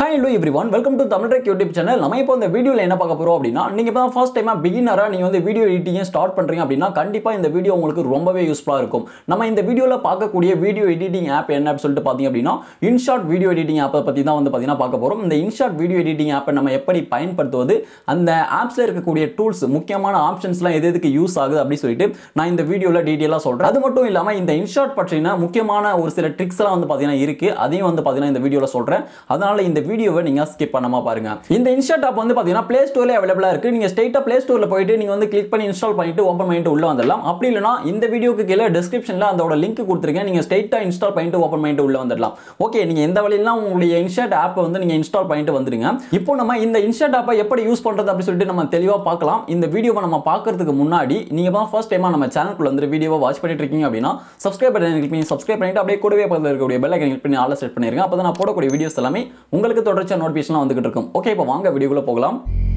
Hi hello everyone welcome to Tamil tech YouTube channel நம்ம இப்போ இந்த வீடியோவில் என்ன பார்க்க போகிறோம் அப்படின்னா நீங்கள் இப்போ தான் ஃபர்ஸ்ட் டைமாக பிகினராக நீங்கள் வந்து வீடியோ எடிட்டிங்கை ஸ்டார்ட் பண்ணுறீங்க அப்படின்னா கண்டிப்பாக இந்த வீடியோ உங்களுக்கு ரொம்பவே யூஸ்ஃபுல்லாக இருக்கும் நம்ம இந்த வீடியோவில் பார்க்கக்கூடிய வீடியோ எடிட்டிங் ஆப் என்ன அப்படின்னு சொல்லிட்டு பார்த்தீங்க அப்படின்னா இன்ஷார்ட் வீடியோ எடிட்டிங் ஆப்பை பற்றி தான் வந்து பார்த்தீங்கன்னா பார்க்க போகிறோம் இந்த இன்ஷார்ட் வீடியோ எடிட்டிங் ஆப்பை நம்ம எப்படி பயன்படுத்துவது அந்த ஆப்ஸில் இருக்கக்கூடிய டூல்ஸ் முக்கியமான ஆப்ஷன்ஸ்லாம் எது எதுக்கு யூஸ் ஆகுது அப்படின்னு சொல்லிட்டு நான் இந்த வீடியோவில் டீட்டெயிலாக சொல்கிறேன் அது மட்டும் இல்லாமல் இந்த இன்ஷார்ட் பற்றின முக்கியமான ஒரு சில ட்ரிக்ஸ் எல்லாம் வந்து பார்த்தீங்கன்னா இருக்குது அதையும் வந்து பார்த்தீங்கன்னா இந்த வீடியோவில் சொல்கிறேன் அதனால இந்த வீடியோவை நீங்கள் ஸ்கிப் பண்ணாம பாருங்க இந்த இன்ஸ்டாட் ஆப் வந்து பார்த்தீங்கன்னா ப்ளே ஸ்டோர்ல அவைலபிளாக இருக்குது நீங்கள் ஸ்ட்ரெயிட்டாக ப்ளே ஸ்டோரில் போயிட்டு நீங்கள் வந்து கிளிக் பண்ணி இன்ஸ்டால் பண்ணிட்டு ஓப்பன் பண்ணிட்டு உள்ள வந்துடலாம் அப்படி இல்லைனா இந்த வீடியோக்கு கீழே டிஸ்கிரிப்ஷனில் அதோட லிங்க் கொடுத்துருக்கேன் நீங்கள் ஸ்ட்ரெயிட்டாக இன்ஸ்டால் பண்ணிட்டு ஓப்பன் பண்ணிட்டு உள்ள வந்துடலாம் ஓகே நீங்கள் எந்த வழியெல்லாம் உங்களுடைய இன்ஸ்டாட் ஆப்பை வந்து நீங்கள் இன்ஸ்டால் பண்ணிட்டு வந்துடுங்க இப்போ நம்ம இந்த இன்ஸ்டாட் ஆப்பை எப்படி யூஸ் பண்ணுறது அப்படின்னு சொல்லிட்டு நம்ம தெளிவாக பார்க்கலாம் இந்த வீடியோவை நம்ம பார்க்கறதுக்கு முன்னாடி நீங்கள் தான் ஃபர்ஸ்ட் டைமாக நம்ம சேனலுக்குள்ள வந்து வீடியோவை வாட்ச் பண்ணிட்டு இருக்கீங்க அப்படின்னா சப்ஸ்கிரைப் பட்டன் கிளிக் பண்ணி சப்ஸ்கிரைப் பண்ணிட்டு அப்படியே கூடவே பக்கத்தில் இருக்கக்கூடிய பெல் ஐக்கன் கிளிக் பண்ணி ஆல் செட் பண்ணிருங்க அப்போ நான் போடக்கூடிய வீடியோஸ் எல்லாமே உங்களுக்கு தொடர்ச்சியாக நோட்டிஃபிகேஷன் வந்துகிட்டு இருக்கும் ஓகே இப்போ வாங்க வீடியோக்குள்ள போகலாம்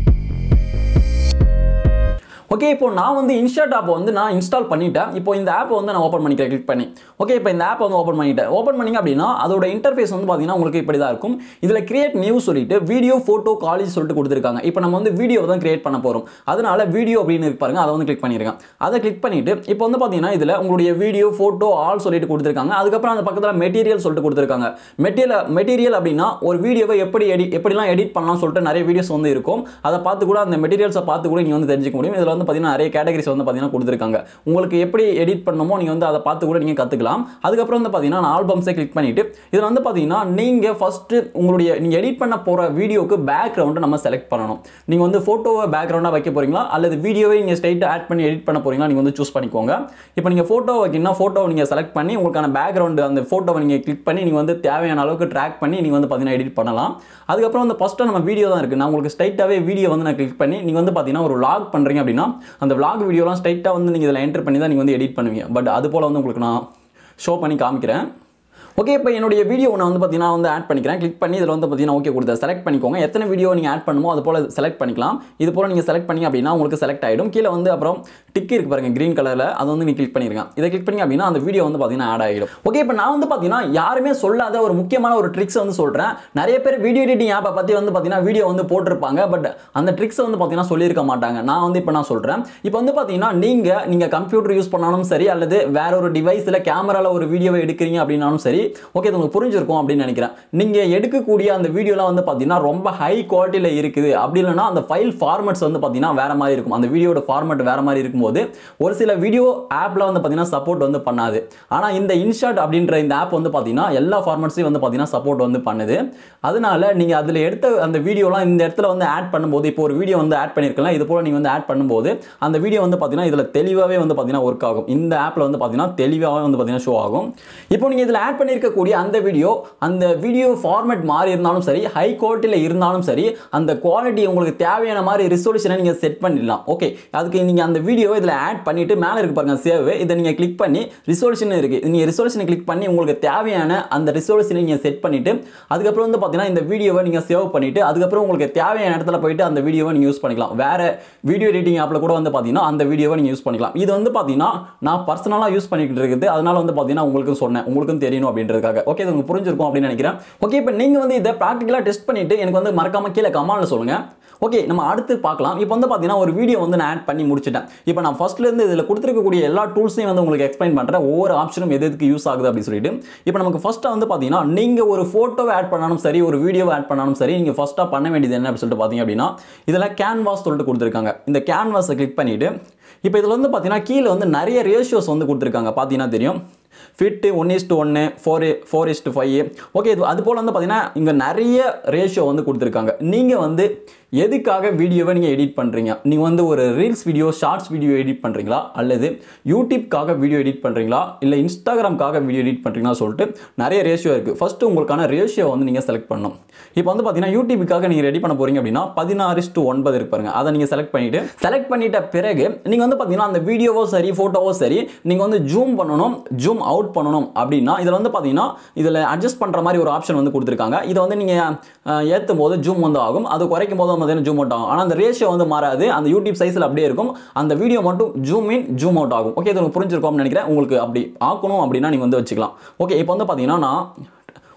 ஓகே இப்போ நான் வந்து இன்ஸ்டாட் ஆப் வந்து நான் இன்ஸ்டால் பண்ணிட்டேன் இப்போ இந்த ஆப் வந்து நான் ஓப்பன் பண்ணிக்கிறேன் கிளிக் பண்ணி ஓகே இப்போ இந்த ஆப் வந்து ஓப்பன் பண்ணிட்டேன் ஓப்பன் பண்ணிங்க அப்படின்னா அதோட இன்டர்ஃபேஸ் வந்து பார்த்தீங்கன்னா உங்களுக்கு இப்படி தான் இருக்கும் இதில் கிரியேட் நியூ சொல்லிட்டு வீடியோ ஃபோட்டோ காலேஜ் சொல்லிட்டு கொடுத்துருக்காங்க இப்போ நம்ம வந்து வீடியோ தான் கிரியேட் பண்ண போகிறோம் அதனால வீடியோ அப்படின்னு இருக்கு பாருங்க அதை வந்து கிளிக் பண்ணிருக்கேன் அதை கிளிக் பண்ணிட்டு இப்போ வந்து பார்த்தீங்கன்னா இதில் உங்களுடைய வீடியோ ஃபோட்டோ ஆல் சொல்லிட்டு கொடுத்துருக்காங்க அதுக்கப்புறம் அந்த பக்கத்தில் மெட்டீரியல் சொல்லிட்டு கொடுத்துருக்காங்க மெட்டீரியல் மெட்டீரியல் அப்படின்னா ஒரு வீடியோவை எப்படி எடி எப்படிலாம் எடிட் பண்ணலாம் சொல்லிட்டு நிறைய வீடியோஸ் வந்து இருக்கும் அதை பார்த்து கூட அந்த மெட்டீரியல்ஸை பார்த்து கூட நீங்கள் வந்து தெரிஞ்சுக்க முடியும் இதில் வந்து பார்த்தீங்கன்னா நிறைய கேட்டகரிஸ் வந்து பார்த்தீங்கன்னா கொடுத்துருக்காங்க உங்களுக்கு எப்படி எடிட் பண்ணணுமோ நீங்கள் வந்து அதை பார்த்து கூட நீங்கள் கற்றுக்கலாம் அதுக்கப்புறம் வந்து பார்த்தீங்கன்னா நான் ஆல்பம்ஸை கிளிக் பண்ணிவிட்டு இதில் வந்து பார்த்தீங்கன்னா நீங்கள் ஃபஸ்ட்டு உங்களுடைய நீங்கள் எடிட் பண்ண போகிற வீடியோக்கு பேக்ரவுண்டை நம்ம செலக்ட் பண்ணணும் நீங்கள் வந்து ஃபோட்டோவை பேக்ரவுண்டாக வைக்க போகிறீங்களா அல்லது வீடியோவை நீங்கள் ஸ்ட்ரைட்டாக ஆட் பண்ணி எடிட் பண்ண போகிறீங்களா நீங்கள் வந்து சூஸ் பண்ணிக்கோங்க இப்போ நீங்கள் ஃபோட்டோ வைக்கணும்னா ஃபோட்டோவை நீங்கள் செலக்ட் பண்ணி உங்களுக்கான பேக்ரவுண்டு அந்த ஃபோட்டோவை நீங்கள் கிளிக் பண்ணி நீங்கள் வந்து தேவையான அளவுக்கு ட்ராக் பண்ணி நீங்கள் வந்து பார்த்தீங்கன்னா எடிட் பண்ணலாம் அதுக்கப்புறம் வந்து ஃபஸ்ட்டு நம்ம வீடியோ தான் இருக்குது நான் உங்களுக்கு ஸ்ட்ரைட்டாகவே வீடியோ வந்து நான் கிளிக் பண்ணி நீங்கள் வந்து பார்த்தீங்கன்னா ஒரு லாக் பண்ணுறீங்க அப்படின்னா அந்த vlog வீடியோலாம் ஸ்ட்ரைட்டாக வந்து நீங்கள் இதில் என்டர் பண்ணி தான் நீங்கள் வந்து எடிட் பண்ணுவீங்க பட் அது போல் வந்து உங்களுக்கு நான் ஷோ பண்ணி காமிக்கிறேன் ஓகே இப்போ என்னுடைய வீடியோ நான் வந்து பார்த்தீங்கன்னா வந்து ஆட் பண்ணிக்கிறேன் கிளிக் பண்ணி இதில் வந்து பார்த்தீங்கன்னா ஓகே கொடுத்தேன் செலக்ட் பண்ணிக்கோங்க எத்தனை வீடியோ நீங்கள் ஆட் பண்ணுமோ அது போல் செலக்ட் பண்ணிக்கலாம் இது போல் நீங்கள் செலக்ட் பண்ணி அப்படின்னா உங்களுக்கு செலக்ட் ஆகிடும் கீழே வந்து அப்புறம் டிக் இருக்கு பாருங்க க்ரீன் கலரில் அது வந்து நீங்கள் கிளிக் பண்ணிருங்க இதை கிளிக் பண்ணி அப்படின்னா அந்த வீடியோ வந்து பார்த்தீங்கன்னா ஆட் ஆகிடும் ஓகே இப்போ நான் வந்து பார்த்தீங்கன்னா யாருமே சொல்லாத ஒரு முக்கியமான ஒரு ட்ரிக்ஸ் வந்து சொல்கிறேன் நிறைய பேர் வீடியோ எடிட்டிங் ஆப்பை பற்றி வந்து பார்த்தீங்கன்னா வீடியோ வந்து போட்டிருப்பாங்க பட் அந்த ட்ரிக்ஸ் வந்து பார்த்தீங்கன்னா சொல்லியிருக்க மாட்டாங்க நான் வந்து இப்போ நான் சொல்கிறேன் இப்போ வந்து பார்த்தீங்கன்னா நீங்கள் நீங்கள் கம்ப்யூட்டர் யூஸ் பண்ணாலும் சரி அல்லது வேற ஒரு டிவைஸில் கேமராவில் ஒரு வீடியோவை எடுக்கிறீங்க அப்படின்னாலும் சரி ஓகே இது உங்களுக்கு புரிஞ்சிருக்கும் அப்படின்னு நினைக்கிறேன் நீங்கள் எடுக்கக்கூடிய அந்த வீடியோலாம் வந்து பார்த்தீங்கன்னா ரொம்ப ஹை குவாலிட்டியில் இருக்குது அப்படி இல்லைன்னா அந்த ஃபைல் ஃபார்மட்ஸ் வந்து பார்த்தீங்கன்னா வேற மாதிரி இருக்கும் அந்த வீடியோட ஃபார்மட் வேற மாதிரி இருக்கும்போது ஒரு சில வீடியோ ஆப்பில் வந்து பார்த்தீங்கன்னா சப்போர்ட் வந்து பண்ணாது ஆனால் இந்த இன்ஷாட் அப்படின்ற இந்த ஆப் வந்து பார்த்தீங்கன்னா எல்லா ஃபார்மட்ஸையும் வந்து பார்த்தீங்கன்னா சப்போர்ட் வந்து பண்ணுது அதனால நீங்கள் அதில் எடுத்த அந்த வீடியோலாம் இந்த இடத்துல வந்து ஆட் பண்ணும்போது இப்போ ஒரு வீடியோ வந்து ஆட் பண்ணியிருக்கலாம் இது போல் நீங்கள் வந்து ஆட் பண்ணும்போது அந்த வீடியோ வந்து பார்த்தீங்கன்னா இதில் தெளிவாகவே வந்து பார்த்தீங்கன்னா ஒர்க் ஆகும் இந்த ஆப்பில் வந்து பார்த்தீங்கன்னா தெளிவாகவே வந்து பார்த்தீங்கன்னா ஷோ ஆகும் இப்போ நீங்கள் இதில் ஆட் பண்ணியிருக்கக்கூடிய அந்த வீடியோ அந்த வீடியோ ஃபார்மேட் மாறி இருந்தாலும் சரி ஹை குவாலிட்டியில் இருந்தாலும் சரி அந்த குவாலிட்டி உங்களுக்கு தேவையான மாதிரி ரிசொல்யூஷனை நீங்கள் செட் பண்ணிடலாம் ஓகே அதுக்கு நீங்கள் அந்த வீடியோவை இதில் ஆட் பண்ணிவிட்டு மேலே இருக்கு பாருங்க சேவ் இதை நீங்கள் கிளிக் பண்ணி ரிசொல்யூஷன் இருக்குது நீங்கள் ரிசொல்யூஷனை கிளிக் பண்ணி உங்களுக்கு தேவையான அந்த ரிசொல்யூஷனை நீங்கள் செட் பண்ணிவிட்டு அதுக்கப்புறம் வந்து பார்த்தீங்கன்னா இந்த வீடியோவை நீங்கள் சேவ் பண்ணிவிட்டு அதுக்கப்புறம் உங்களுக்கு தேவையான இடத்துல போயிட்டு அந்த வீடியோவை நீங்கள் யூஸ் பண்ணிக்கலாம் வேறு வீடியோ எடிட்டிங் ஆப்பில் கூட வந்து பார்த்தீங்கன்னா அந்த வீடியோவை நீங்கள் யூஸ் பண்ணிக்கலாம் இது வந்து பார்த்தீங்கன்னா நான் பர்சனலாக யூஸ் பண்ணிக்கிட்டு இருக்குது அதனால வந்து பார்த்தீங்கன்னா உங்களுக்கு சொன்னேன் உங்களுக்கும் தெரியணும் அப்படின்றதுக்காக ஓகே இது உங்களுக்கு புரிஞ்சிருக்கும் அப்படின்னு நினைக்கிறேன் ஓகே இப்போ நீங்கள் வந்து இதை ப்ராக்டிக்கலாக டெஸ்ட் பண்ணிவிட்டு எனக்கு வந்து மறக்காம கீழே கமாலில் சொல்லுங்கள் ஓகே நம்ம அடுத்து பார்க்கலாம் இப்போ வந்து பார்த்தீங்கன்னா ஒரு வீடியோ வந்து நான் ஆட் பண்ணி முடிச்சிட்டேன் இப்போ நான் ஃபர்ஸ்ட்லேருந்து இதில் கொடுத்துருக்கக்கூடிய எல்லா டூல்ஸையும் வந்து உங்களுக்கு எக்ஸ்பிளைன் பண்ணுறேன் ஒவ்வொரு ஆப்ஷனும் எது எதுக்கு யூஸ் ஆகுது அப்படின்னு சொல்லிட்டு இப்போ நமக்கு ஃபஸ்ட்டாக வந்து பார்த்தீங்கன்னா நீங்கள் ஒரு ஃபோட்டோவை ஆட் பண்ணாலும் சரி ஒரு வீடியோவை ஆட் பண்ணாலும் சரி நீங்கள் ஃபஸ்ட்டாக பண்ண வேண்டியது என்ன அப்படின்னு சொல்லிட்டு பார்த்தீங்க அப்படின்னா இதில் கேன்வாஸ் சொல்லிட்டு கொடுத்துருக்காங்க இந்த கேன்வாஸை கிளிக் பண்ணிவிட்டு இப்போ இதில் வந்து பார்த்தீங்கன்னா கீழே வந்து நிறைய ரேஷியோஸ் வந்து கொடுத்துருக்காங்க பார்த்தீங்கன்னா தெரியும் ஃபிட்டு ஒன் இஸ்ட்டு ஒன்று four four is to five okay இது அது போல் வந்து பார்த்தீங்கன்னா இங்கே நிறைய ரேஷியோ வந்து கொடுத்துருக்காங்க நீங்கள் வந்து எதுக்காக வீடியோவை நீங்கள் எடிட் பண்ணுறீங்க நீங்கள் வந்து ஒரு reels video shorts video edit பண்ணுறீங்களா அல்லது யூடியூப்காக வீடியோ எடிட் பண்ணுறீங்களா இல்லை இன்ஸ்டாகிராம்காக வீடியோ எடிட் பண்ணுறீங்களா சொல்லிட்டு நிறைய ரேஷியோ இருக்குது ஃபஸ்ட்டு உங்களுக்கான ரேஷியோ வந்து நீங்கள் செலக்ட் பண்ணணும் இப்போ வந்து பார்த்தீங்கன்னா யூடியூபுக்காக நீங்கள் ரெடி பண்ண போகிறீங்க அப்படின்னா பதினாறு டு ஒன்பது இருக்கு பாருங்க அதை நீங்கள் செலக்ட் பண்ணிவிட்டு செலக்ட் பண்ணிட்ட பிறகு நீங்கள் வந்து பார்த்தீங்கன்னா அந்த வீடியோவோ சரி ஃபோட்டோவோ சரி நீங்கள் வந்து ஜூம் பண்ணணும் ஜூம் அவுட் பண்ணணும் அப்படின்னா இதில் வந்து பார்த்தீங்கன்னா இதில் அட்ஜஸ்ட் பண்ணுற மாதிரி ஒரு ஆப்ஷன் வந்து கொடுத்துருக்காங்க இதை வந்து நீங்கள் ஏற்றும் போது ஜூம் வந்து ஆகும் அது குறைக்கும் போது பார்த்தீங்கன்னா ஜூம் அவுட் ஆகும் ஆனால் அந்த ரேஷியோ வந்து மாறாது அந்த யூடியூப் சைஸில் அப்படியே இருக்கும் அந்த வீடியோ மட்டும் ஜூம் இன் ஜூம் அவுட் ஆகும் ஓகே இது உங்களுக்கு புரிஞ்சிருக்கும்னு நினைக்கிறேன் உங்களுக்கு அப்படி ஆக்கணும் அப்படின்னா நீங்கள் வந்து வச்சுக்கலாம் ஓகே இப்போ வந்து பார்த்தீங்கன்னா நான்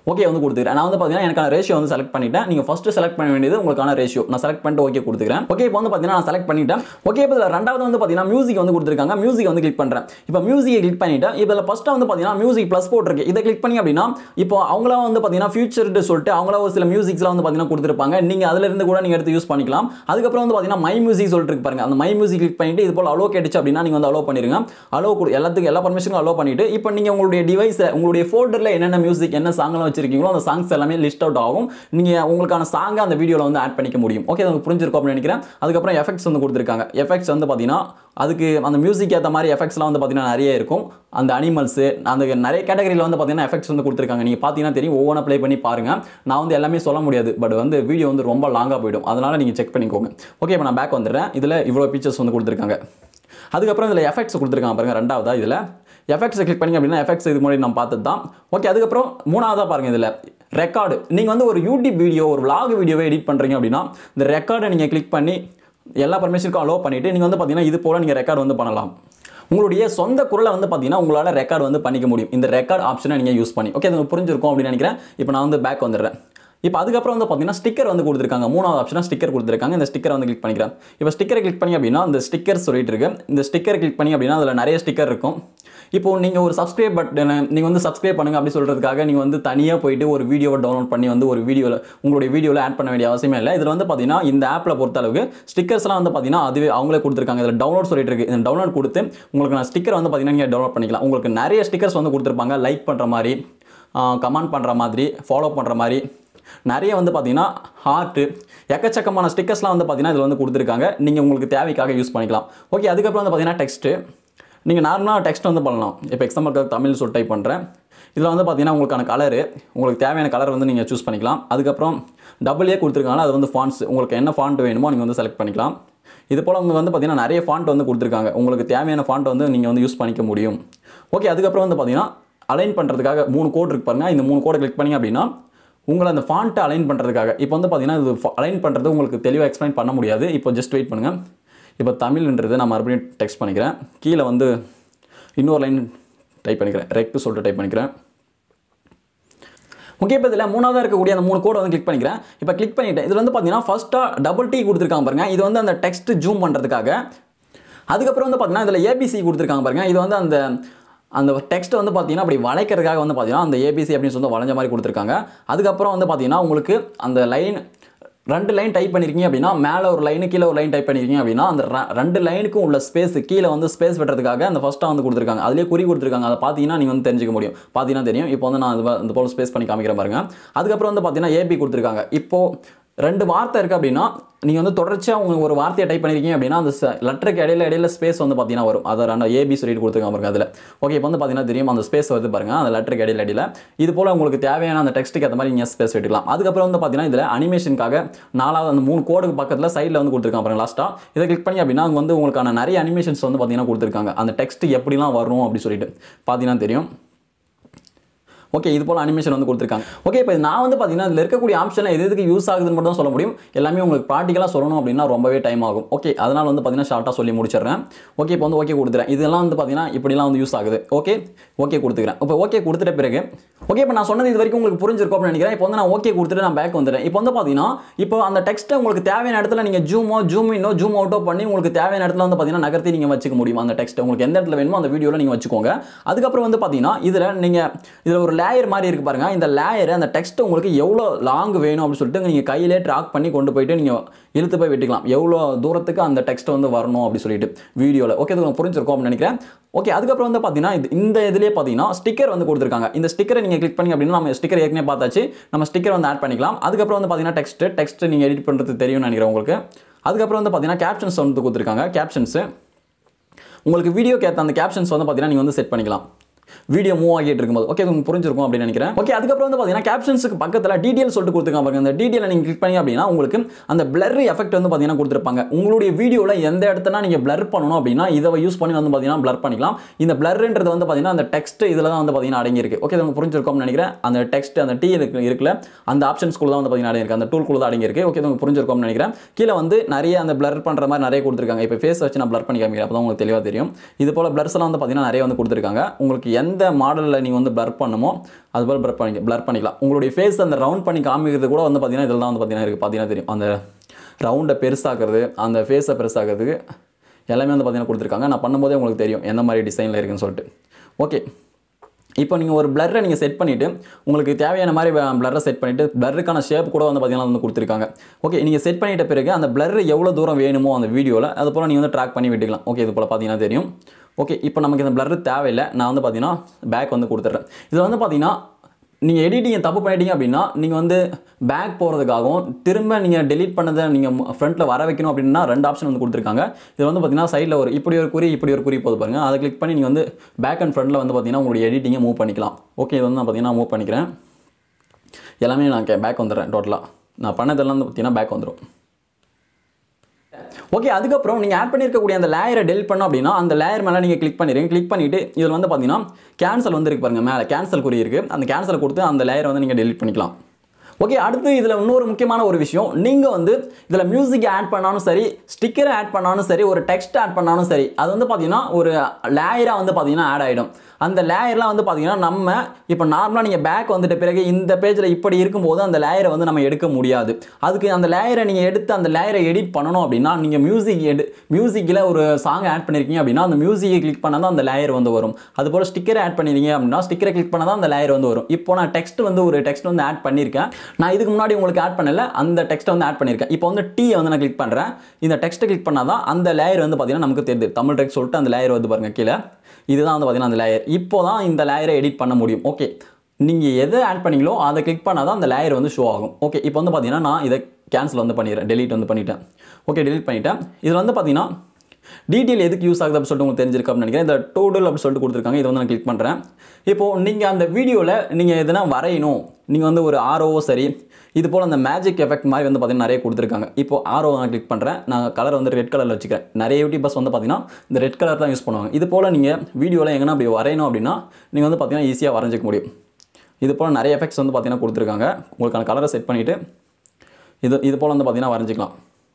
ஓகே வந்து கொடுத்துக்கிறேன் நான் வந்து பார்த்தீங்கன்னா எனக்கான ரேஷியோ வந்து செலக்ட் பண்ணிட்டேன் நீங்கள் ஃபஸ்ட்டு செலக்ட் பண்ண வேண்டியது உங்களுக்கான ரேஷியோ நான் செலக்ட் பண்ணிட்டு ஓகே கொடுத்துக்கிறேன் ஓகே இப்போ வந்து பார்த்தீங்கன்னா நான் செலக்ட் பண்ணிட்டேன் ஓகே இப்போ இதில் ரெண்டாவது வந்து பார்த்தீங்கன்னா மியூசிக் வந்து கொடுத்துருக்காங்க மியூசிக் வந்து கிளிக் பண்ணுறேன் இப்போ மியூசிக்கை கிளிக் பண்ணிட்டேன் இதில் ஃபஸ்ட்டு வந்து பார்த்தீங்கன்னா மியூசிக் ப்ளஸ் போட்டிருக்கு இதை கிளிக் பண்ணி அப்படின்னா இப்போ அவங்களாம் வந்து பார்த்தீங்கன்னா ஃபியூச்சர்ட்டு சொல்லிட்டு அவங்களா ஒரு சில மியூசிக்ஸ்லாம் வந்து பார்த்தீங்கன்னா கொடுத்துருப்பாங்க நீங்கள் அதில் இருந்து கூட நீங்கள் எடுத்து யூஸ் பண்ணிக்கலாம் அதுக்கப்புறம் வந்து பார்த்தீங்கன்னா மை மியூசிக் சொல்லிட்டு இருக்கு பாருங்க அந்த மை மியூசிக் கிளிக் பண்ணிட்டு இது போல் அலோ கேட்டுச்சு அப்படின்னா நீங்கள் வந்து அலோ பண்ணிருங்க அலோ கொடு எல்லாத்துக்கும் எல்லா பர்மிஷனும் அலோ பண்ணிட்டு இப்போ நீங்கள் உங்களுடைய டிவைஸ் உங்களுடைய ஃபோல்டரில் என்னென்ன மியூசிக் என்ன சாங்லாம் வச்சிருக்கீங்களோ அந்த சாங்ஸ் எல்லாமே லிஸ்ட் அவுட் ஆகும் நீங்கள் உங்களுக்கான சாங்கை அந்த வீடியோவில் வந்து ஆட் பண்ணிக்க முடியும் ஓகே உங்களுக்கு புரிஞ்சிருக்கும் அப்படின்னு நினைக்கிறேன் அதுக்கப்புறம் எஃபெக்ட்ஸ் வந்து கொடுத்துருக்காங்க எஃபெக்ட்ஸ் வந்து பார்த்தீங்கன்னா அதுக்கு அந்த மியூசிக் ஏற்ற மாதிரி எஃபெக்ட்ஸ்லாம் வந்து பார்த்தீங்கன்னா நிறைய இருக்கும் அந்த அனிமல்ஸு அந்த நிறைய கேட்டகரியில் வந்து பார்த்தீங்கன்னா எஃபெக்ட்ஸ் வந்து கொடுத்துருக்காங்க நீங்கள் பார்த்தீங்கன்னா தெரியும் ஒவ்வொன்றா ப்ளே பண்ணி பாருங்கள் நான் வந்து எல்லாமே சொல்ல முடியாது பட் வந்து வீடியோ வந்து ரொம்ப லாங்காக போயிடும் அதனால் நீங்கள் செக் பண்ணிக்கோங்க ஓகே இப்போ நான் பேக் வந்துடுறேன் இதில் இவ்வளோ பிக்சர்ஸ் வந்து கொடுத்துருக்காங்க அதுக்கப்புறம் இதில் எஃபெக்ட்ஸ் கொடுத்துருக்காங்க பாருங்க ரெண்டாவதா இதில் எஃபெக்ட்ஸை கிளிக் பண்ணி அப்படின்னா எஃபெக்ட்ஸ் இது முன்னாடி நம்ம பார்த்தது தான் ஓகே அதுக்கப்புறம் மூணாவதாக பாருங்க இதில் ரெக்கார்டு நீங்கள் வந்து ஒரு யூடியூப் வீடியோ ஒரு vlog வீடியோவை எடிட் பண்ணுறீங்க அப்படின்னா இந்த ரெக்கார்டை நீங்கள் கிளிக் பண்ணி எல்லா பர்மிஷனுக்கும் அலோவ் பண்ணிவிட்டு நீங்கள் வந்து பார்த்தீங்கன்னா இது போல் நீங்கள் ரெக்கார்ட் வந்து பண்ணலாம் உங்களுடைய சொந்த குரலை வந்து பார்த்தீங்கன்னா உங்களால் ரெக்கார்ட் வந்து பண்ணிக்க முடியும் இந்த ரெக்கார்ட் ஆப்ஷனை நீங்கள் யூஸ் பண்ணி ஓகே அது உங்களுக்கு புரிஞ்சிருக்கும் அப்படின்னு நினைக்கிறேன் இப்போ நான் வந்து பேக் வந்துடுறேன் இப்போ அதுக்கப்புறம் வந்து பார்த்தீங்கன்னா ஸ்டிக்கர் வந்து கொடுத்துருக்காங்க மூணாவது ஆப்ஷனாக ஸ்டிக்கர் கொடுத்துருக்காங்க இந்த ஸ்டிக்கர் வந்து கிளிக் பண்ணிக்கிறேன் இப்போ ஸ்டிக்கரை கிளிக் பண்ணி அப்படின்னா இந்த ஸ்டிக்கர் சொல்லிட்டு இருக்கு இந்த ஸ்டிக்கர் கிளிக் பண்ணி அப்படின்னா அதில் நிறைய ஸ்டிக்கர் இருக்கும் இப்போ நீங்கள் ஒரு சப்ஸ்கிரைப் பட்டன் நீங்கள் வந்து சப்ஸ்கிரைப் பண்ணுங்க அப்படி சொல்கிறதுக்காக நீங்கள் வந்து தனியாக போயிட்டு ஒரு வீடியோவை டவுன்லோட் பண்ணி வந்து ஒரு வீடியோவில் உங்களுடைய வீடியோவில் ஆட் பண்ண வேண்டிய அவசியமே இல்லை இதில் வந்து பார்த்தீங்கன்னா இந்த ஆப்பில் பொறுத்த அளவுக்கு ஸ்டிக்கர்ஸ்லாம் வந்து பார்த்தீங்கன்னா அதுவே அவங்களே கொடுத்துருக்காங்க இதில் டவுன்லோட் சொல்லிட்டு இருக்கு இந்த டவுன்லோட் கொடுத்து உங்களுக்கு நான் ஸ்டிக்கர் வந்து பார்த்தீங்கன்னா நீங்கள் டவுன்லோட் பண்ணிக்கலாம் உங்களுக்கு நிறைய ஸ்டிக்கர்ஸ் வந்து கொடுத்துருப்பாங்க லைக் பண்ணுற மாதிரி கமெண்ட் பண்ணுற மாதிரி ஃபாலோ பண்ணுற மாதிரி நிறைய வந்து பார்த்தீங்கன்னா ஹார்ட்டு எக்கச்சக்கமான ஸ்டிக்கர்ஸ்லாம் வந்து பார்த்தீங்கன்னா இதில் வந்து கொடுத்துருக்காங்க நீங்கள் உங்களுக்கு தேவைக்காக யூஸ் பண்ணிக்கலாம் ஓகே அதுக்கப்புறம் வந்து பார்த்தீங்கன்னா டெக்ஸ்ட்டு நீங்கள் நார்மலாக டெக்ஸ்ட் வந்து பண்ணலாம் இப்போ எக்ஸாம்பிளுக்கு தமிழ் சொல்லி டைப் பண்ணுறேன் இதில் வந்து பார்த்தீங்கன்னா உங்களுக்கான கலரு உங்களுக்கு தேவையான கலர் வந்து நீங்கள் சூஸ் பண்ணிக்கலாம் அதுக்கப்புறம் டபுள் ஏ கொடுத்துருக்காங்க அது வந்து ஃபாண்ட்ஸ் உங்களுக்கு என்ன ஃபாண்ட் வேணுமோ நீங்கள் வந்து செலக்ட் பண்ணிக்கலாம் இது போல் அவங்க வந்து பார்த்தீங்கன்னா நிறைய ஃபாண்ட் வந்து கொடுத்துருக்காங்க உங்களுக்கு தேவையான ஃபாண்ட் வந்து நீங்கள் வந்து யூஸ் பண்ணிக்க முடியும் ஓகே அதுக்கப்புறம் வந்து பார்த்தீங்கன்னா அலைன் பண்ணுறதுக்காக மூணு கோட் இருக்கு பாருங்க இந்த மூணு கோடை கிளிக் பண்ணி அப்படின்னா உங்களை அந்த ஃபாண்ட்டை அலைன் பண்ணுறதுக்காக இப்போ வந்து பார்த்தீங்கன்னா இது அலைன் பண்ணுறது உங்களுக்கு தெளிவாக எக்ஸ்பிளைன் பண்ண முடியாது இப்போ ஜஸ்ட் வெயிட் பண்ணுங்கள் இப்போ தமிழ்ன்றது நான் மறுபடியும் டெக்ஸ்ட் பண்ணிக்கிறேன் கீழே வந்து இன்னொரு லைன் டைப் பண்ணிக்கிறேன் ரெக்ட்டு சொல்லிட்டு டைப் பண்ணிக்கிறேன் ஓகே இப்போ இதில் மூணாவதாக இருக்கக்கூடிய அந்த மூணு கோடை வந்து கிளிக் பண்ணிக்கிறேன் இப்போ கிளிக் பண்ணிட்டேன் இதில் வந்து பார்த்தீங்கன்னா ஃபஸ்ட்டாக டபுள் டி கொடுத்துருக்காங்க பாருங்க இது வந்து அந்த டெக்ஸ்ட் ஜூம் பண்ணுறதுக்காக அதுக்கப்புறம் வந்து பார்த்தீங்கன்னா இதில் ஏபிசி கொடுத்துருக்காங்க பாருங்க இது வந்து அந்த அந்த டெக்ஸ்ட்டை வந்து பார்த்தீங்கன்னா அப்படி வளைக்கிறதுக்காக வந்து பார்த்தீங்கன்னா அந்த ஏபிசி அப்படின்னு சொல்லி வளைஞ்ச மாதிரி கொடுத்துருக்காங்க அதுக்கப்புறம் வந்து பார்த்தீங்கன்னா உங்களுக்கு அந்த லைன் ரெண்டு லைன் டைப் பண்ணியிருக்கீங்க அப்படின்னா மேலே ஒரு லைனு கீழே ஒரு லைன் டைப் பண்ணியிருக்கீங்க அப்படின்னா அந்த ர- ரெண்டு லைனுக்கும் உள்ள ஸ்பேஸ் கீழே வந்து ஸ்பேஸ் விடுறதுக்காக அந்த ஃபஸ்ட்டாக வந்து கொடுத்துருக்காங்க அதிலே குறி கொடுத்துருக்காங்க அதை பார்த்தீங்கன்னா நீங்கள் வந்து தெரிஞ்சுக்க முடியும் பார்த்தீங்கன்னா தெரியும் இப்போ வந்து நான் அது ப- இந்த போல் ஸ்பேஸ் பண்ணி காமிக்கிறேன் பாருங்க அதுக்கப்புறம் வந்து பார்த்தீங்கன்னா ஏபி கொடுத்துருக்காங்க இப்போ ரெண்டு வார்த்தை இருக்குது அப்படின்னா நீங்கள் வந்து தொடர்ச்சியாக உங்களுக்கு ஒரு வார்த்தையை டைப் பண்ணியிருக்கீங்க அப்படின்னா அந்த லெட்டருக்கு இடையில இடையில ஸ்பேஸ் வந்து பார்த்தீங்கன்னா வரும் அதை ரெண்டு ஏபி சொல்லிட்டு கொடுத்துருக்காங்க பாருங்க அதில் ஓகே இப்போ வந்து பார்த்தீங்கன்னா தெரியும் அந்த ஸ்பேஸ் வருது பாருங்க அந்த லெட்டருக்கு இடையில இடையில இது போல் உங்களுக்கு தேவையான அந்த டெக்ஸ்ட்டுக்கு ஏற்ற மாதிரி நீங்கள் ஸ்பேஸ் விட்டுக்கலாம் அதுக்கப்புறம் வந்து பார்த்தீங்கன்னா இதில் அனிமேஷனுக்காக நாலாவது அந்த மூணு கோடுக்கு பக்கத்தில் சைடில் வந்து கொடுத்துருக்காங்க பாருங்க லாஸ்ட்டாக இதை கிளிக் பண்ணி அப்படின்னா அங்கே வந்து உங்களுக்கான நிறைய அனிமேஷன்ஸ் வந்து பார்த்தீங்கன்னா கொடுத்துருக்காங்க அந்த டெக்ஸ்ட் எப்படிலாம் வரும் அப்படி சொல்லிட்டு பார்த்தீங்கன்னா தெரியும் ஓகே இது போல் அனிமேஷன் வந்து கொடுத்துருக்காங்க ஓகே இப்போ நான் வந்து பார்த்தீங்கன்னா இதில் இருக்கக்கூடிய ஆப்ஷனில் எது எதுக்கு யூஸ் ஆகுதுன்னு மட்டும் தான் சொல்ல முடியும் எல்லாமே உங்களுக்கு ப்ராக்டிக்கலாக சொல்லணும் அப்படின்னா ரொம்பவே டைம் ஆகும் ஓகே அதனால் வந்து பார்த்தீங்கன்னா ஷார்ட்டாக சொல்லி முடிச்சிடுறேன் ஓகே இப்போ வந்து ஓகே கொடுத்துறேன் இதெல்லாம் வந்து பார்த்தீங்கன்னா இப்படிலாம் வந்து யூஸ் ஆகுது ஓகே ஓகே கொடுத்துக்கிறேன் இப்போ ஓகே கொடுத்துட்ட பிறகு ஓகே இப்போ நான் சொன்னது இது வரைக்கும் உங்களுக்கு புரிஞ்சிருக்கும் அப்படின்னு நினைக்கிறேன் இப்போ வந்து நான் ஓகே கொடுத்துட்டு நான் பேக் வந்துடுறேன் இப்போ வந்து பார்த்தீங்கன்னா இப்போ அந்த டெக்ஸ்ட்டை உங்களுக்கு தேவையான இடத்துல நீங்கள் ஜூமோ ஜூம் இன்னோ ஜூம் அவுட்டோ பண்ணி உங்களுக்கு தேவையான இடத்துல வந்து பார்த்தீங்கன்னா நகர்த்தி நீங்கள் வச்சுக்க முடியும் அந்த டெக்ஸ்ட் உங்களுக்கு எந்த இடத்துல வேணுமோ அந்த வீடியோவில் நீங்கள் வச்சுக்கோங்க அதுக்கப்புறம் வந்து பார்த்தீங்கன்னா இதில் நீங்கள் இதில் ஒரு லேயர் மாதிரி இருக்கு பாருங்க இந்த லேயர் அந்த டெக்ஸ்ட் உங்களுக்கு எவ்வளோ லாங் வேணும் அப்படின்னு சொல்லிட்டு நீங்கள் கையிலே ட்ராக் பண்ணி கொண்டு போயிட்டு நீங்கள் இழுத்து போய் வெட்டிக்கலாம் எவ்வளோ தூரத்துக்கு அந்த டெக்ஸ்ட் வந்து வரணும் அப்படி சொல்லிட்டு வீடியோவில் ஓகே இது உங்களுக்கு புரிஞ்சிருக்கும் அப்படின்னு நினைக்கிறேன் ஓகே அதுக்கப்புறம் வந்து பார்த்தீங்கன்னா இது இந்த இதுலேயே பார்த்தீங்கன்னா ஸ்டிக்கர் வந்து கொடுத்துருக்காங்க இந்த ஸ்டிக்கரை நீங்கள் கிளிக் பண்ணி அப்படின்னா நம்ம ஸ்டிக்கர் ஏற்கனவே பார்த்தாச்சு நம்ம ஸ்டிக்கர் வந்து ஆட் பண்ணிக்கலாம் அதுக்கப்புறம் வந்து பார்த்தீங்கன்னா டெக்ஸ்ட் டெக்ஸ்ட் நீங்கள் எடிட் பண்ணுறது தெரியும்னு நினைக்கிறேன் உங்களுக்கு அதுக்கப்புறம் வந்து பார்த்தீங்கன்னா கேப்ஷன்ஸ் வந்து கொடுத்துருக்காங்க கேப்ஷன்ஸு உங்களுக்கு வீடியோக்கு ஏற்ற அந்த கேப்ஷன்ஸ் வந்து பார்த்தீங்கன்னா நீங்கள் வந்து செட் பண்ணிக்கலாம் வீடியோ மூவ் ஆகிட்டு இருக்கும்போது ஓகே இது உங்களுக்கு புரிஞ்சிருக்கும் அப்படின்னு நினைக்கிறேன் ஓகே அதுக்கப்புறம் வந்து பார்த்தீங்கன்னா கேப்ஷன்ஸுக்கு பக்கத்தில் டீடைல் சொல்லிட்டு கொடுத்துருக்காங்க பாருங்க அந்த டீடைலை நீங்கள் கிளிக் பண்ணி அப்படின்னா உங்களுக்கு அந்த blur எஃபெக்ட் வந்து பார்த்தீங்கன்னா கொடுத்துருப்பாங்க உங்களுடைய வீடியோவில் எந்த இடத்துல நீங்கள் blur பண்ணணும் அப்படின்னா இதை யூஸ் பண்ணி வந்து பார்த்தீங்கன்னா blur பண்ணிக்கலாம் இந்த blurன்றது வந்து பார்த்தீங்கன்னா அந்த டெக்ஸ்ட் இதில் தான் வந்து பார்த்தீங்கன்னா அடங்கியிருக்கு ஓகே இது உங்களுக்கு புரிஞ்சிருக்கும்னு நினைக்கிறேன் அந்த டெக்ஸ்ட் அந்த டி இருக்கு இருக்குல்ல அந்த ஆப்ஷன்ஸ்குள்ள தான் வந்து பார்த்தீங்கன்னா அடங்கியிருக்கு அந்த டூல்குள்ள தான் அடங்கியிருக்கு ஓகே இது உங்களுக்கு புரிஞ்சிருக்கும்னு நினைக்கிறேன் கீழே வந்து நிறைய அந்த blur பண்ணுற மாதிரி நிறைய கொடுத்துருக்காங்க இப்போ ஃபேஸ் வச்சு நான் blur பண்ணி காமிக்கிறேன் அப்போ தான் உங்களுக்கு தெளிவாக தெரியும் இது போல் blurs எல்லாம் வந்து பார்த்தீங்கன்னா நிறைய வந்து கொடுத்துருக்காங்க உங்களுக்கு எந்த மாடலில் நீங்கள் வந்து blur பண்ணுமோ அது போல் blur பண்ணி blur பண்ணிக்கலாம் உங்களுடைய ஃபேஸ் அந்த ரவுண்ட் பண்ணி காமிக்கிறது கூட வந்து பார்த்தீங்கன்னா இதில் தான் வந்து பார்த்தீங்கன்னா இருக்குது பார்த்தீங்கன்னா தெரியும் அந்த ரவுண்டை பெருசாக்குறது அந்த ஃபேஸை பெருசாக்கிறதுக்கு எல்லாமே வந்து பார்த்தீங்கன்னா கொடுத்துருக்காங்க நான் பண்ணும்போதே உங்களுக்கு தெரியும் எந்த மாதிரி டிசைனில் இருக்குன்னு சொல்லிட்டு ஓகே இப்போ நீங்கள் ஒரு பிளரை நீங்கள் செட் பண்ணிவிட்டு உங்களுக்கு தேவையான மாதிரி பிளரை செட் பண்ணிவிட்டு பிளருக்கான ஷேப் கூட வந்து பார்த்தீங்கன்னா வந்து கொடுத்துருக்காங்க ஓகே நீங்கள் செட் பண்ணிட்ட பிறகு அந்த பிளர் எவ்வளோ தூரம் வேணுமோ அந்த வீடியோவில் அது போல் நீங்கள் வந்து ட்ராக் பண்ணி விட்டுக்கலாம் ஓகே இது போல் பார்த்தீங்கன்னா தெரியும் ஓகே இப்போ நமக்கு இந்த பிளர் தேவையில்லை நான் வந்து பார்த்தீங்கன்னா பேக் வந்து கொடுத்துட்றேன் இதில் வந்து பார்த்தீங்கன்னா நீங்கள் எடிட்டிங்கை தப்பு பண்ணிட்டீங்க அப்படின்னா நீங்கள் வந்து பேக் போகிறதுக்காகவும் திரும்ப நீங்கள் delete பண்ணதை நீங்கள் ஃப்ரண்ட்டில் வர வைக்கணும் அப்படின்னா ரெண்டு ஆப்ஷன் வந்து கொடுத்துருக்காங்க இதில் வந்து பார்த்தீங்கன்னா சைடில் ஒரு இப்படி ஒரு குறி இப்படி ஒரு குறி போது பாருங்க அதை கிளிக் பண்ணி நீங்கள் வந்து பேக் அண்ட் ஃப்ரண்ட்டில் வந்து பார்த்தீங்கன்னா உங்களுடைய எடிட்டிங்கை மூவ் பண்ணிக்கலாம் ஓகே இது வந்து நான் பார்த்தீங்கன்னா மூவ் பண்ணிக்கிறேன் எல்லாமே நான் பேக் வந்துடுறேன் டோட்டலாக நான் பண்ணதெல்லாம் வந்து பார்த்தீங்கன்னா பேக் வந்துடும் ஓகே அதுக்கப்புறம் நீங்கள் ஆட் பண்ணியிருக்கக்கூடிய அந்த லேயரை டெலிட் பண்ணோம் அப்படின்னா அந்த லேயர் மேலே நீங்கள் கிளிக் பண்ணிடுங்க கிளிக் பண்ணிவிட்டு இதில் வந்து பார்த்தீங்கன்னா கேன்சல் வந்து இருக்கு பாருங்க மேலே கேன்சல் குறி இருக்குது அந்த கேன்சல் கொடுத்து அந்த லேயரை வந்து நீங்கள் டெலிட் பண்ணிக்கலாம் ஓகே அடுத்து இதில் இன்னொரு முக்கியமான ஒரு விஷயம் நீங்கள் வந்து இதில் மியூசிக் ஆட் பண்ணாலும் சரி ஸ்டிக்கரை ஆட் பண்ணாலும் சரி ஒரு டெக்ஸ்ட் ஆட் பண்ணாலும் சரி அது வந்து பார்த்தீங்கன்னா ஒரு லேயராக வந்து பார்த்தீங்கன்னா ஆட் ஆகிடும் அந்த லேயர்லாம் வந்து பார்த்தீங்கன்னா நம்ம இப்போ நார்மலாக நீங்கள் பேக் வந்துட்ட பிறகு இந்த பேஜில் இப்படி இருக்கும்போது அந்த லேயரை வந்து நம்ம எடுக்க முடியாது அதுக்கு அந்த லேயரை நீங்கள் எடுத்து அந்த லேயரை எடிட் பண்ணணும் அப்படின்னா நீங்கள் மியூசிக் எடு மியூசிக்கில் ஒரு சாங் ஆட் பண்ணியிருக்கீங்க அப்படின்னா அந்த மியூசிக்கை கிளிக் பண்ணால் தான் அந்த லேயர் வந்து வரும் அதுபோல் ஸ்டிக்கரை ஆட் பண்ணிருக்கீங்க அப்படின்னா ஸ்டிக்கரை கிளிக் பண்ணால் தான் அந்த லேயர் வந்து வரும் இப்போ நான் டெக்ஸ்ட் வந்து ஒரு டெக்ஸ்ட் வந்து ஆட் பண்ணியிருக்கேன் நான் இதுக்கு முன்னாடி உங்களுக்கு ஆட் பண்ணல அந்த டெக்ஸ்ட்டை வந்து ஆட் பண்ணியிருக்கேன் இப்போ வந்து டீ வந்து நான் கிளிக் பண்ணுறேன் இந்த டெக்ஸ்ட்டை கிளிக் பண்ணால் தான் அந்த லேயர் வந்து பார்த்தீங்கன்னா நமக்கு தெரியுது தமிழ் டெக்ஸ்ட் சொல்லிட்டு அந்த லேயர் வந்து பாருங்க கீழே இதுதான் வந்து பார்த்தீங்கன்னா அந்த லேயர் இப்போ தான் இந்த லேயரை எடிட் பண்ண முடியும் ஓகே நீங்கள் எதை ஆட் பண்ணீங்களோ அதை கிளிக் பண்ணால் தான் அந்த லேயர் வந்து ஷோ ஆகும் ஓகே இப்போ வந்து பார்த்தீங்கன்னா நான் இதை கேன்சல் வந்து பண்ணிடுறேன் delete வந்து பண்ணிட்டேன் ஓகே delete பண்ணிட்டேன் இதில் வந்து பார்த்தீங்கன்னா டீட்டெயில் எதுக்கு யூஸ் ஆகுது அப்படின்னு சொல்லிட்டு உங்களுக்கு தெரிஞ்சிருக்கு அப்படின்னு நினைக்கிறேன் இந்த டோடல் அப்படின்னு சொல்லிட்டு கொடுத்துருக்காங்க இதை வந்து நான் கிளிக் பண்ணுறேன் இப்போது நீங்கள் அந்த வீடியோவில் நீங்கள் எதுனா வரையணும் நீங்கள் வந்து ஒரு ஆர்ஓவோ சரி இது போல் அந்த மேஜிக் எஃபெக்ட் மாதிரி வந்து பார்த்தீங்கன்னா நிறைய கொடுத்துருக்காங்க இப்போ ஆர்ஓ நான் கிளிக் பண்ணுறேன் நான் கலர் வந்து ரெட் கலரில் வச்சுக்கிறேன் நிறைய யூடியூபர்ஸ் வந்து பார்த்தீங்கன்னா இந்த ரெட் கலர் தான் யூஸ் பண்ணுவாங்க இது போல் நீங்கள் வீடியோவில் எங்கன்னா அப்படி வரையணும் அப்படின்னா நீங்கள் வந்து பார்த்தீங்கன்னா ஈஸியாக வரைஞ்சிக்க முடியும் இது போல் நிறைய எஃபெக்ட்ஸ் வந்து பார்த்தீங்கன்னா கொடுத்துருக்காங்க உங்களுக்கான கலரை செட் பண்ணிவிட்டு இது இது போல் வந்து பார்த்தீங்கன்னா வரைஞ்சிக்கலாம்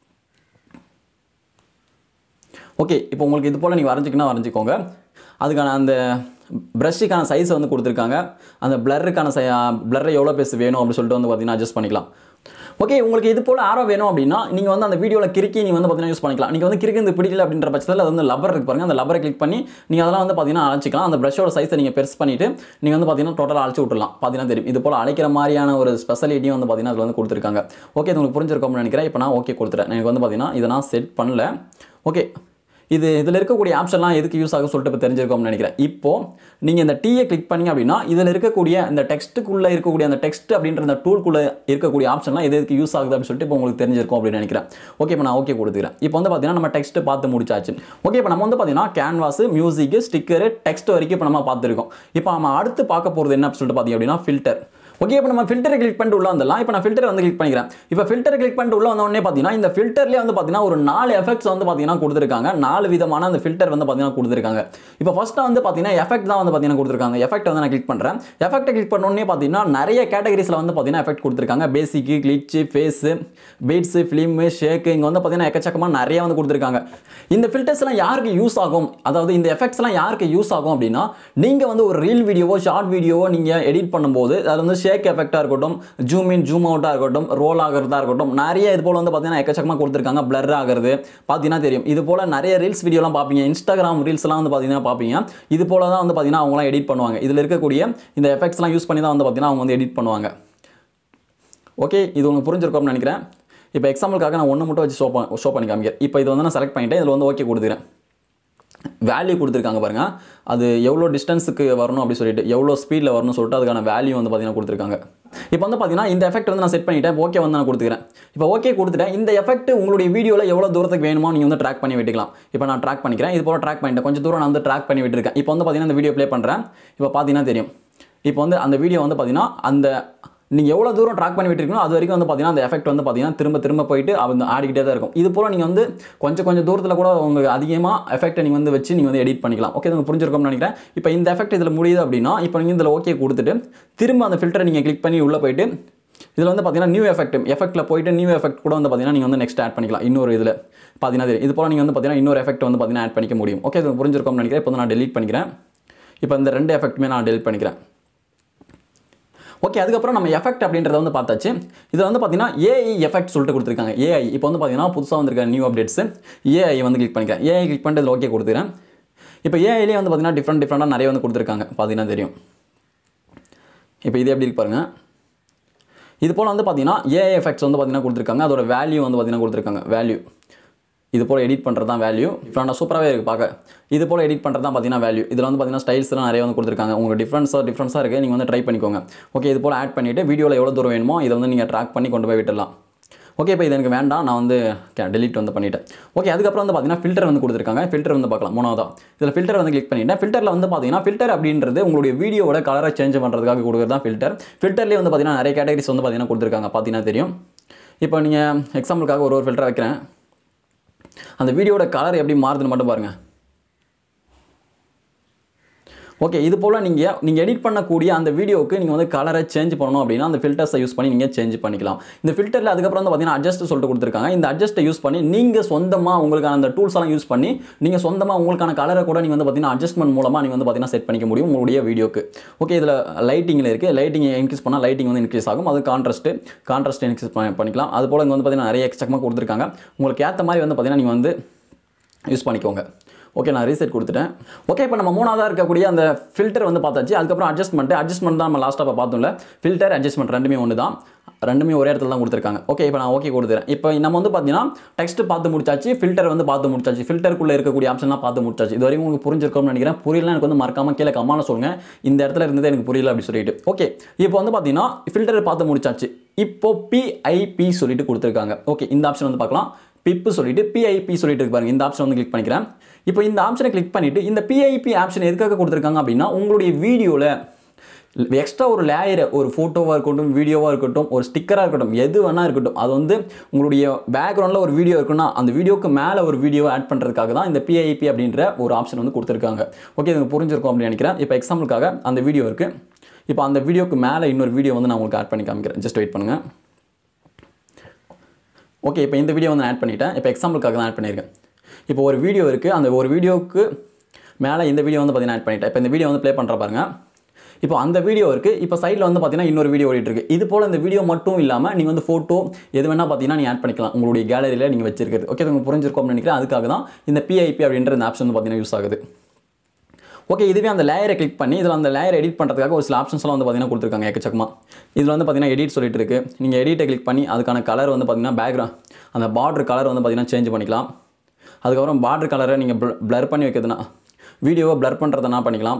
ஓகே இப்போ உங்களுக்கு இது போல் நீங்கள் வரைஞ்சிக்கனா வரைஞ்சிக்கோங்க அதுக்கான அந்த ப்ரஷ்ஷுக்கான சைஸ் வந்து கொடுத்துருக்காங்க அந்த பிளருக்கான சை பிளரை எவ்வளோ பேஸ் வேணும் அப்படின்னு சொல்லிட்டு வந்து பார்த்தீங்கன்னா அட்ஜஸ்ட் பண்ணிக்கலாம் ஓகே உங்களுக்கு இது போல் ஆரோ வேணும் அப்படின்னா நீங்கள் வந்து அந்த வீடியோவில் கிறுக்கி நீங்கள் வந்து பார்த்தீங்கன்னா யூஸ் பண்ணிக்கலாம் நீங்கள் வந்து கிறுக்கிறது பிடிக்கல அப்படின்ற பட்சத்தில் அது வந்து லப்பர் இருக்கு பாருங்க அந்த லப்பரை கிளிக் பண்ணி நீங்கள் அதெல்லாம் வந்து பார்த்தீங்கன்னா அழைச்சிக்கலாம் அந்த ப்ரஷோட சைஸை நீங்கள் பெருசு பண்ணிட்டு நீங்கள் வந்து பார்த்தீங்கன்னா டோட்டலாக அழைச்சி விட்டுலாம் பார்த்தீங்கன்னா தெரியும் இது போல் அழைக்கிற மாதிரியான ஒரு ஸ்பெஷலிட்டியும் வந்து பார்த்தீங்கன்னா அதில் வந்து கொடுத்துருக்காங்க ஓகே இது உங்களுக்கு புரிஞ்சிருக்கும்னு நினைக்கிறேன் இப்போ நான் ஓகே கொடுத்துறேன் எனக்கு வந்து பார்த்தீங்கன்னா இதை நான் செட் பண்ணல ஓகே இது இதில் இருக்கக்கூடிய ஆப்ஷன்லாம் எதுக்கு யூஸ் ஆகும் சொல்லிட்டு இப்போ தெரிஞ்சிருக்கோம்னு நினைக்கிறேன் இப்போ நீங்கள் இந்த டீயை கிளிக் பண்ணீங்க அப்படின்னா இதில் இருக்கக்கூடிய இந்த டெக்ஸ்ட்டுக்குள்ளே இருக்கக்கூடிய அந்த டெக்ஸ்ட் அப்படின்ற அந்த டூல்குள்ளே இருக்கக்கூடிய ஆப்ஷன்லாம் எது எதுக்கு யூஸ் ஆகுது அப்படின்னு சொல்லிட்டு இப்போ உங்களுக்கு தெரிஞ்சிருக்கும் அப்படின்னு நினைக்கிறேன் ஓகே இப்போ நான் ஓகே கொடுத்துக்கிறேன் இப்போ வந்து பார்த்தீங்கன்னா நம்ம டெக்ஸ்ட் பார்த்து முடிச்சாச்சு ஓகே இப்போ நம்ம வந்து பார்த்தீங்கன்னா கேன்வாஸ் மியூசிக் ஸ்டிக்கரு டெக்ஸ்ட் வரைக்கும் இப்போ நம்ம பார்த்துருக்கோம் இப்போ நம்ம அடுத்து பார்க்க போகிறது என்ன அப்படின்னு சொல்லிட்டு பார்த்தீங்க அப்படின்னா ஃபில்டர் ஓகே இப்போ நம்ம ஃபில்டரை கிளிக் பண்ணிட்டு உள்ள வந்துடலாம் இப்போ நான் ஃபில்டர் வந்து கிளிக் பண்ணிக்கிறேன் இப்போ ஃபில்டர் கிளிக் பண்ணிட்டு உள்ள வந்த உடனே பார்த்தீங்கன்னா இந்த ஃபில்டர்லேயே வந்து பார்த்தீங்கன்னா ஒரு நாலு எஃபெக்ட்ஸ் வந்து பார்த்தீங்கன்னா கொடுத்துருக்காங்க நாலு விதமான அந்த ஃபில்டர் வந்து பார்த்தீங்கன்னா கொடுத்துருக்காங்க இப்போ ஃபர்ஸ்ட்டாக வந்து பார்த்தீங்கன்னா எஃபெக்ட் தான் வந்து பார்த்தீங்கன்னா கொடுத்துருக்காங்க எஃபெக்ட் வந்து நான் கிளிக் பண்ணுறேன் எஃபெக்ட்டை கிளிக் பண்ண உடனே பார்த்தீங்கன்னா நிறைய கேட்டகரிஸில் வந்து பார்த்தீங்கன்னா எஃபெக்ட் கொடுத்துருக்காங்க basic glitch face beats film shake இங்கே வந்து பார்த்தீங்கன்னா எக்கச்சக்கமாக நிறைய வந்து கொடுத்துருக்காங்க இந்த ஃபில்டர்ஸ்லாம் யாருக்கு யூஸ் ஆகும் அதாவது இந்த எஃபெக்ட்ஸ்லாம் யாருக்கு யூஸ் ஆகும் அப்படின்னா நீங்கள் வந்து ஒரு ரீல் வீடியோவோ ஷார்ட் வீடியோவோ நீங்கள் எடிட் பண்ணும்போது அது வந்து ஷேக் எஃபெக்டாக இருக்கட்டும் ஜூம் இன் ஜூம் அவுட்டாக இருக்கட்டும் ரோல் ஆகிறதா இருக்கட்டும் நிறைய இது போல் வந்து பார்த்தீங்கன்னா எக்கச்சக்கமாக கொடுத்துருக்காங்க பிளர் ஆகிறது பார்த்தீங்கன்னா தெரியும் இது போல் நிறைய ரீல்ஸ் வீடியோலாம் பார்ப்பீங்க இன்ஸ்டாகிராம் ரீல்ஸ்லாம் வந்து பார்த்தீங்கன்னா பார்ப்பீங்க இது போல தான் வந்து பார்த்தீங்கன்னா அவங்களாம் எடிட் பண்ணுவாங்க இதில் இருக்கக்கூடிய இந்த எஃபெக்ட்ஸ்லாம் யூஸ் பண்ணி தான் வந்து பார்த்தீங்கன்னா அவங்க வந்து எடிட் பண்ணுவாங்க ஓகே இது உங்களுக்கு புரிஞ்சிருக்கும்னு நினைக்கிறேன் இப்போ எக்ஸாம்பிளுக்காக நான் ஒன்று மட்டும் வச்சு ஷோ ஷோ பண்ணி காமிக்கிறேன் இப்போ இது வந்து நான் செலக்ட் பண்ணிட்டேன் இதில் வந்து ஓகே கொடுத்துக்கிறேன் வேல்யூ கொடுத்துருக்காங்க பாருங்க அது எவ்வளோ டிஸ்டன்ஸுக்கு வரணும் அப்படி சொல்லிட்டு எவ்வளோ ஸ்பீடில் வரணும்னு சொல்லிட்டு அதுக்கான வேல்யூ வந்து பார்த்தீங்கன்னா கொடுத்துருக்காங்க இப்போ வந்து பார்த்தீங்கன்னா இந்த எஃபெக்ட் வந்து நான் செட் பண்ணிட்டேன் ஓகே வந்து நான் கொடுத்துக்கிறேன் இப்போ ஓகே கொடுத்துட்டேன் இந்த எஃபெக்ட் உங்களுடைய வீடியோவில் எவ்வளோ தூரத்துக்கு வேணுமோ நீங்கள் வந்து ட்ராக் பண்ணி விட்டுக்கலாம் இப்போ நான் ட்ராக் பண்ணிக்கிறேன் இது போல ட்ராக் பண்ணிட்டேன் கொஞ்சம் தூரம் நான் வந்து ட்ராக் பண்ணி விட்டுருக்கேன் இப்போ வந்து பார்த்தீங்கன்னா இந்த வீடியோ ப்ளே பண்ணுறேன் இப்போ பார்த்தீங்கன்னா தெரியும் இப்போ வந்து அந்த வீடியோ வந்து பார்த்தீங்கன்னா அந்த நீங்கள் எவ்வளோ தூரம் ட்ராக் பண்ணி விட்டுருக்கீங்களோ அது வரைக்கும் வந்து பார்த்தீங்கன்னா அந்த எஃபெக்ட் வந்து பார்த்தீங்கன்னா திரும்ப திரும்ப போயிட்டு அவங்க ஆடிக்கிட்டே தான் இருக்கும் இது போல் நீங்கள் வந்து கொஞ்சம் கொஞ்சம் தூரத்தில் கூட உங்களுக்கு அதிகமாக எஃபெக்ட்டை நீங்கள் வந்து வச்சு நீங்கள் வந்து எடிட் பண்ணிக்கலாம் ஓகே உங்களுக்கு புரிஞ்சிருக்கும்னு நினைக்கிறேன் இப்போ இந்த எஃபெக்ட் இதில் முடியுது அப்படின்னா இப்போ நீங்கள் இதில் ஓகே கொடுத்துட்டு திரும்ப அந்த ஃபில்டரை நீங்கள் கிளிக் பண்ணி உள்ளே போயிட்டு இதில் வந்து பார்த்தீங்கன்னா நியூ எஃபெக்ட் எஃபெக்ட்டில் போயிட்டு நியூ எஃபெக்ட் கூட வந்து பார்த்தீங்கன்னா நீங்கள் வந்து நெக்ஸ்ட் ஆட் பண்ணிக்கலாம் இன்னொரு இதில் பார்த்தீங்கன்னா தெரியும். இது போல் நீங்கள் வந்து பார்த்தீங்கன்னா இன்னொரு எஃபெக்ட் வந்து பார்த்தீங்கன்னா ஆட் பண்ணிக்க முடியும் ஓகே இது புரிஞ்சிருக்கும்னு நினைக்கிறேன் இப்போ வந்து நான் delete பண்ணிக்கிறேன் இப்போ இந்த ரெண்டு எஃபெக்ட்டுமே நான் டெலிட் பண்ணிக்கிறேன் ஓகே அதுக்கப்புறம் நம்ம எஃபெக்ட் அப்படின்றத வந்து பார்த்தாச்சு இதில் வந்து பார்த்தீங்கன்னா ஏஐ எஃபெக்ட் சொல்லிட்டு கொடுத்துருக்காங்க ஏஐ இப்போ வந்து பார்த்தீங்கன்னா புதுசாக வந்திருக்க நியூ அப்டேட்ஸ் ஏஐ வந்து கிளிக் பண்ணிக்கிறேன் ஏஐ கிளிக் பண்ணிட்டு இதில் ஓகே கொடுத்துக்கிறேன் இப்போ ஏஐலேயே வந்து பார்த்தீங்கன்னா டிஃப்ரெண்ட் டிஃப்ரெண்ட்டாக நிறைய வந்து கொடுத்துருக்காங்க பார்த்தீங்கன்னா தெரியும் இப்போ இது எப்படி இருக்கு பாருங்க இது போல் வந்து பார்த்தீங்கன்னா ஏஐ எஃபெக்ட்ஸ் வந்து பார்த்தீங்கன்னா கொடுத்துருக்காங்க அதோட வேல்யூ வந்து பார்த்தீங்கன்னா கொடுத்துருக்காங்க வேல்யூ இது போல் எடிட் பண்ணுறது தான் வேல்யூ டிஃப்ரெண்டாக சூப்பராகவே இருக்குது பார்க்க இது போல் எடிட் பண்ணுறது தான் பார்த்தீங்கன்னா வேல்யூ இதில் வந்து பார்த்தீங்கன்னா ஸ்டைல்ஸ்லாம் நிறைய வந்து கொடுத்துருக்காங்க உங்களுக்கு டிஃப்ரென்ஸாக டிஃப்ரென்ஸாக இருக்குது நீங்கள் வந்து ட்ரை பண்ணிக்கோங்க ஓகே இது போல் ஆட் பண்ணிவிட்டு வீடியோவில் எவ்வளோ தூரம் வேணுமோ இதை வந்து நீங்கள் ட்ராக் பண்ணி கொண்டு போய் விட்டுடலாம் ஓகே இப்போ இது எனக்கு வேண்டாம் நான் வந்து டெலிட் வந்து பண்ணிட்டேன் ஓகே அதுக்கப்புறம் வந்து பார்த்தீங்கன்னா ஃபில்டர் வந்து கொடுத்துருக்காங்க ஃபில்டர் வந்து பார்க்கலாம் மூணாவதா இதில் ஃபில்டர் வந்து கிளிக் பண்ணிட்டேன் ஃபில்டரில் வந்து பார்த்தீங்கன்னா ஃபில்டர் அப்படின்றது உங்களுடைய வீடியோவோட கலரை சேஞ்ச் பண்ணுறதுக்காக கொடுக்குறது தான் ஃபில்டர் ஃபில்டர்லேயே வந்து பார்த்தீங்கன்னா நிறைய கேட்டகரிஸ் வந்து பார்த்தீங்கன்னா கொடுத்துருக்காங்க பார்த்தீங்கன்னா தெரியும் இப்போ நீங்கள் எக்ஸாம்பிளுக்காக ஒரு ஒரு ஃபில்டர் வைக்கிறேன் அந்த வீடியோட கலர் எப்படி மாறுதுன்னு மட்டும் பாருங்கள் ஓகே இது போல் நீங்கள் நீங்கள் எடிட் பண்ணக்கூடிய அந்த வீடியோவுக்கு நீங்கள் வந்து கலரை சேஞ்ச் பண்ணணும் அப்படின்னா அந்த ஃபில்டர்ஸை யூஸ் பண்ணி நீங்கள் சேஞ்ச் பண்ணிக்கலாம் இந்த ஃபில்டரில் அதுக்கப்புறம் வந்து பார்த்தீங்கன்னா அட்ஜஸ்ட் சொல்லிட்டு கொடுத்துருக்காங்க இந்த அட்ஜஸ்ட்டை யூஸ் பண்ணி நீங்கள் சொந்தமாக உங்களுக்கான அந்த டூல்ஸ் எல்லாம் யூஸ் பண்ணி நீங்கள் சொந்தமாக உங்களுக்கான கலரை கூட நீங்கள் வந்து பார்த்தீங்கன்னா அட்ஜஸ்ட்மெண்ட் மூலமாக நீங்கள் வந்து பார்த்தீங்கன்னா செட் பண்ணிக்க முடியும் உங்களுடைய வீடியோக்கு ஓகே இதில் லைட்டிங்கில் இருக்குது லைட்டிங் இன்க்ரீஸ் பண்ணால் லைட்டிங் வந்து இன்க்ரீஸ் ஆகும் அது கான்ட்ராஸ்ட்டு கான்ட்ராஸ்ட் இன்க்ரீஸ் பண்ணிக்கலாம் அது போல் இங்கே வந்து பார்த்தீங்கன்னா நிறைய எக்ஸ்ட்ரமாக கொடுத்துருக்காங்க உங்களுக்கு ஏற்ற மாதிரி வந்து பார்த்தீங்கன்னா நீங்கள் வந்து யூஸ் பண்ணிக்கோங்க ஓகே நான் ரீசெட் கொடுத்துட்டேன் ஓகே இப்போ நம்ம மூணாவதாக இருக்கக்கூடிய அந்த ஃபில்டர் வந்து பார்த்தாச்சு அதுக்கப்புறம் அட்ஜஸ்ட்மெண்ட் அட்ஜஸ்ட்மெண்ட் தான் நம்ம லாஸ்ட்டாக இப்போ பார்த்தோம்ல ஃபில்டர் அட்ஜஸ்ட்மெண்ட் ரெண்டுமே ஒன்று தான் ரெண்டுமே ஒரே இடத்துல தான் கொடுத்துருக்காங்க ஓகே இப்போ நான் ஓகே கொடுத்துறேன் இப்போ நம்ம வந்து பார்த்தீங்கன்னா டெக்ஸ்ட் பார்த்து முடிச்சாச்சு ஃபில்டர் வந்து பார்த்து முடிச்சாச்சு ஃபில்டருக்குள்ளே இருக்கக்கூடிய ஆப்ஷன்லாம் பார்த்து முடிச்சாச்சு இது வரைக்கும் உங்களுக்கு புரிஞ்சிருக்கும்னு நினைக்கிறேன் புரியல எனக்கு வந்து மறக்காம கீழே கம்மான சொல்லுங்க இந்த இடத்துல இருந்தது எனக்கு புரியல அப்படி சொல்லிட்டு ஓகே இப்போ வந்து பார்த்தீங்கன்னா ஃபில்டர் பார்த்து முடிச்சாச்சு இப்போ பிஐபி சொல்லிட்டு கொடுத்துருக்காங்க ஓகே இந்த ஆப்ஷன் வந்து பார்க்கலாம் பிப்பு சொல்லிட்டு பிஐபி சொல்லிட்டு இருக்கு பாருங்க இந்த ஆப்ஷன் வந்து கிளிக் பண்ணிக்கிறேன் இப்போ இந்த ஆப்ஷனை கிளிக் பண்ணிட்டு இந்த பிஐபி ஆப்ஷன் எதுக்காக கொடுத்துருக்காங்க அப்படின்னா உங்களுடைய வீடியோவில் எக்ஸ்ட்ரா ஒரு லேயரை ஒரு ஃபோட்டோவாக இருக்கட்டும் வீடியோவாக இருக்கட்டும் ஒரு ஸ்டிக்கராக இருக்கட்டும் எது வேணா இருக்கட்டும் அது வந்து உங்களுடைய பேக்ரவுண்டில் ஒரு வீடியோ இருக்குன்னா அந்த வீடியோக்கு மேலே ஒரு வீடியோ ஆட் பண்ணுறதுக்காக தான் இந்த பிஐபி அப்படின்ற ஒரு ஆப்ஷன் வந்து கொடுத்துருக்காங்க ஓகே இது புரிஞ்சிருக்கும் அப்படின்னு நினைக்கிறேன் இப்போ எக்ஸாம்பிளுக்காக அந்த வீடியோ இருக்குது இப்போ அந்த வீடியோக்கு மேலே இன்னொரு வீடியோ வந்து நான் உங்களுக்கு ஆட் பண்ணி காமிக்கிறேன் ஜஸ்ட் வெயிட் பண்ணுங்கள் ஓகே இப்போ இந்த வீடியோ வந்து ஆட் பண்ணிட்டேன் இப்போ எக்ஸாம்பிளுக்காக தான் ஆட் பண்ணியிருக்கேன் இப்போ ஒரு வீடியோ இருக்குது அந்த ஒரு வீடியோவுக்கு மேலே இந்த வீடியோ வந்து பார்த்தீங்கன்னா ஆட் பண்ணிட்டேன் இப்போ இந்த வீடியோ வந்து ப்ளே பண்ணுற பாருங்க இப்போ அந்த வீடியோ இருக்குது இப்போ சைடில் வந்து பார்த்தீங்கன்னா இன்னொரு வீடியோ ஓடிட்டு இருக்கு இது போல் இந்த வீடியோ மட்டும் இல்லாமல் நீங்கள் வந்து ஃபோட்டோ எது வேணால் பார்த்தீங்கன்னா நீங்கள் ஆட் பண்ணிக்கலாம் உங்களுடைய கேலரியில் நீங்கள் வச்சிருக்கிறது ஓகே உங்களுக்கு புரிஞ்சிருக்கும் அப்படின்னு நினைக்கிறேன் அதுக்காக தான் இந்த பிஐபி அப்படின்ற இந்த ஆப்ஷன் வந்து பார்த்தீங்கன்னா யூஸ் ஆகுது ஓகே இதுவே அந்த லேயரை கிளிக் பண்ணி இதில் அந்த லேயர் எடிட் பண்ணுறதுக்காக ஒரு சில ஆப்ஷன்ஸ்லாம் வந்து பார்த்தீங்கன்னா கொடுத்துருக்காங்க எக்கச்சக்கமாக இதில் வந்து பார்த்தீங்கன்னா எடிட் சொல்லிட்டு இருக்கு நீங்கள் எடிட்டை கிளிக் பண்ணி அதுக்கான கலர் வந்து பார்த்தீங்கன்னா பேக்ரவுண்ட் அந்த பார்டர் கலர் வந்து பார்த்தீங்கன்னா சேஞ்ச் பண்ணிக்கலாம் அதுக்கப்புறம் பார்டர் கலரை நீங்கள் ப்ளர் பண்ணி வைக்கிறதுனா வீடியோவை ப்ளர் பண்ணுறதுனா பண்ணிக்கலாம்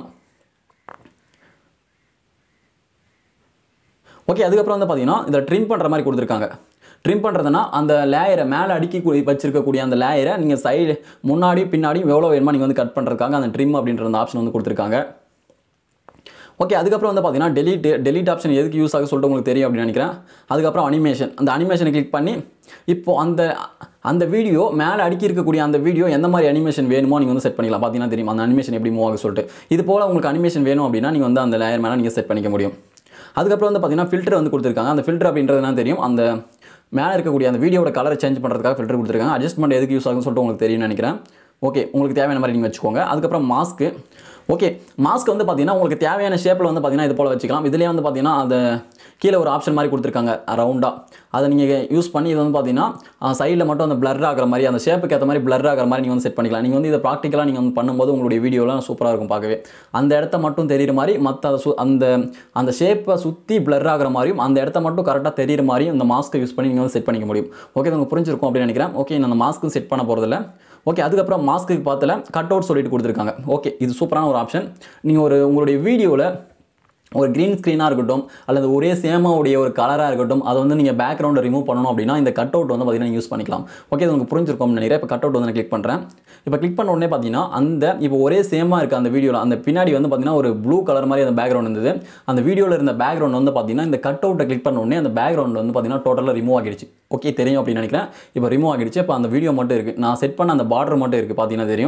ஓகே அதுக்கப்புறம் வந்து பார்த்தீங்கன்னா இதில் ட்ரிம் பண்ணுற மாதிரி கொடுத்துருக்காங்க ட்ரிம் பண்ணுறதுனா அந்த லேயரை மேலே அடுக்கி கூ- வச்சிருக்கக்கூடிய அந்த லேயரை நீங்கள் சைடு முன்னாடி பின்னாடியும் எவ்வளோ வேணுமா நீங்கள் வந்து கட் பண்ணுறதுக்காக அந்த ட்ரிம் அப்படின்ற அந்த ஆப்ஷன் வந்து கொடுத்துருக்காங்க ஓகே அதுக்கப்புறம் வந்து பார்த்தீங்கன்னா டெலிட் டெலிட் ஆப்ஷன் எதுக்கு யூஸ் ஆக சொல்லிட்டு உங்களுக்கு தெரியும் அப்படின்னு நினைக்கிறேன் அதுக்கப்புறம் அனிமேஷன் அந்த அனிமேஷனை கிளிக் பண்ணி இப்போ அந்த அந்த வீடியோ மேலே அடுக்கி இருக்கக்கூடிய அந்த வீடியோ எந்த மாதிரி அனிமேஷன் வேணுமோ நீங்கள் வந்து செட் பண்ணிக்கலாம் பார்த்தீங்கன்னா தெரியும் அந்த அனிமேஷன் எப்படி மூவ் ஆக சொல்லிட்டு இது போல் உங்களுக்கு அனிமேஷன் வேணும் அப்படின்னா நீங்கள் வந்து அந்த லேயர் மேலே நீங்கள் செட் பண்ணிக்க முடியும் அதுக்கப்புறம் வந்து பார்த்தீங்கன்னா ஃபில்டர் வந்து கொடுத்துருக்காங்க அந்த ஃபில்டர் அப்படின்றது என்ன தெரியும் அந்த மேலே இருக்கக்கூடிய அந்த வீடியோட கலரை சேஞ்ச் பண்ணுறதுக்காக ஃபில்டர் கொடுத்துருக்காங்க அட்ஜஸ்ட்மெண்ட் எதுக்கு யூஸ் ஆகும்னு சொல்லிட்டு உங்களுக்கு தெரியும்னு நினைக்கிறேன் ஓகே உங்களுக்கு தேவையான மாதிரி நீங்கள் வச்சுக்கோங்க அதுக்கப்புறம் மாஸ்க்கு ஓகே மாஸ்க் வந்து பார்த்தீங்கன்னா உங்களுக்கு தேவையான ஷேப்பில் வந்து பார்த்தீங்கன்னா இது போல் வச்சுக்கலாம் இதுலேயே வந்து பார்த்தீங்கன்னா அது கீழே ஒரு ஆப்ஷன் மாதிரி கொடுத்துருக்காங்க ரவுண்டாக அதை நீங்கள் யூஸ் பண்ணி இது வந்து பார்த்தீங்கன்னா சைடில் மட்டும் அந்த blur ஆகிற மாதிரி அந்த ஷேப்புக்கு ஏற்ற மாதிரி blur ஆகிற மாதிரி நீங்கள் வந்து செட் பண்ணிக்கலாம் நீங்கள் வந்து இதை ப்ராக்டிக்கலாக நீங்கள் வந்து பண்ணும்போது உங்களுடைய வீடியோலாம் சூப்பராக இருக்கும் பார்க்கவே அந்த இடத்த மட்டும் தெரியுற மாதிரி மற்ற சு அந்த அந்த ஷேப்பை சுற்றி blur ஆகிற மாதிரியும் அந்த இடத்த மட்டும் கரெக்டாக தெரியுற மாதிரியும் இந்த மாஸ்க்கை யூஸ் பண்ணி நீங்கள் வந்து செட் பண்ணிக்க முடியும் ஓகே இது உங்களுக்கு புரிஞ்சிருக்கும் அப்படின்னு நினைக்கிறேன் ஓகே நான் அந்த மாஸ்க்கு செட் பண்ண போகிறதில்ல ஓகே அதுக்கப்புறம் மாஸ்க்கு பார்த்தல கட் அவுட் சொல்லிட்டு கொடுத்துருக்காங்க ஓகே இது சூப்பரான ஒரு ஆப்ஷன் நீங்கள் ஒரு உங்களுடைய வீடியோவில் ஒரு க்ரீன் ஸ்க்ரீனாக இருக்கட்டும் அல்லது ஒரே சேமாவுடைய ஒரு கலராக இருக்கட்டும் அதை வந்து நீங்கள் பேக்ரவுண்டை ரிமூவ் பண்ணணும் அப்படின்னா இந்த கட் அவுட் வந்து பார்த்தீங்கன்னா யூஸ் பண்ணிக்கலாம் ஓகே இது உங்களுக்கு புரிஞ்சிருக்கும்னு நினைக்கிறேன் இப்போ கட் அவுட் வந்து நான் கிளிக் பண்ணுறேன் இப்போ கிளிக் பண்ண உடனே பார்த்தீங்கன்னா அந்த இப்போ ஒரே சேமாக இருக்குது அந்த வீடியோவில் அந்த பின்னாடி வந்து பார்த்தீங்கன்னா ஒரு ப்ளூ கலர் மாதிரி அந்த பேக்ரவுண்ட் இருந்தது அந்த வீடியோவில் இருந்த பேக்ரவுண்ட் வந்து பார்த்தீங்கன்னா இந்த கட் அவுட்டை கிளிக் பண்ண உடனே அந்த பேக்ரவுண்ட் வந்து பார்த்தீங்கன்னா டோட்டலாக ரிமூவ் ஆகிடுச்சு ஓகே தெரியும் அப்படின்னு நினைக்கிறேன் இப்போ ரிமூவ் ஆகிடுச்சு இப்போ அந்த வீடியோ மட்டும் இருக்குது நான் செட் பண்ண அந்த பார்டர் மட்டும் இருக்குது பார்த்தீங்கன்னா தெரியும்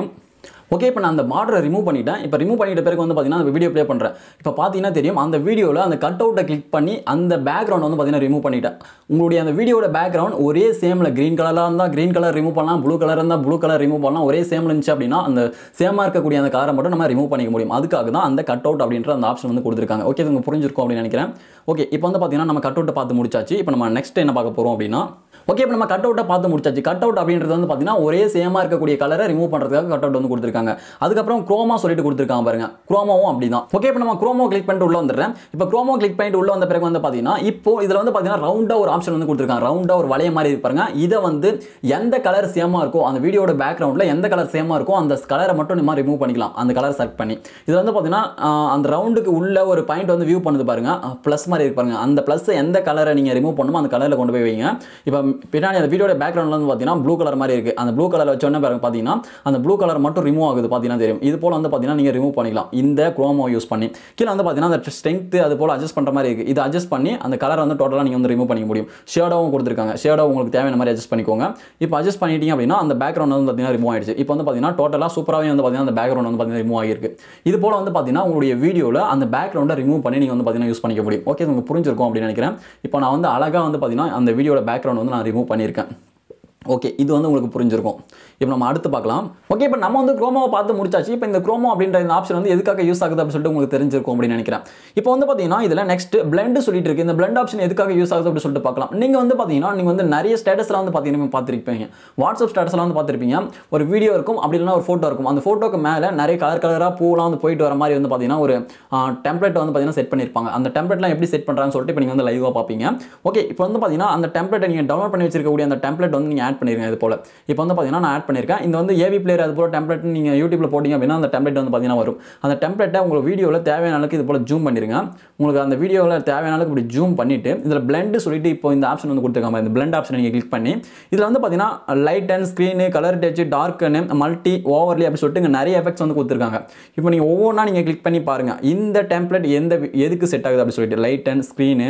ஓகே இப்போ நான் அந்த பார்டரை ரிமூவ் பண்ணிட்டேன் இப்போ ரிமூவ் பண்ணிட்ட பிறகு வந்து பார்த்தீங்கன்னா அந்த வீடியோ ப்ளே பண்ணுறேன் இப்போ பார்த்தீங்கன்னா தெரியும் அந்த வீடியோவில் அந்த கட் அவுட்டை கிளிக் பண்ணி அந்த பேக்ரவுண்ட் வந்து பார்த்தீங்கன்னா ரிமூவ் பண்ணிட்டேன் உங்களுடைய அந்த வீடியோட பேக்ரவுண்ட் ஒரே சேமில் க்ரீன் கலராக இருந்தால் க்ரீன் கலர் ரிமூவ் பண்ணலாம் ப்ளூ கலர் இருந்தால் ப்ளூ கலர் ரிமூவ் பண்ணலாம் ஒரே சேமில் இருந்துச்சு அப்படின்னா அந்த சேமாக இருக்கக்கூடிய அந்த கலரை மட்டும் நம்ம ரிமூவ் பண்ணிக்க முடியும் அதுக்காக தான் அந்த கட் அவுட் அப்படின்ற அந்த ஆப்ஷன் வந்து கொடுத்துருக்காங்க ஓகே இது உங்களுக்கு புரிஞ்சிருக்கும் அப்படின்னு நினைக்கிறேன் ஓகே இப்போ வந்து பார்த்தீங்கன்னா நம்ம கட் அவுட்டை பார்த்து முடிச்சாச்சு இப்போ நம்ம நெக்ஸ்ட் என்ன பார்க்க போகிறோம் அப்படின்னா ஓகே இப்போ நம்ம கட் அவுட்டை பார்த்து முடிச்சாச்சு கட் அவுட் அப்படின்றது வந்து பார்த்தீங்கன்னா ஒரே சேமாக இருக்கக்கூடிய கலரை ரிமூவ் பண்ணுறதுக்காக கட் அவுட் வந்து கொடுத்துருக்காங்க அதுக்கப்புறம் குரோமா சொல்லிட்டு கொடுத்துருக்காங்க பாருங்க குரோமாவும் அப்படி தான் ஓகே இப்போ நம்ம குரோமோ கிளிக் பண்ணிட்டு உள்ள வந்துடுறேன் இப்போ குரோமோ கிளிக் பண்ணிட்டு உள்ள வந்த பிறகு வந்து பார்த்தீங்கன்னா இப்போ இதில் வந்து பார்த்தீங்கன்னா ரவுண்டாக ஒரு ஆப்ஷன் வந்து கொடுத்துருக்காங்க ரவுண்டாக ஒரு வளைய மாதிரி இருக்கு பாருங்க இதை வந்து எந்த கலர் சேமாக இருக்கோ அந்த வீடியோட பேக்ரவுண்டில் எந்த கலர் சேமாக இருக்கோ அந்த கலரை மட்டும் நம்ம ரிமூவ் பண்ணிக்கலாம் அந்த கலர் செலக்ட் பண்ணி இதில் வந்து பார்த்தீங்கன்னா ஆஹ், அந்த ரவுண்டுக்கு உள்ள ஒரு பாயிண்ட் வந்து வியூ பண்ணுது பாருங்க ப்ளஸ் மாதிரி இருக்கு பாருங்க அந்த ப்ளஸ் எந்த கலரை நீங்கள் ரிமூவ் பண்ணுமோ அந்த கலரில் கொண்டு போய் வைங்க இப்போ பின்னாடி அந்த வீடியோட பேக்ரவுண்டில் வந்து பார்த்தீங்கன்னா ப்ளூ கலர் மாதிரி இருக்குது அந்த ப்ளூ கலர் வச்சோன்னே பாருங்க பார்த்தீங்கன்னா அந்த ப்ளூ கலர் மட்டும் ரிமூவ் ஆகுது பார்த்தீங்கன்னா தெரியும் இது போல் வந்து பார்த்தீங்கன்னா நீங்கள் ரிமூவ் பண்ணிக்கலாம் இந்த குரோமோ யூஸ் பண்ணி கீழே வந்து பார்த்தீங்கன்னா அந்த ஸ்ட்ரென்த் அது போல் அட்ஜஸ்ட் பண்ணுற மாதிரி இருக்குது இது அட்ஜஸ்ட் பண்ணி அந்த கலரை வந்து டோட்டலாக நீங்கள் வந்து ரிமூவ் பண்ணிக்க முடியும் ஷேடோவும் கொடுத்துருக்காங்க ஷேடோ உங்களுக்கு தேவையான மாதிரி அட்ஜஸ்ட் பண்ணிக்கோங்க இப்போ அட்ஜஸ்ட் பண்ணிட்டீங்க அப்படின்னா அந்த பேக்ரவுண்ட் வந்து பார்த்தீங்கன்னா ரிமூவ் ஆயிடுச்சு இப்போ வந்து பார்த்தீங்கன்னா டோட்டலாக சூப்பராகவே வந்து பார்த்தீங்கன்னா அந்த பேக்ரவுண்ட் வந்து பார்த்தீங்கன்னா ரிமூவ் ஆகிருக்கு இது போல் வந்து பார்த்தீங்கன்னா உங்களுடைய வீடியோவில் அந்த பேக்ரவுண்டை ரிமூவ் பண்ணி நீங்கள் வந்து பார்த்தீங்கன்னா யூஸ் பண்ணிக்க முடியும் ஓகே உங்களுக்கு புரிஞ்சிருக்கும் அப்படின்னு நினைக்கிறேன் இப்போ நான் வந்து அழகாக வந்து பார்த்தீங்கன்னா அந்த வீடியோட பேக்ரவுண்ட் வந்து நான் ரிமூவ் பண்ணியிருக்கேன் ஓகே இது வந்து உங்களுக்கு புரிஞ்சிருக்கும் இப்போ நம்ம அடுத்து பார்க்கலாம் ஓகே இப்போ நம்ம வந்து குரோமாவை பார்த்து முடிச்சாச்சு இப்போ இந்த குரோமோ அப்படின்ற இந்த ஆப்ஷன் வந்து எதுக்காக யூஸ் ஆகுது அப்படின்னு சொல்லிட்டு உங்களுக்கு தெரிஞ்சிருக்கும் அப்படின்னு நினைக்கிறேன் இப்போ வந்து பார்த்தீங்கன்னா இதில் நெக்ஸ்ட் பிளண்ட் சொல்லிட்டு இருக்கு இந்த பிளண்ட் ஆப்ஷன் எதுக்காக யூஸ் ஆகுது அப்படின்னு சொல்லிட்டு பார்க்கலாம் நீங்கள் வந்து பார்த்தீங்கன்னா நீங்கள் வந்து நிறைய ஸ்டேட்டஸ்லாம் வந்து பார்த்தீங்கன்னா பார்த்துருப்பீங்க வாட்ஸ்அப் ஸ்டேட்டஸ்லாம் வந்து பார்த்துருப்பீங்க ஒரு வீடியோ இருக்கும் அப்படி இல்லைன்னா ஒரு ஃபோட்டோ இருக்கும் அந்த ஃபோட்டோக்கு மேலே நிறைய கலர் கலராக பூலாம் வந்து போயிட்டு வர மாதிரி வந்து பார்த்தீங்கன்னா ஒரு டெம்ப்ளேட் வந்து பார்த்தீங்கன்னா செட் பண்ணியிருப்பாங்க அந்த டெம்ப்ளேட்லாம் எப்படி செட் பண்ணுறாங்கன்னு சொல்லிட்டு இப்போ நீங்கள் வந்து லைவாக பார்ப்பீங்க ஓகே இப்போ வந்து பார்த்தீங்கன்னா அந்த டெம்ப்ளேட்டை நீங்கள் டவுன்லோட் பண்ணி வச்சிருக்கக்கூடிய அந்த டெம்ப்ளேட் வந்து நீங்கள் ஆட் பண்ணிருங்க இது போல் இப்போ வந்து பார்த்தீங்கன்னா நான் ஆட் பண்ணியிருக்கேன் இந்த வந்து ஏவி பிளேயர் அது போல் டெம்ப்ளேட் நீங்கள் யூடியூப்ல போட்டிங்க அப்படின்னா அந்த டெம்ப்ளேட் வந்து பார்த்தீங்கன்னா வரும் அந்த டெம்ப்ளேட்டை உங்களுக்கு வீடியோவில் தேவையான அளவுக்கு இது போல் ஜூம் பண்ணிருங்க உங்களுக்கு அந்த வீடியோவில் தேவையான அளவுக்கு இப்படி ஜூம் பண்ணிட்டு இதில் பிளெண்ட் சொல்லிட்டு இப்போ இந்த ஆப்ஷன் வந்து கொடுத்துருக்காங்க இந்த பிளெண்ட் ஆப்ஷன் நீங்கள் கிளிக் பண்ணி இதில் வந்து பார்த்தீங்கன்னா light and screen colour touch darken multi overlay அப்படி சொல்லிட்டு இங்கே நிறைய எஃபெக்ட்ஸ் வந்து கொடுத்துருக்காங்க இப்போ நீங்கள் ஒவ்வொன்றா நீங்கள் கிளிக் பண்ணி பாருங்கள் இந்த டெம்ப்ளேட் எந்த எதுக்கு செட் ஆகுது அப்படி சொல்லிட்டு light and screen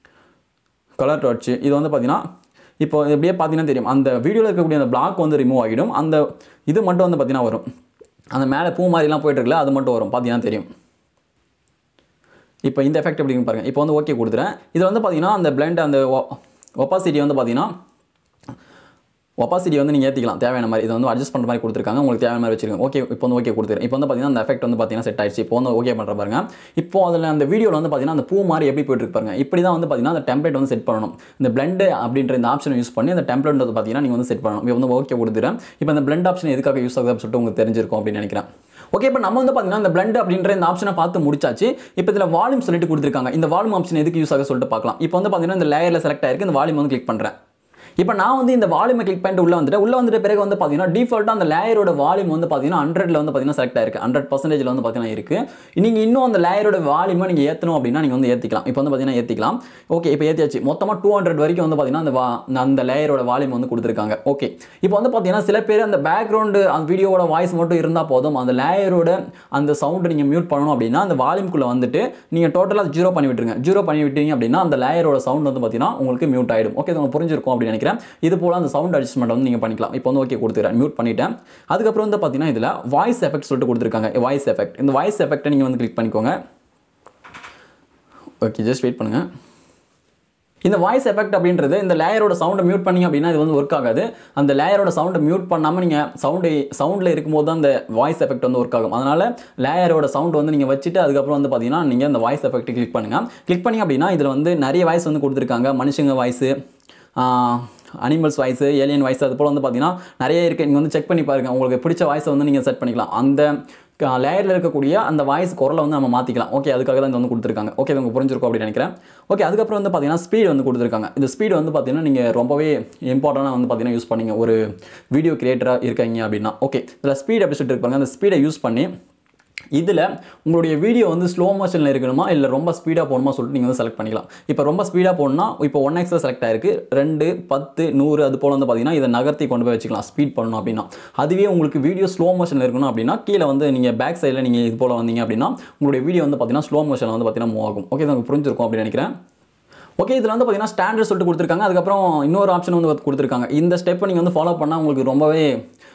colour touch இது வந்து பார்த்தீங்கன்னா இப்போ எப்படியே பார்த்தீங்கன்னா தெரியும் அந்த வீடியோவில் இருக்கக்கூடிய அந்த பிளாக் வந்து ரிமூவ் ஆகிடும் அந்த இது மட்டும் வந்து பார்த்தீங்கன்னா வரும் அந்த மேலே பூ மாதிரிலாம் போயிட்டு இருக்குல்ல அது மட்டும் வரும் பார்த்தீங்கன்னா தெரியும் இப்போ இந்த எஃபெக்ட் எப்படின்னு பாருங்க இப்போ வந்து ஓகே கொடுத்துறேன் இது வந்து பார்த்தீங்கன்னா அந்த பிளண்ட் அந்த ஒப்பாசிட்டி வந்து பார்த்தீங்கன்னா ஒப்பாசிட்டி வந்து நீங்கள் ஏற்றிக்கலாம் தேவையான மாதிரி இதை வந்து அட்ஜஸ்ட் பண்ணுற மாதிரி கொடுத்துருக்காங்க உங்களுக்கு தேவையான மாதிரி வச்சிருக்கோம் ஓகே இப்போ வந்து ஓகே கொடுத்துருக்கேன் இப்போ வந்து பார்த்தீங்கன்னா அந்த எஃபெக்ட் வந்து பார்த்தீங்கன்னா செட் ஆயிடுச்சு இப்போ வந்து ஓகே பண்ணுற பாருங்க இப்போ அதில் அந்த வீடியோவில் வந்து பார்த்தீங்கன்னா அந்த பூ மாதிரி எப்படி போயிட்டு இருக்கு பாருங்க இப்படி தான் வந்து பார்த்தீங்கன்னா அந்த டெம்ப்ளேட் வந்து செட் பண்ணணும் இந்த பிளண்ட் அப்படின்ற இந்த ஆப்ஷனை யூஸ் பண்ணி அந்த டெம்ப்ளேட் வந்து பார்த்தீங்கன்னா நீங்கள் வந்து செட் பண்ணணும் இப்போ வந்து ஓகே கொடுத்துறேன் இப்போ இந்த பிளண்ட் ஆப்ஷன் எதுக்காக யூஸ் ஆகுது அப்படின்னு சொல்லிட்டு உங்களுக்கு தெரிஞ்சிருக்கும் அப்படின்னு நினைக்கிறேன் ஓகே இப்போ நம்ம வந்து பார்த்தீங்கன்னா இந்த பிளண்ட் அப்படின்ற இந்த ஆப்ஷனை பார்த்து முடிச்சாச்சு இப்போ இதில் வால்யூம் சொல்லிட்டு கொடுத்துருக்காங்க இந்த வால்யூம் ஆப்ஷன் எதுக்கு யூஸ் ஆக சொல்லிட்டு பார்க்கலாம் இப்போ வந்து பார்த்தீங்கன்னா இந்த லேயரில் செலக்ட் ஆயிருக்கு இந்த வால்யூம் வந்து கிளிக் பண்ணுறேன் இப்போ நான் வந்து இந்த வால்யூமை கிளிக் பண்ணிட்டு உள்ள வந்துட்டு உள்ள வந்துட்டு பிறகு வந்து பார்த்தீங்கன்னா டிஃபால்ட்டாக அந்த லேயரோட வால்யூம் வந்து பார்த்தீங்கன்னா ஹண்ட்ரட்ல வந்து பார்த்தீங்கன்னா செலக்ட் ஆயிருக்கு ஹண்ட்ரட் பர்சன்டேஜில் வந்து பார்த்தீங்கன்னா இருக்கு நீங்கள் இன்னும் அந்த லேயரோட வால்யூமை நீங்கள் ஏற்றணும் அப்படின்னா நீங்கள் வந்து ஏற்றிக்கலாம் இப்போ வந்து பார்த்தீங்கன்னா ஏற்றிக்கலாம் ஓகே இப்போ ஏற்றியாச்சு மொத்தமாக டூ ஹண்ட்ரட் வரைக்கும் வந்து பார்த்தீங்கன்னா அந்த வா அந்த லேயரோட வால்யூம் வந்து கொடுத்துருக்காங்க ஓகே இப்போ வந்து பார்த்தீங்கன்னா சில பேர் அந்த பேக்ரவுண்டு அந்த வீடியோவோட வாய்ஸ் மட்டும் இருந்தால் போதும் அந்த லேயரோட அந்த சவுண்டை நீங்கள் மியூட் பண்ணணும் அப்படின்னா அந்த வால்யூம்குள்ளே வந்துட்டு நீங்கள் டோட்டலாக ஜீரோ பண்ணி விட்டுருங்க ஜீரோ பண்ணி விட்டீங்க அப்படின்னா அந்த லேயரோட சவுண்ட் வந்து பார்த்தீங்கன்னா உங்களுக்கு மியூட் ஆகிடும் ஓகே இது உங்களுக்கு புரிஞ்சிருக்கும் அப்படின்னு நினைக்கிறேன் இது போல் அந்த சவுண்ட் அட்ஜஸ்ட்மெண்ட் வந்து நீங்கள் பண்ணிக்கலாம் இப்போ வந்து ஓகே கொடுத்துக்கிறேன் மியூட் பண்ணிட்டேன் அதுக்கப்புறம் வந்து பார்த்தீங்கன்னா இதில் வாய்ஸ் எஃபெக்ட் சொல்லிட்டு கொடுத்துருக்காங்க வாய்ஸ் எஃபெக்ட் இந்த வாய்ஸ் எஃபெக்ட்டை நீங்கள் வந்து கிளிக் பண்ணிக்கோங்க ஓகே ஜஸ்ட் வெயிட் பண்ணுங்கள் இந்த வாய்ஸ் எஃபெக்ட் அப்படின்றது இந்த லேயரோட சவுண்டை மியூட் பண்ணீங்க அப்படின்னா இது வந்து ஒர்க் ஆகாது அந்த லேயரோட சவுண்டை மியூட் பண்ணாமல் நீங்கள் சவுண்டு சவுண்டில் இருக்கும்போது தான் அந்த வாய்ஸ் எஃபெக்ட் வந்து ஒர்க் ஆகும் அதனால் லேயரோட சவுண்ட் வந்து நீங்கள் வச்சுட்டு அதுக்கப்புறம் வந்து பார்த்தீங்கன்னா நீங்கள் அந்த வாய்ஸ் எஃபெக்ட் கிளிக் பண்ணுங்கள் கிளிக் பண்ணி அப்படின்னா இதில் வந்து நிறைய வாய்ஸ் வந்து கொடுத்துருக்காங்க மனுஷங்க voice animals voice alien voice அது போல் வந்து பார்த்தீங்கன்னா நிறைய இருக்குது நீங்கள் வந்து செக் பண்ணி பாருங்கள் உங்களுக்கு பிடிச்ச வாய்ஸை வந்து நீங்கள் செட் பண்ணிக்கலாம் அந்த லேயரில் இருக்கக்கூடிய அந்த வாய்ஸ் குரலை வந்து நம்ம மாற்றிக்கலாம் ஓகே அதுக்காக தான் இது வந்து கொடுத்துருக்காங்க ஓகே உங்களுக்கு புரிஞ்சிருக்கும் அப்படின்னு நினைக்கிறேன் ஓகே அதுக்கப்புறம் வந்து பார்த்தீங்கன்னா ஸ்பீடு வந்து கொடுத்துருக்காங்க இந்த ஸ்பீடு வந்து பார்த்தீங்கன்னா நீங்கள் ரொம்பவே இம்பார்ட்டண்டாக வந்து பார்த்தீங்கன்னா யூஸ் பண்ணீங்க ஒரு வீடியோ கிரியேட்டராக இருக்கீங்க அப்படின்னா ஓகே இதில் ஸ்பீட் அப்படி சொல்லிட்டு இருப்பாங்க அந்த ஸ்பீடை யூஸ் பண்ணி இதில் உங்களுடைய வீடியோ வந்து ஸ்லோ மோஷனில் இருக்கணுமா இல்லை ரொம்ப ஸ்பீடாக போகணுமா சொல்லிட்டு நீங்கள் வந்து செலக்ட் பண்ணிக்கலாம் இப்போ ரொம்ப ஸ்பீடாக போகணும்னா இப்போ ஒன் எக்ஸில் செலக்ட் ஆயிருக்கு ரெண்டு பத்து நூறு அது போல் வந்து பார்த்தீங்கன்னா இதை நகர்த்தி கொண்டு போய் வச்சுக்கலாம் ஸ்பீட் பண்ணணும் அப்படின்னா அதுவே உங்களுக்கு வீடியோ ஸ்லோ மோஷனில் இருக்கணும் அப்படின்னா கீழே வந்து நீங்கள் பேக் சைடில் நீங்கள் இது போல் வந்தீங்க அப்படின்னா உங்களுடைய வீடியோ வந்து பார்த்தீங்கன்னா ஸ்லோ மோஷனில் வந்து பார்த்தீங்கன்னா மூவ் ஆகும் ஓகே இது உங்களுக்கு புரிஞ்சிருக்கும் அப்படின்னு நினைக்கிறேன் ஓகே இதில் வந்து பார்த்தீங்கன்னா ஸ்டாண்டர்ட் சொல்லிட்டு கொடுத்துருக்காங்க அதுக்கப்புறம் இன்னொரு ஆப்ஷன் வந்து கொடுத்துருக்காங்க இந்த ஸ்டெப்பை நீங்கள் வந்து ஃபாலோ பண்ணால் உங்களுக்கு ரொம்பவே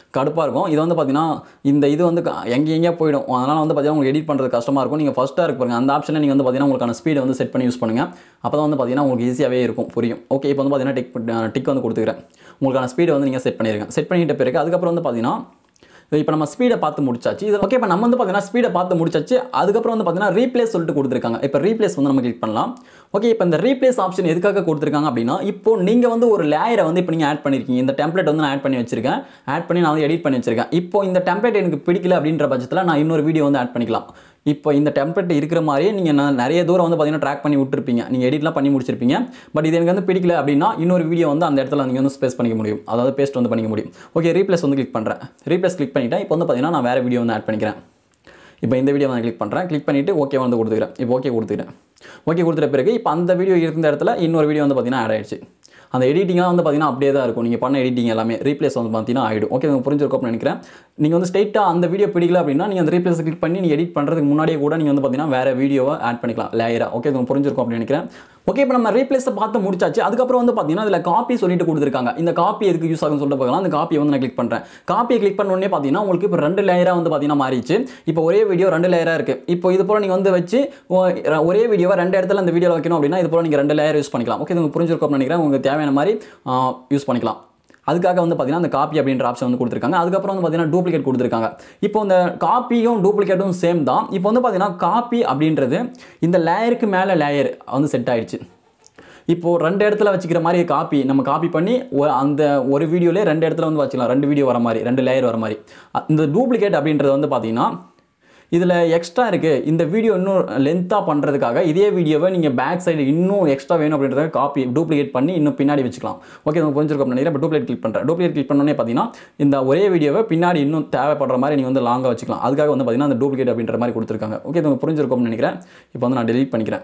கடுப்பாக இருக்கும் இது வந்து பார்த்தீங்கன்னா இந்த இது வந்து க- எங்கே எங்கேயா போயிடும் அதனால் வந்து பார்த்தீங்கன்னா உங்களுக்கு எடிட் பண்ணுறது கஷ்டமாக இருக்கும் நீங்கள் ஃபஸ்ட்டாக இருக்கு பாருங்க அந்த ஆப்ஷனில் நீங்கள் வந்து பார்த்தீங்கன்னா உங்களுக்கான ஸ்பீடை வந்து செட் பண்ணி யூஸ் பண்ணுங்கள் அப்போ தான் வந்து பார்த்தீங்கன்னா உங்களுக்கு ஈஸியாகவே இருக்கும் புரியும் ஓகே இப்போ வந்து பார்த்தீங்கன்னா டிக் டிக் வந்து கொடுத்துக்கிறேன் உங்களுக்கான ஸ்பீடை வந்து நீங்கள் செட் பண்ணிடுங்க செட் பண்ணிட்ட பிறகு அதுக்கப்புறம் வந்து பார்த்தீங்கன்னா இப்போ நம்ம ஸ்பீடை பார்த்து முடிச்சாச்சு இது ஓகே இப்போ நம்ம வந்து பார்த்தீங்கன்னா ஸ்பீடை பார்த்து முடிச்சாச்சு அதுக்கப்புறம் வந்து பார்த்தீங்கன்னா ரீப்ளேஸ் சொல்லிட்டு கொடுத்துருக்காங்க இப்போ ரீப்ளேஸ் வந்து நம்ம கிளிக் பண்ணலாம் ஓகே இப்போ இந்த ரீப்ளேஸ் ஆப்ஷன் எதுக்காக கொடுத்துருக்காங்க அப்படின்னா இப்போ நீங்கள் வந்து ஒரு லேயரை வந்து இப்போ நீங்கள் ஆட் பண்ணியிருக்கீங்க இந்த டெம்ப்ளேட் வந்து நான் ஆட் பண்ணி வச்சிருக்கேன் ஆட் பண்ணி நான் வந்து எடிட் பண்ணி வச்சிருக்கேன் இப்போ இந்த டெம்ப்ளேட் எனக்கு பிடிக்கல அப்படின்ற பட்சத்தில் நான் இன்னொரு வீடியோ வந்து ஆட் பண்ணிக்கலாம் இப்போ இந்த டெம்ப்ளேட் இருக்கிற மாதிரியே நீங்கள் நான் நிறைய தூரம் வந்து பார்த்தீங்கன்னா ட்ராக் பண்ணி விட்டுருப்பீங்க நீங்கள் எடிட்லாம் பண்ணி முடிச்சிருப்பீங்க பட் இது எனக்கு வந்து பிடிக்கல அப்படின்னா இன்னொரு வீடியோ வந்து அந்த இடத்துல நீங்கள் வந்து ஸ்பேஸ் பண்ணிக்க முடியும் அதாவது பேஸ்ட் வந்து பண்ணிக்க முடியும் ஓகே ரீப்ளேஸ் வந்து கிளிக் பண்ணுறேன் ரீப்ளேஸ் கிளிக் பண்ணிட்டேன் இப்போ வந்து பார்த்தீங்கன்னா நான் வேறு வீடியோ வந்து ஆட் பண்ணிக்கிறேன் இப்போ இந்த வீடியோ நான் கிளிக் பண்ணுறேன் கிளிக் பண்ணிவிட்டு ஓகே வந்து கொடுத்துக்கிறேன் இப்போ ஓகே கொடுத்துக்கிறேன் ஓகே கொடுத்துட்ட பிறகு இப்போ அந்த வீடியோ இருந்த இடத்துல இன்னொரு வீடியோ வந்து பார்த்தீங்கன்னா ஆட் ஆயிடுச்சு அந்த எடிட்டிங்லாம் வந்து பார்த்தீங்கன்னா அப்படியே தான் இருக்கும் நீங்கள் பண்ண எடிட்டிங் எல்லாமே ரீப்ளேஸ் வந்து பார்த்தீங்கன்னா ஆகிடும் ஓகே உங்களுக்கு புரிஞ்சிருக்கும் அப்படின்னு நினைக்கிறேன் நீங்கள் வந்து ஸ்ட்ரெயிட்டாக அந்த வீடியோ பிடிக்கல அப்படின்னா நீங்கள் அந்த ரீப்ளேஸ் கிளிக் பண்ணி நீங்கள் எடிட் பண்ணுறதுக்கு முன்னாடியே கூட நீங்கள் வந்து பார்த்தீங்கன்னா வேறு வீடியோவை ஆட் பண்ணிக்கலாம் லேயராக ஓகே உங்களுக்கு புரிஞ்சிருக்கும் அப்படின்னு நினைக்கிறேன் ஓகே இப்போ நம்ம ரீப்ளேஸை பார்த்து முடிச்சாச்சு அதுக்கப்புறம் வந்து பார்த்தீங்கன்னா இதில் காப்பி சொல்லிட்டு கொடுத்துருக்காங்க இந்த காப்பி எதுக்கு யூஸ் ஆகும்னு சொல்லிட்டு பார்க்கலாம் அந்த காப்பியை வந்து நான் கிளிக் பண்ணுறேன் காப்பியை கிளிக் பண்ண உடனே பார்த்தீங்கன்னா உங்களுக்கு இப்போ ரெண்டு லேயராக வந்து பார்த்தீங்கன்னா மாறிடுச்சு இப்போ ஒரே வீடியோ ரெண்டு லேயராக இருக்குது இப்போ இது போல் நீங்கள் வந்து வச்சு ஒ- ஒரே வீடியோவை ரெண்டு இடத்துல அந்த வீடியோவில் வைக்கணும் அப்படின்னா இது போல் நீங்கள் ரெண்டு லேயர் யூஸ் பண்ணிக்கலாம் ஓகே உங்களுக்கு புரிஞ்சிருக்கும் அப்படின்னு நினைக்கிறேன் உங்களுக்கு தேவையான மாதிரி யூஸ் பண்ணிக்கலாம் அதுக்காக வந்து பார்த்தீங்கன்னா அந்த காப்பி அப்படின்ற ஆப்ஷன் வந்து கொடுத்துருக்காங்க அதுக்கப்புறம் வந்து பார்த்தீங்கன்னா டூப்ளிகேட் கொடுத்துருக்காங்க இப்போ இந்த காப்பியும் டூப்ளிகேட்டும் சேம் தான் இப்போ வந்து பார்த்தீங்கன்னா காப்பி அப்படின்றது இந்த லேயருக்கு மேலே லேயர் வந்து செட் ஆயிடுச்சு இப்போ ரெண்டு இடத்துல வச்சுக்கிற மாதிரி காப்பி நம்ம காப்பி பண்ணி ஒ- அந்த ஒரு வீடியோலே ரெண்டு இடத்துல வந்து வச்சுக்கலாம் ரெண்டு வீடியோ வர மாதிரி ரெண்டு லேயர் வர மாதிரி அ- இந்த டூப்ளிகேட் அப்படின்றது வந்து பார்த்தீங்கன்னா இதில் எக்ஸ்ட்ரா இருக்குது இந்த வீடியோ இன்னும் லென்த்தாக பண்ணுறதுக்காக இதே வீடியோவை நீங்கள் பேக் சைடு இன்னும் எக்ஸ்ட்ரா வேணும் அப்படின்றத காப்பி டூப்ளிகேட் பண்ணி இன்னும் பின்னாடி வச்சுக்கலாம் ஓகே உங்களுக்கு புரிஞ்சிருக்கும் நினைக்கிறேன் இப்போ டூப்ளிகேட் கிளிக் பண்ணுறேன் டூப்ளிகேட் கிளிக் பண்ணோன்னே பார்த்தீங்கன்னா இந்த ஒரே வீடியோவை பின்னாடி இன்னும் தேவைப்படுற மாதிரி நீங்கள் வந்து லாங்காக வச்சுக்கலாம் அதுக்காக வந்து பார்த்தீங்கன்னா அந்த டூப்ளிகேட் அப்படின்ற மாதிரி கொடுத்துருக்காங்க ஓகே உங்களுக்கு புரிஞ்சிருக்கும்னு நினைக்கிறேன் இப்போ வந்து நான் delete பண்ணிக்கிறேன்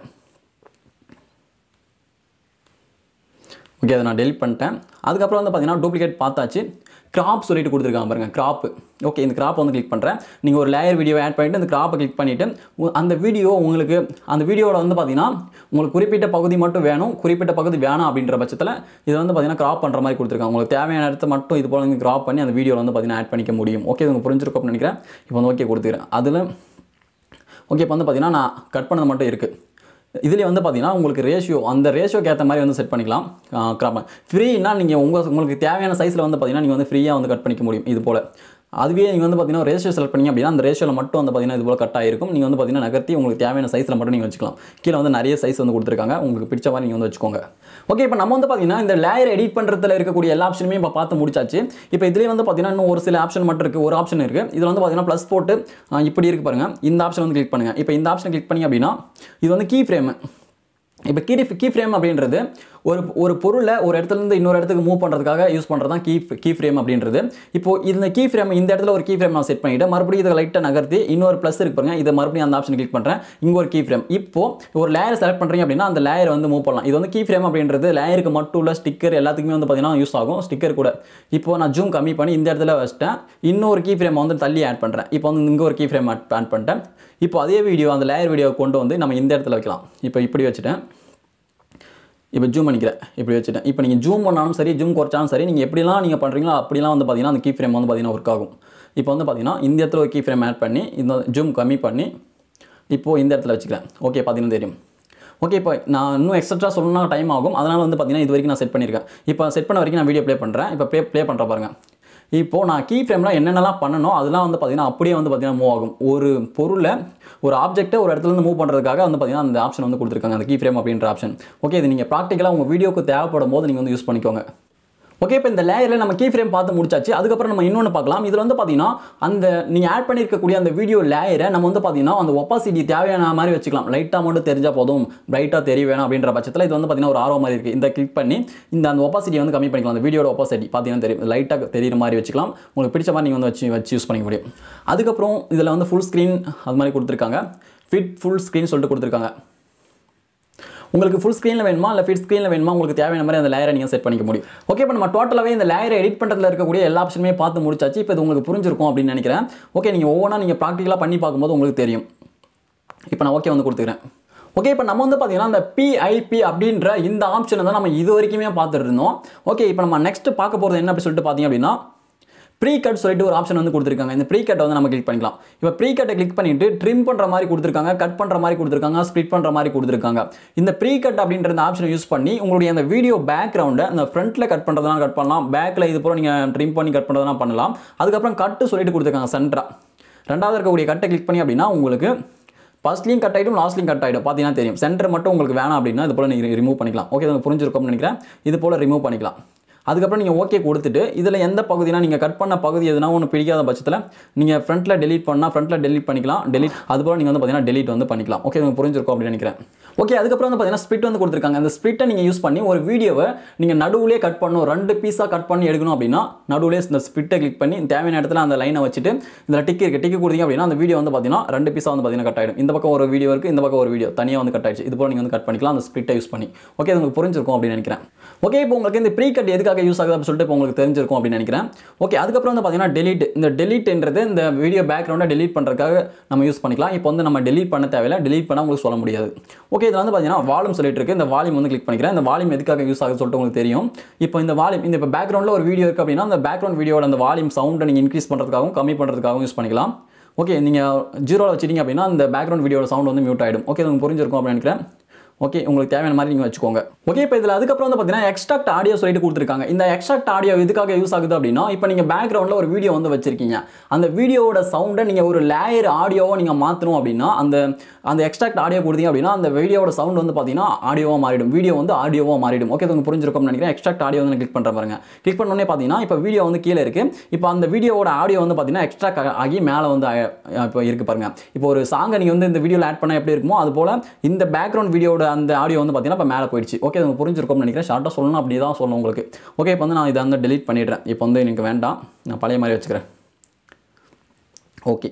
ஓகே அதை நான் டெலிட் பண்ணிட்டேன் அதுக்கப்புறம் வந்து பார்த்தீங்கன்னா டூப்ளிகேட் பார்த்தாச்சு கிராப் சொல்லிட்டு கொடுத்துருக்காங்க பாருங்க கிராப் ஓகே இந்த கிராப் வந்து கிளிக் பண்ணுறேன் நீங்கள் ஒரு லேயர் வீடியோ ஆட் பண்ணிட்டு அந்த கிராப்பை கிளிக் பண்ணிவிட்டு அந்த வீடியோ உங்களுக்கு அந்த வீடியோவில் வந்து பார்த்தீங்கன்னா உங்களுக்கு குறிப்பிட்ட பகுதி மட்டும் வேணும் குறிப்பிட்ட பகுதி வேணாம் அப்படின்ற பட்சத்தில் இது வந்து பார்த்தீங்கன்னா கிராப் பண்ணுற மாதிரி கொடுத்துருக்காங்க உங்களுக்கு தேவையான இடத்த மட்டும் இது போல் நீங்கள் கிராப் பண்ணி அந்த வீடியோவில் வந்து பார்த்தீங்கன்னா ஆட் பண்ணிக்க முடியும் ஓகே உங்களுக்கு புரிஞ்சிருக்கும் அப்படின்னு நினைக்கிறேன் இப்போ வந்து ஓகே கொடுத்துக்கிறேன் அதில் ஓகே இப்போ வந்து பார்த்தீங்கன்னா நான் கட் பண்ணது மட்டும் இருக்குது இதுலேயே வந்து பார்த்தீங்கன்னா உங்களுக்கு ரேஷியோ அந்த ரேஷியோக்கு ஏற்ற மாதிரி வந்து செட் பண்ணிக்கலாம் கிராப் ஃப்ரீனா நீங்கள் உங்கள் உங்களுக்கு தேவையான சைஸில் வந்து பார்த்தீங்கன்னா நீங்கள் வந்து ஃப்ரீயாக வந்து கட் பண்ணிக்க முடியும் இது போல் அதுவே நீங்கள் வந்து பார்த்தீங்கன்னா ரேஷியோ செலக்ட் பண்ணீங்க அப்படின்னா அந்த ரேஷியோவில் மட்டும் வந்து பார்த்தீங்கன்னா இது போல் கட் ஆகிருக்கும் நீங்கள் வந்து பார்த்தீங்கன்னா நகர்த்தி உங்களுக்கு தேவையான சைஸில் மட்டும் நீங்கள் வச்சுக்கலாம் கீழே வந்து நிறைய சைஸ் வந்து கொடுத்துருக்காங்க உங்களுக்கு பிடிச்ச மாதிரி நீங்கள் வந்து வச்சுக்கோங்க ஓகே இப்போ நம்ம வந்து பார்த்தீங்கன்னா இந்த லேயர் எடிட் பண்ணுறதுல இருக்கக்கூடிய எல்லா ஆப்ஷனுமே இப்போ பார்த்து முடிச்சாச்சு இப்போ இதுலேயே வந்து பார்த்தீங்கன்னா இன்னும் ஒரு சில ஆப்ஷன் மட்டும் இருக்குது ஒரு ஆப்ஷன் இருக்குது இதில் வந்து பார்த்தீங்கன்னா ப்ளஸ் போட்டு ஆ, இப்படி இருக்கு பாருங்க இந்த ஆப்ஷன் வந்து கிளிக் பண்ணுங்கள் இப்போ இந்த ஆப்ஷன் கிளிக் பண்ணி அப்படின்னா இது வந்து கீ ஃப்ரேம் இப்போ கீ கீ ஃப்ரேம் அப்படின்றது ஒரு ஒரு பொருளை ஒரு இடத்துல இருந்து இன்னொரு இடத்துக்கு மூவ் பண்ணுறதுக்காக யூஸ் பண்ணுறது தான் கீ கீ ஃப்ரேம் அப்படின்றது இப்போ இந்த கீ ஃப்ரேம் இந்த இடத்துல ஒரு கீ ஃப்ரேம் நான் செட் பண்ணிவிட்டு மறுபடியும் இதை லைட்டாக நகர்த்தி இன்னொரு ப்ளஸ் இருக்கு பாருங்க இதை மறுபடியும் அந்த ஆப்ஷன் கிளிக் பண்ணுறேன் இங்கே ஒரு கீ ஃப்ரேம் இப்போ ஒரு லேயர் செலக்ட் பண்ணுறீங்க அப்படின்னா அந்த லேயர் வந்து மூவ் பண்ணலாம் இது வந்து கீ ஃப்ரேம் அப்படின்றது லேயருக்கு மட்டும் உள்ள ஸ்டிக்கர் எல்லாத்துக்குமே வந்து பார்த்தீங்கன்னா யூஸ் ஆகும் ஸ்டிக்கர் கூட இப்போ நான் ஜூம் கம்மி பண்ணி இந்த இடத்துல வச்சிட்டேன் இன்னொரு கீ ஃப்ரேம் வந்து தள்ளி ஆட் பண்ணுறேன் இப்போ வந்து இங்கே ஒரு கீ ஃப்ரேம் ஆட் ஆட் பண்ணிட்டேன் இப்போ அதே வீடியோ அந்த லேயர் வீடியோ கொண்டு வந்து நம்ம இந்த இடத்துல வைக்கலாம் இப்போ இப்படி வச்சுட்டேன் இப்போ ஜூம் பண்ணிக்கிறேன் இப்படி வச்சுட்டேன் இப்போ நீங்கள் ஜூம் பண்ணாலும் சரி ஜூம் குறைச்சாலும் சரி நீங்கள் எப்படிலாம் நீங்கள் பண்ணுறீங்களோ அப்படிலாம் வந்து பார்த்தீங்கன்னா அந்த கீ ஃப்ரேம் வந்து பார்த்தீங்கன்னா ஒர்க் ஆகும் இப்போ வந்து பார்த்தீங்கன்னா இந்த இடத்துல ஒரு கீ ஃப்ரேம் ஆட் பண்ணி இந்த ஜூம் கம்மி பண்ணி இப்போது இந்த இடத்துல வச்சுக்கிறேன் ஓகே பார்த்தீங்கன்னா தெரியும் ஓகே இப்போ நான் இன்னும் எக்ஸட்ரா சொல்லணும்னா டைம் ஆகும் அதனால் வந்து பார்த்தீங்கன்னா இது வரைக்கும் நான் செட் பண்ணியிருக்கேன் இப்போ செட் பண்ண வரைக்கும் நான் வீடியோ ப்ளே பண்ணுறேன் இப்போ ப்ளே ப்ளே பண்ணுற பாருங்க இப்போது நான் கீ ஃப்ரேம்லாம் என்னென்னலாம் பண்ணணும் அதெல்லாம் வந்து பார்த்தீங்கன்னா அப்படியே வந்து பார்த்தீங்கன்னா மூவ் ஆகும் ஒரு பொருளை ஒரு ஆப்ஜெக்ட்டை ஒரு இடத்துல இருந்து மூவ் பண்ணுறதுக்காக வந்து பார்த்தீங்கன்னா அந்த ஆப்ஷன் வந்து கொடுத்துருக்காங்க அந்த கீ ஃப்ரேம் அப்படின்ற ஆப்ஷன் ஓகே இது நீங்கள் ப்ராக்டிக்கலாக உங்கள் வீடியோக்கு தேவைப்படும் போது நீங்கள் வந்து யூஸ் பண்ணிக்கோங்க ஓகே இப்போ இந்த லேயரில் நம்ம கீ ஃப்ரேம் பார்த்து முடிச்சாச்சு அதுக்கப்புறம் நம்ம இன்னொன்று பார்க்கலாம் இதில் வந்து பார்த்தீங்கன்னா அந்த நீங்கள் ஆட் பண்ணியிருக்கக்கூடிய அந்த வீடியோ லேயரை நம்ம வந்து பார்த்தீங்கன்னா அந்த ஒப்பாசிட்டி தேவையான மாதிரி வச்சுக்கலாம் லைட்டாக மட்டும் தெரிஞ்சால் போதும் பிரைட்டாக தெரிய வேணும் அப்படின்ற பட்சத்தில் இது வந்து பார்த்தீங்கன்னா ஒரு ஆர்வம் மாதிரி இருக்குது இந்த கிளிக் பண்ணி இந்த அந்த ஒப்பாசிட்டி வந்து கம்மி பண்ணிக்கலாம் அந்த வீடியோட ஒப்பாசிட்டி பார்த்தீங்கன்னா தெரியும் லைட்டாக தெரியுற மாதிரி வச்சுக்கலாம் உங்களுக்கு பிடிச்ச மாதிரி நீங்கள் வந்து வச்சு வச்சு யூஸ் பண்ணிக்க முடியும் அதுக்கப்புறம் இதில் வந்து ஃபுல் ஸ்க்ரீன் அது மாதிரி கொடுத்துருக்காங்க ஃபிட் ஃபுல் ஸ்க்ரீன் சொல்லிட்டு கொடுத்துருக்காங்க உங்களுக்கு ஃபுல் ஸ்க்ரீனில் வேணுமா இல்லை ஃபிட் ஸ்க்ரீனில் வேணுமா உங்களுக்கு தேவையான மாதிரி அந்த லேயரை நீங்கள் செட் பண்ணிக்க முடியும் ஓகே இப்போ நம்ம டோட்டலாகவே இந்த லேயரை எடிட் பண்ணுறதுல இருக்கக்கூடிய எல்லா ஆப்ஷனுமே பார்த்து முடிச்சாச்சு இப்போ இது உங்களுக்கு புரிஞ்சிருக்கும் அப்படின்னு நினைக்கிறேன் ஓகே நீங்கள் ஒவ்வொன்றா நீங்கள் ப்ராக்டிக்கலாக பண்ணி பார்க்கும்போது உங்களுக்கு தெரியும் இப்போ நான் ஓகே வந்து கொடுத்துக்கிறேன் ஓகே இப்போ நம்ம வந்து பார்த்தீங்கன்னா இந்த பிஐபி அப்படின்ற இந்த ஆப்ஷனை தான் நம்ம இது வரைக்குமே பார்த்துட்டு இருந்தோம் ஓகே இப்போ நம்ம நெக்ஸ்ட் பார்க்க போகிறது என்ன அப்படி சொல்லிட்டு பார்த்தீங்க அப்படின்னா ப்ரீ கட் சொல்லிட்டு ஒரு ஆப்ஷன் வந்து கொடுத்துருக்காங்க இந்த ப்ரீ கட்டை வந்து நம்ம கிளிக் பண்ணிக்கலாம் இப்போ ப்ரீ கட்டை கிளிக் பண்ணிட்டு ட்ரிம் பண்ணுற மாதிரி கொடுத்துருக்காங்க கட் பண்ணுற மாதிரி கொடுத்துருக்காங்க ஸ்ப்ளிட் பண்ணுற மாதிரி கொடுத்துருக்காங்க இந்த ப்ரீ கட் அப்படின்ற இந்த ஆப்ஷனை யூஸ் பண்ணி உங்களுடைய அந்த வீடியோ பேக்ரவுண்டை அந்த ஃப்ரண்ட்டில் கட் பண்ணுறதுனா கட் பண்ணலாம் பேக்கில் இது போல நீங்கள் ட்ரிம் பண்ணி கட் பண்ணுறதுனா பண்ணலாம் அதுக்கப்புறம் கட்டு சொல்லிட்டு கொடுத்துருக்காங்க சென்டரா ரெண்டாவது இருக்கக்கூடிய கட்டை கிளிக் பண்ணி அப்படின்னா உங்களுக்கு ஃபர்ஸ்ட்லையும் கட் ஆகிடும் லாஸ்ட்லையும் கட் ஆகிடும் பார்த்தீங்கன்னா தெரியும் சென்டர் மட்டும் உங்களுக்கு வேணாம் அப்படின்னா இது போல் நீங்கள் ரிமூவ் பண்ணிக்கலாம் ஓகே உங்களுக்கு புரிஞ்சிருக்கும்னு நினைக்கிறேன் இது போல் ரிமூவ் பண்ணிக்கலாம் அதுக்கப்புறம் நீங்கள் ஓகே கொடுத்துட்டு இதில் எந்த பகுதினா நீங்கள் கட் பண்ண பகுதி எதுனா ஒன்று பிடிக்காத பட்சத்தில் நீங்கள் ஃப்ரண்ட்டில் டெலீட் பண்ணால் ஃப்ரண்ட்டில் டெலீட் பண்ணிக்கலாம் டெலீட் அதுபோல் நீங்கள் வந்து பார்த்தீங்கன்னா டெலீட் வந்து பண்ணிக்கலாம் ஓகே உங்களுக்கு புரிஞ்சிருக்கும் அப்படின்னு நினைக்கிறேன் ஓகே அதுக்கப்புறம் வந்து பார்த்தீங்கன்னா ஸ்பிட் வந்து கொடுத்துருக்காங்க அந்த ஸ்பிட்டை நீங்கள் யூஸ் பண்ணி ஒரு வீடியோவை நீங்கள் நடுவுலே கட் பண்ணணும் ரெண்டு பீஸாக கட் பண்ணி எடுக்கணும் அப்படின்னா நடுவுலே இந்த ஸ்பிட்டை கிளிக் பண்ணி தேவையான இடத்துல அந்த லைனை வச்சுட்டு இதில் டிக் இருக்கு டிக்கு கொடுத்தீங்க அப்படின்னா அந்த வீடியோ வந்து பார்த்தீங்கன்னா ரெண்டு பீஸாக வந்து பார்த்தீங்கன்னா கட் ஆகிடும் இந்த பக்கம் ஒரு வீடியோ இருக்குது இந்த பக்கம் ஒரு வீடியோ தனியாக வந்து கட் ஆயிடுச்சு இது போல் நீங்கள் வந்து கட் பண்ணிக்கலாம் அந்த ஸ்பிட்டை யூஸ் பண்ணி ஓகே அது உங்களுக்கு புரிஞ்சிருக்கும் அப்படின்னு நினைக்கிறேன் ஓகே இப்போ உங்களுக்கு இந்த ப்ரீ கட் எதுக்காக யூஸ் ஆகுது அப்படின்னு சொல்லிட்டு இப்போ உங்களுக்கு தெரிஞ்சிருக்கும் அப்படின்னு நினைக்கிறேன் ஓகே அதுக்கப்புறம் வந்து பார்த்தீங்கன்னா டெலிட் இந்த டெலிட்ன்றது இந்த வீடியோ பேக்ரவுண்டை டெலிட் பண்ணுறதுக்காக நம்ம யூஸ் பண்ணிக்கலாம் இப்போ வந்து நம்ம டெலிட் பண்ண தேவையில்ல டெலிட் பண்ண உங்களுக்கு சொல்ல முடியாது ஓகே இதில் வந்து பார்த்தீங்கன்னா வால்யூம் சொல்லிட்டு இருக்கு இந்த வால்யூம் வந்து கிளிக் பண்ணிக்கிறேன் இந்த வால்யூம் எதுக்காக யூஸ் ஆகுது சொல்லிட்டு உங்களுக்கு தெரியும் இப்போ இந்த வால்யூம் இந்த இப்போ பேக்ரவுண்டில் ஒரு வீடியோ இருக்குது அப்படின்னா அந்த பேக்ரவுண்ட் வீடியோட அந்த வால்யூம் சவுண்டை நீங்கள் இன்க்ரீஸ் பண்ணுறதுக்காகவும் கம்மி பண்ணுறதுக்காகவும் யூஸ் பண்ணிக்கலாம் ஓகே நீங்கள் ஜீரோவில் வச்சிட்டீங்க அப்படின்னா அந்த பேக்ரவுண்ட் வீடியோட சவுண்ட் வந்து மியூட் ஆகிடும் ஓகே உங்களுக்கு புரிஞ்சிருக்கும் அப்படின்னு நினைக்கிறேன் ஓகே உங்களுக்கு தேவையான மாதிரி நீங்கள் வச்சுக்கோங்க ஓகே இப்போ இதில் அதுக்கப்புறம் வந்து பார்த்தீங்கன்னா எக்ஸ்ட்ராக்ட் ஆடியோ சொல்லிட்டு கொடுத்துருக்காங்க இந்த எக்ஸ்ட்ராக்ட் ஆடியோ எதுக்காக யூஸ் ஆகுது அப்படின்னா இப்போ நீங்கள் பேக்ரவுண்டில் ஒரு வீடியோ வந்து வச்சிருக்கீங்க அந்த வீடியோவோட சவுண்டை நீங்கள் ஒரு லேயர் ஆடியோவை நீங்கள் மாற்றணும் அப்படின்னா அந்த அந்த எக்ஸ்ட்ராக்ட் ஆடியோ கொடுத்தீங்க அப்படின்னா அந்த வீடியோவோட சவுண்ட் வந்து பார்த்தீங்கன்னா ஆடியோவாக மாறிடும் வீடியோ வந்து ஆடியோவாக மாறிடும் ஓகே உங்களுக்கு புரிஞ்சிருக்கும்னு நினைக்கிறேன் எக்ஸ்ட்ராக்ட் ஆடியோ வந்து கிளிக் பண்ணுற பாருங்க கிளிக் பண்ணோடனே பார்த்தீங்கன்னா இப்போ வீடியோ வந்து கீழே இருக்குது இப்போ அந்த வீடியோவோட ஆடியோ வந்து பார்த்தீங்கன்னா எக்ஸ்ட்ராக்ட் ஆகி மேலே வந்து ஆ- இப்போ இருக்கு பாருங்க இப்போ ஒரு சாங்கை நீங்கள் வந்து இந்த வீடியோவில் ஆட் பண்ண எப்படி இருக்குமோ அது போல் இந்த பேக்ரவுண்ட் வீடியோட அந்த ஆடியோ வந்து பார்த்தீங்கன்னா இப்போ மேலே போயிடுச்சு ஓகே உங்களுக்கு புரிஞ்சிருக்கும்னு நினைக்கிறேன் ஷார்ட்டாக சொல்லணும் அப்படி தான் சொல்லணும் உங்களுக்கு ஓகே இப்போ வந்து நான் இதை வந்து delete பண்ணிடுறேன் இப்போ வந்து எனக்கு வேண்டாம் நான் பழைய மாதிரி வச்சுக்கிறேன் ஓகே